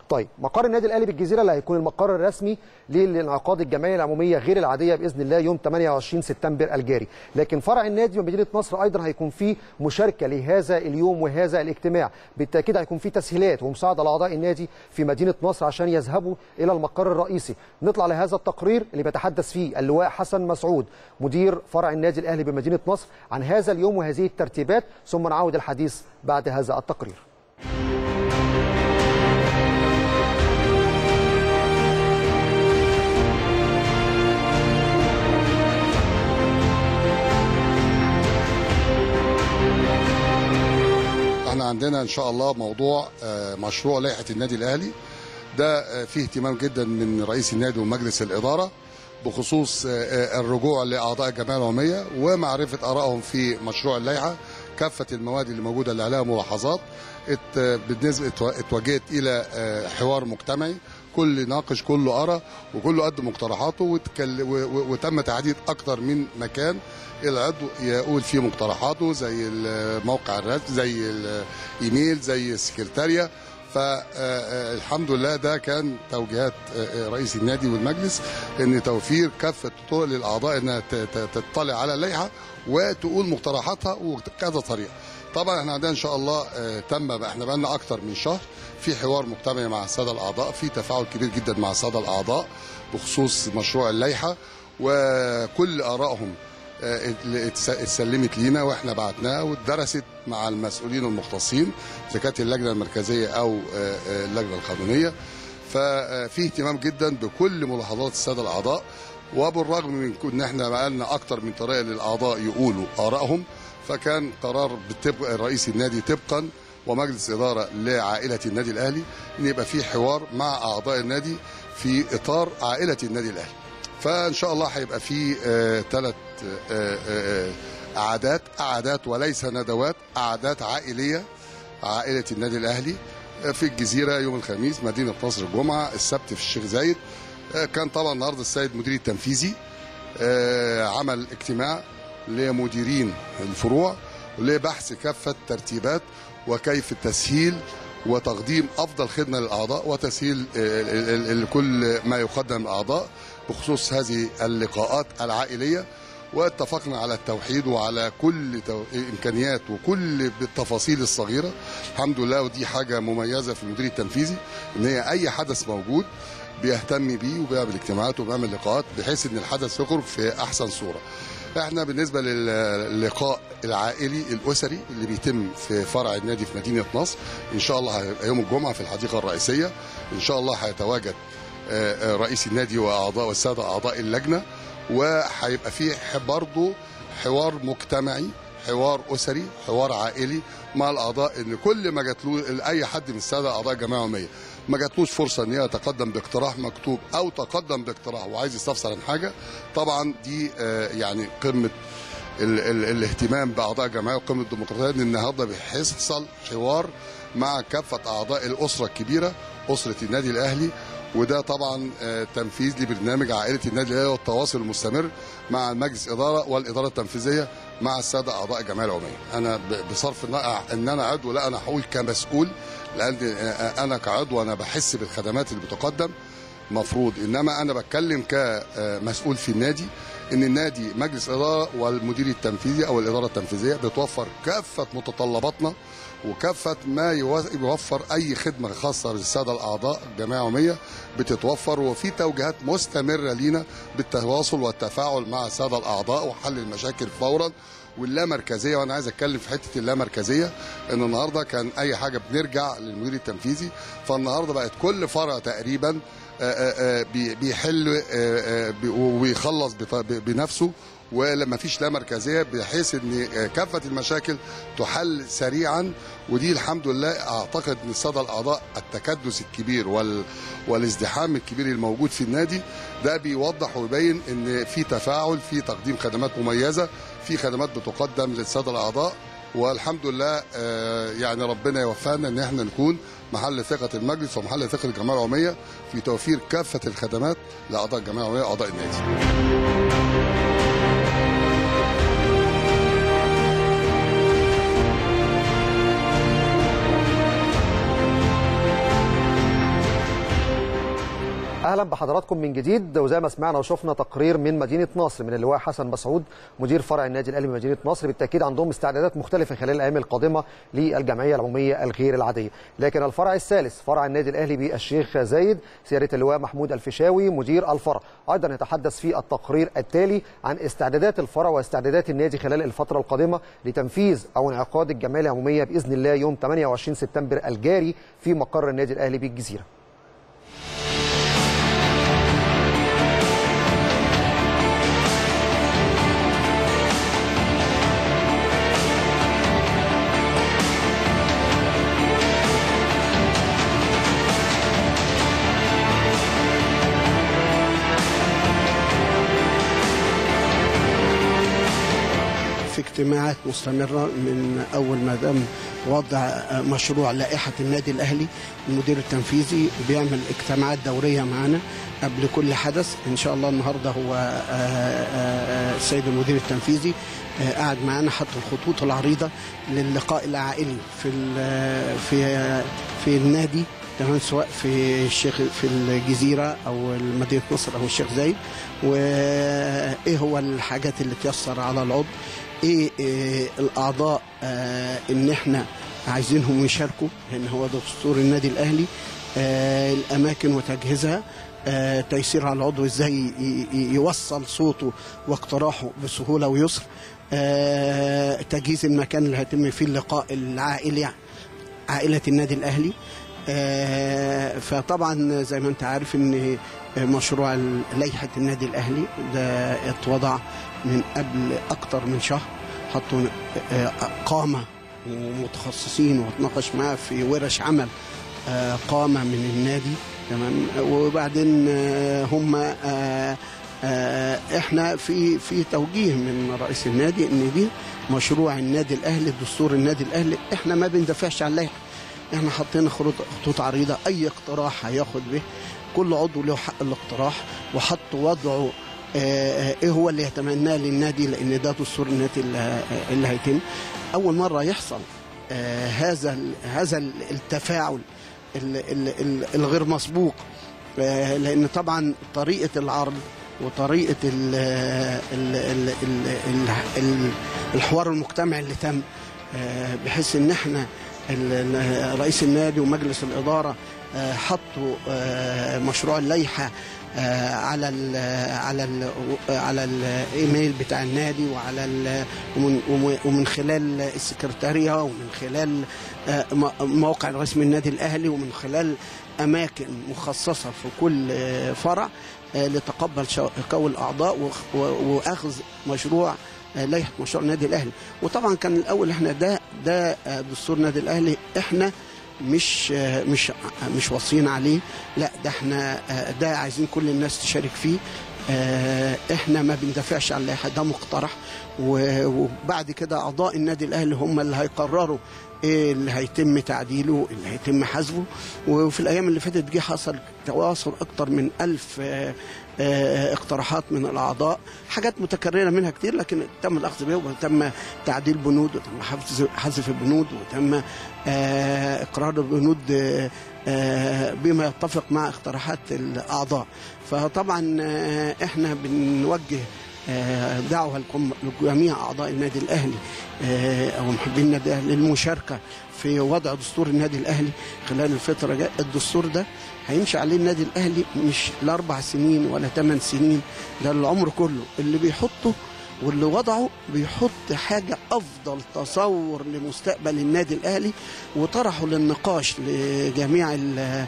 طيب مقر النادي الاهلي بالجزيره اللي هيكون المقر الرسمي للانعقاد الجمعيه العموميه غير العاديه باذن الله يوم 28 سبتمبر الجاري لكن فرع النادي ومدينه نصر ايضا هيكون فيه مشاركه لهذا اليوم وهذا الاجتماع بالتاكيد هيكون فيه تسهيلات ومساعده لاعضاء النادي في مدينه نصر عشان يذهبوا الى المقر الرئيسي نطلع لهذا التقرير اللي بيتحدث فيه اللواء حسن مسعود مدير فرع النادي الاهلي بمدينه نصر عن هذا اليوم وهذه الترتيبات ثم نعود الحديث بعد هذا التقرير احنا عندنا ان شاء الله موضوع آه، مشروع لائحه النادي الاهلي ده آه، فيه اهتمام جدا من رئيس النادي ومجلس الاداره بخصوص آه، آه، الرجوع لاعضاء الجمعيه العموميه ومعرفه ارائهم في مشروع اللائحه كافه المواد اللي موجوده اللي عليها ملاحظات ات- بالنسبه اتو- اتوجهت الى آه، حوار مجتمعي كل ناقش كله ارى وكله قدم مقترحاته وتكل- و- و- وتم تعديد اكتر من مكان العضو يقول فيه مقترحاته زي الموقع الرسمي زي الايميل زي السكرتاريه فالحمد لله ده كان توجيهات آه، آه، رئيس النادي والمجلس ان توفير كافه الطرق للاعضاء انها ت- ت- تطلع على اللائحه وتقول مقترحاتها وكذا طريقه. طبعا احنا عندنا ان شاء الله آه، تم بقى احنا بقى لنا اكتر من شهر في حوار مجتمعي مع الساده الاعضاء في تفاعل كبير جدا مع الساده الاعضاء بخصوص مشروع اللائحه وكل ارائهم آه، اللي اتس- اتسلمت لينا واحنا بعتناها واتدرست مع المسؤولين المختصين اذا كانت اللجنه المركزيه او آه، آه، اللجنه القانونيه ففي اهتمام جدا بكل ملاحظات الساده الاعضاء وبالرغم من ان احنا بقالنا اكتر من طريقه للاعضاء يقولوا ارائهم فكان قرار بتبقى رئيس النادي طبقا ومجلس اداره لعائله النادي الاهلي ان يبقى في حوار مع اعضاء النادي في اطار عائله النادي الاهلي فان شاء الله هيبقى في ثلاث قعدات قعدات وليس ندوات قعدات عائليه عائله النادي الاهلي آه، في الجزيره يوم الخميس مدينه نصر الجمعه السبت في الشيخ زايد آه، كان طبعا النهارده السيد مدير التنفيذي آه، عمل اجتماع لمديرين الفروع لبحث كافه ترتيبات وكيف التسهيل وتقديم افضل خدمه للاعضاء وتسهيل آه، ال- ال- ال- كل ما يقدم للاعضاء بخصوص هذه اللقاءات العائليه واتفقنا على التوحيد وعلى كل تو... امكانيات وكل بالتفاصيل الصغيره الحمد لله ودي حاجه مميزه في المدير التنفيذي ان هي اي حدث موجود بيهتم بيه وبيعمل اجتماعات وبيعمل لقاءات بحيث ان الحدث يخرج في احسن صوره احنا بالنسبه للقاء العائلي الاسري اللي بيتم في فرع النادي في مدينه نصر ان شاء الله هيبقى يوم الجمعه في الحديقه الرئيسيه ان شاء الله هيتواجد آه، آه، رئيس النادي واعضاء والساده اعضاء اللجنه وهيبقى فيه برضه حوار مجتمعي حوار اسري حوار عائلي مع الاعضاء ان كل ما جات له اي حد من الساده اعضاء الجمعيه العموميه ما جاتلوش فرصه ان هي يتقدم باقتراح مكتوب او تقدم باقتراح وعايز يستفسر عن حاجه طبعا دي آه، يعني قمه ال ال الاهتمام باعضاء الجمعيه وقمه الديمقراطيه ان النهارده بيحصل حوار مع كافه اعضاء الاسره الكبيره اسره النادي الاهلي وده طبعا آه، تنفيذ لبرنامج عائله النادي الاهلي والتواصل المستمر مع المجلس الاداره والاداره التنفيذيه مع الساده اعضاء الجمعيه العموميه. انا ب- بصرف الن- ان انا عضو لا انا هقول كمسؤول لان آه، انا كعضو انا بحس بالخدمات اللي بتقدم مفروض انما انا بتكلم كمسؤول في النادي ان النادي مجلس اداره والمدير التنفيذي او الاداره التنفيذيه بتوفر كافه متطلباتنا وكافه ما يو- يوفر اي خدمه خاصه للساده الاعضاء الجمعيه العموميه بتتوفر وفي توجيهات مستمره لينا بالتواصل والتفاعل مع الساده الاعضاء وحل المشاكل فورا واللامركزيه وانا عايز اتكلم في حته اللامركزيه ان النهارده كان اي حاجه بنرجع للمدير التنفيذي فالنهارده بقت كل فرع تقريبا آه، آه، آه، بي- بيحل آه، آه، بي- وبيخلص بط- ب- بنفسه ولما فيش لا مركزيه بحيث ان آه، كافه المشاكل تحل سريعا ودي الحمد لله اعتقد ان الساده الاعضاء التكدس الكبير وال والازدحام الكبير الموجود في النادي ده بيوضح ويبين ان في تفاعل في تقديم خدمات مميزه في خدمات بتقدم للساده الاعضاء والحمد لله آه، يعني ربنا يوفقنا ان احنا نكون محل ثقه المجلس ومحل ثقه الجمعيه العموميه في توفير كافه الخدمات لاعضاء الجمعيه العموميه واعضاء النادي. اهلا بحضراتكم من جديد وزي ما سمعنا وشفنا تقرير من مدينه نصر من اللواء حسن مسعود مدير فرع النادي الاهلي بمدينه نصر بالتاكيد عندهم استعدادات مختلفه خلال الايام القادمه للجمعيه العموميه الغير العاديه لكن الفرع الثالث فرع النادي الاهلي بالشيخ زايد سياده اللواء محمود الفيشاوي مدير الفرع ايضا يتحدث في التقرير التالي عن استعدادات الفرع واستعدادات النادي خلال الفتره القادمه لتنفيذ او انعقاد الجمعيه العموميه باذن الله يوم 28 سبتمبر الجاري في مقر النادي الاهلي بالجزيره في اجتماعات مستمرة من أول ما تم وضع مشروع لائحة النادي الأهلي المدير التنفيذي بيعمل اجتماعات دورية معنا قبل كل حدث إن شاء الله النهاردة هو آه، آه، السيد المدير التنفيذي آه، قاعد معانا حط الخطوط العريضة للقاء العائلي في ال- في في النادي تمام سواء في الشيخ في الجزيرة أو مدينة نصر أو الشيخ زايد وإيه هو الحاجات اللي تيسر على العضو ايه, إيه الاعضاء آه ان احنا عايزينهم يشاركوا لان هو ده دستور النادي الاهلي آه الاماكن وتجهيزها آه تيسير على العضو ازاي ي- ي- يوصل صوته واقتراحه بسهوله ويسر آه تجهيز المكان اللي هيتم فيه اللقاء العائلي عائله النادي الاهلي آه، فطبعا زي ما انت عارف ان مشروع لائحه النادي الاهلي ده اتوضع من قبل اكتر من شهر حطوا آه، قامه ومتخصصين واتناقش معاه في ورش عمل آه، قامه من النادي تمام وبعدين آه، هم آه، آه، احنا في في توجيه من رئيس النادي ان دي مشروع النادي الاهلي دستور النادي الاهلي احنا ما بندافعش عن اللائحه احنا حطينا خطوط خطوط عريضه اي اقتراح هياخد به كل عضو له حق الاقتراح وحط وضعه آه، ايه هو اللي يتمناه للنادي لان ده دستور النادي اللي اللي هيتم اول مره يحصل آه، هذا ال- هذا ال- التفاعل ال- ال- ال- الغير مسبوق آه، لان طبعا طريقه العرض وطريقه ال ال ال ال ال ال الحوار المجتمعي اللي تم آه، بحيث ان احنا ال- ال- رئيس النادي ومجلس الاداره آه، حطوا آه، مشروع اللائحه آه، على ال على ال على الايميل بتاع النادي وعلى ال ومن, ومن- ومن خلال السكرتاريه ومن خلال آه، م- موقع رسمي النادي الاهلي ومن خلال اماكن مخصصه في كل آه، فرع آه، لتقبل شكاوى الاعضاء وخ- و- واخذ مشروع آه، لائحه مشروع النادي الاهلي وطبعا كان الاول احنا ده ده آه، دستور النادي الاهلي احنا مش آه، مش آه، مش واصيين عليه لا ده احنا آه، ده عايزين كل الناس تشارك فيه آه، احنا ما بندافعش عن اللائحه ده مقترح و- وبعد كده اعضاء النادي الاهلي هم اللي هيقرروا ايه اللي هيتم تعديله اللي هيتم حذفه وفي الايام اللي فاتت جه حصل تواصل اكتر من ألف آه، آه، اقتراحات من الاعضاء حاجات متكرره منها كتير لكن تم الاخذ بها وتم تعديل بنود وتم حذف حذف البنود وتم آه، اقرار البنود آه، آه، بما يتفق مع اقتراحات الاعضاء فطبعا آه، احنا بنوجه آه، دعوه لكم- لجميع اعضاء النادي الاهلي آه، او محبين النادي الاهلي للمشاركه في وضع دستور النادي الاهلي خلال الفتره الجايه الدستور ده هيمشي عليه النادي الاهلي مش لاربع سنين ولا ثمان سنين ده العمر كله اللي بيحطه واللي وضعه بيحط حاجة أفضل تصور لمستقبل النادي الأهلي وطرحه للنقاش لجميع ال-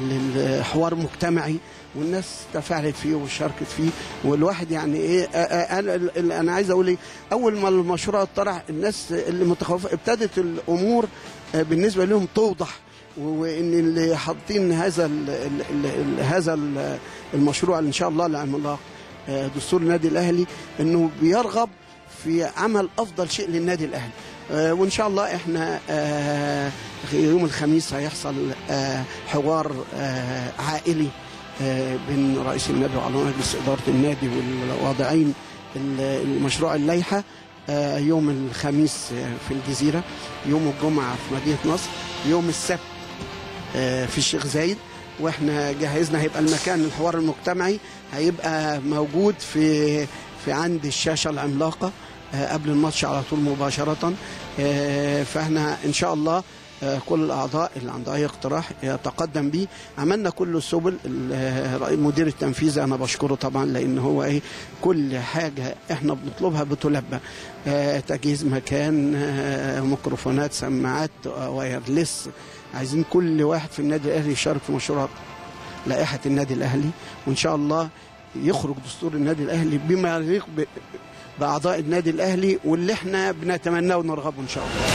الحوار المجتمعي والناس تفاعلت فيه وشاركت فيه والواحد يعني ايه آه، آه، انا ال- انا عايز اقول ايه اول ما المشروع اتطرح الناس اللي متخوفه ابتدت الامور آه، بالنسبه لهم توضح وان اللي حاطين هذا ال ال ال ال هذا ال المشروع ان شاء الله العملاق آه، دستور النادي الاهلي انه بيرغب في عمل افضل شيء للنادي الاهلي آه، وان شاء الله احنا آه، يوم الخميس هيحصل آه، حوار آه، عائلي آه، بين رئيس النادي وعلى مجلس اداره النادي والواضعين ال- المشروع اللائحه آه، يوم الخميس آه، في الجزيره يوم الجمعه في مدينه نصر يوم السبت آه، في الشيخ زايد واحنا جهزنا هيبقى المكان الحوار المجتمعي هيبقى موجود في في عند الشاشه العملاقه آه، قبل الماتش على طول مباشره آه، فاحنا ان شاء الله آه، كل الاعضاء اللي عنده اي اقتراح يتقدم بيه عملنا كل السبل ال- المدير التنفيذي انا بشكره طبعا لان هو ايه كل حاجه احنا بنطلبها بتلبى آه، تجهيز مكان آه، ميكروفونات سماعات آه، وايرلس عايزين كل واحد في النادي الاهلي يشارك في مشروع لائحه النادي الاهلي وان شاء الله يخرج دستور النادي الاهلي بما يليق ب- باعضاء النادي الاهلي واللي احنا بنتمناه ونرغبه ان شاء الله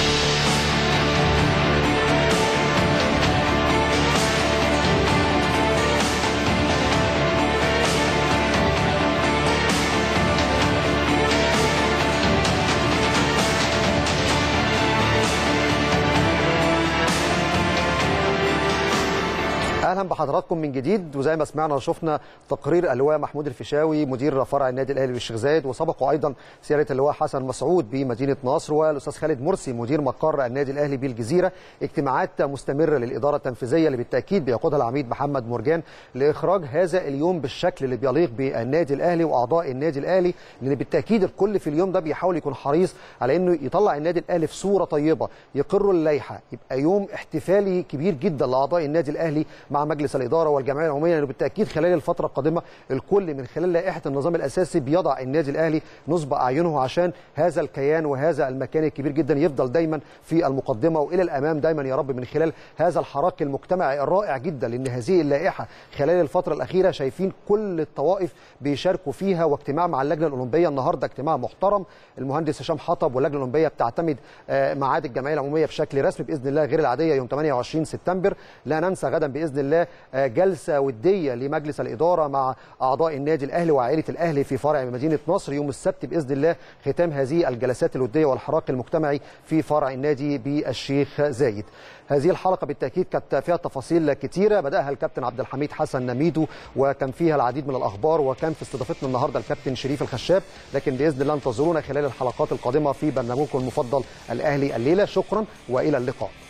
اهلا بحضراتكم من جديد وزي ما سمعنا وشفنا تقرير اللواء محمود الفيشاوي مدير فرع النادي الاهلي بالشيخ زايد وسبقوا ايضا سياده اللواء حسن مسعود بمدينه نصر والاستاذ خالد مرسي مدير مقر النادي الاهلي بالجزيره اجتماعات مستمره للاداره التنفيذيه اللي بالتاكيد بيقودها العميد محمد مرجان لاخراج هذا اليوم بالشكل اللي بيليق بالنادي الاهلي واعضاء النادي الاهلي لان بالتاكيد الكل في اليوم ده بيحاول يكون حريص على انه يطلع النادي الاهلي في صوره طيبه يقروا اللائحه يبقى يوم احتفالي كبير جدا لاعضاء النادي الاهلي مع مجلس الاداره والجمعيه العموميه لانه بالتاكيد خلال الفتره القادمه الكل من خلال لائحه النظام الاساسي بيضع النادي الاهلي نصب اعينه عشان هذا الكيان وهذا المكان الكبير جدا يفضل دايما في المقدمه والى الامام دايما يا رب من خلال هذا الحراك المجتمعي الرائع جدا لان هذه اللائحه خلال الفتره الاخيره شايفين كل الطوائف بيشاركوا فيها واجتماع مع اللجنه الاولمبيه النهارده اجتماع محترم المهندس هشام حطب واللجنه الاولمبيه بتعتمد آه، ميعاد الجمعيه العموميه بشكل رسمي باذن الله غير العاديه يوم 28 سبتمبر لا ننسى غدا باذن الله آه، جلسه وديه لمجلس الاداره مع اعضاء النادي الاهلي وعائله الاهلي في فرع مدينه نصر يوم السبت باذن الله ختام هذه الجلسات الوديه والحراك المجتمعي في فرع النادي بالشيخ زايد هذه الحلقه بالتاكيد كانت فيها تفاصيل كتيره بداها الكابتن عبد الحميد حسن نميدو وكان فيها العديد من الاخبار وكان في استضافتنا النهارده الكابتن شريف الخشاب لكن باذن الله انتظرونا خلال الحلقات القادمه في برنامجكم المفضل الاهلي الليله شكرا والى اللقاء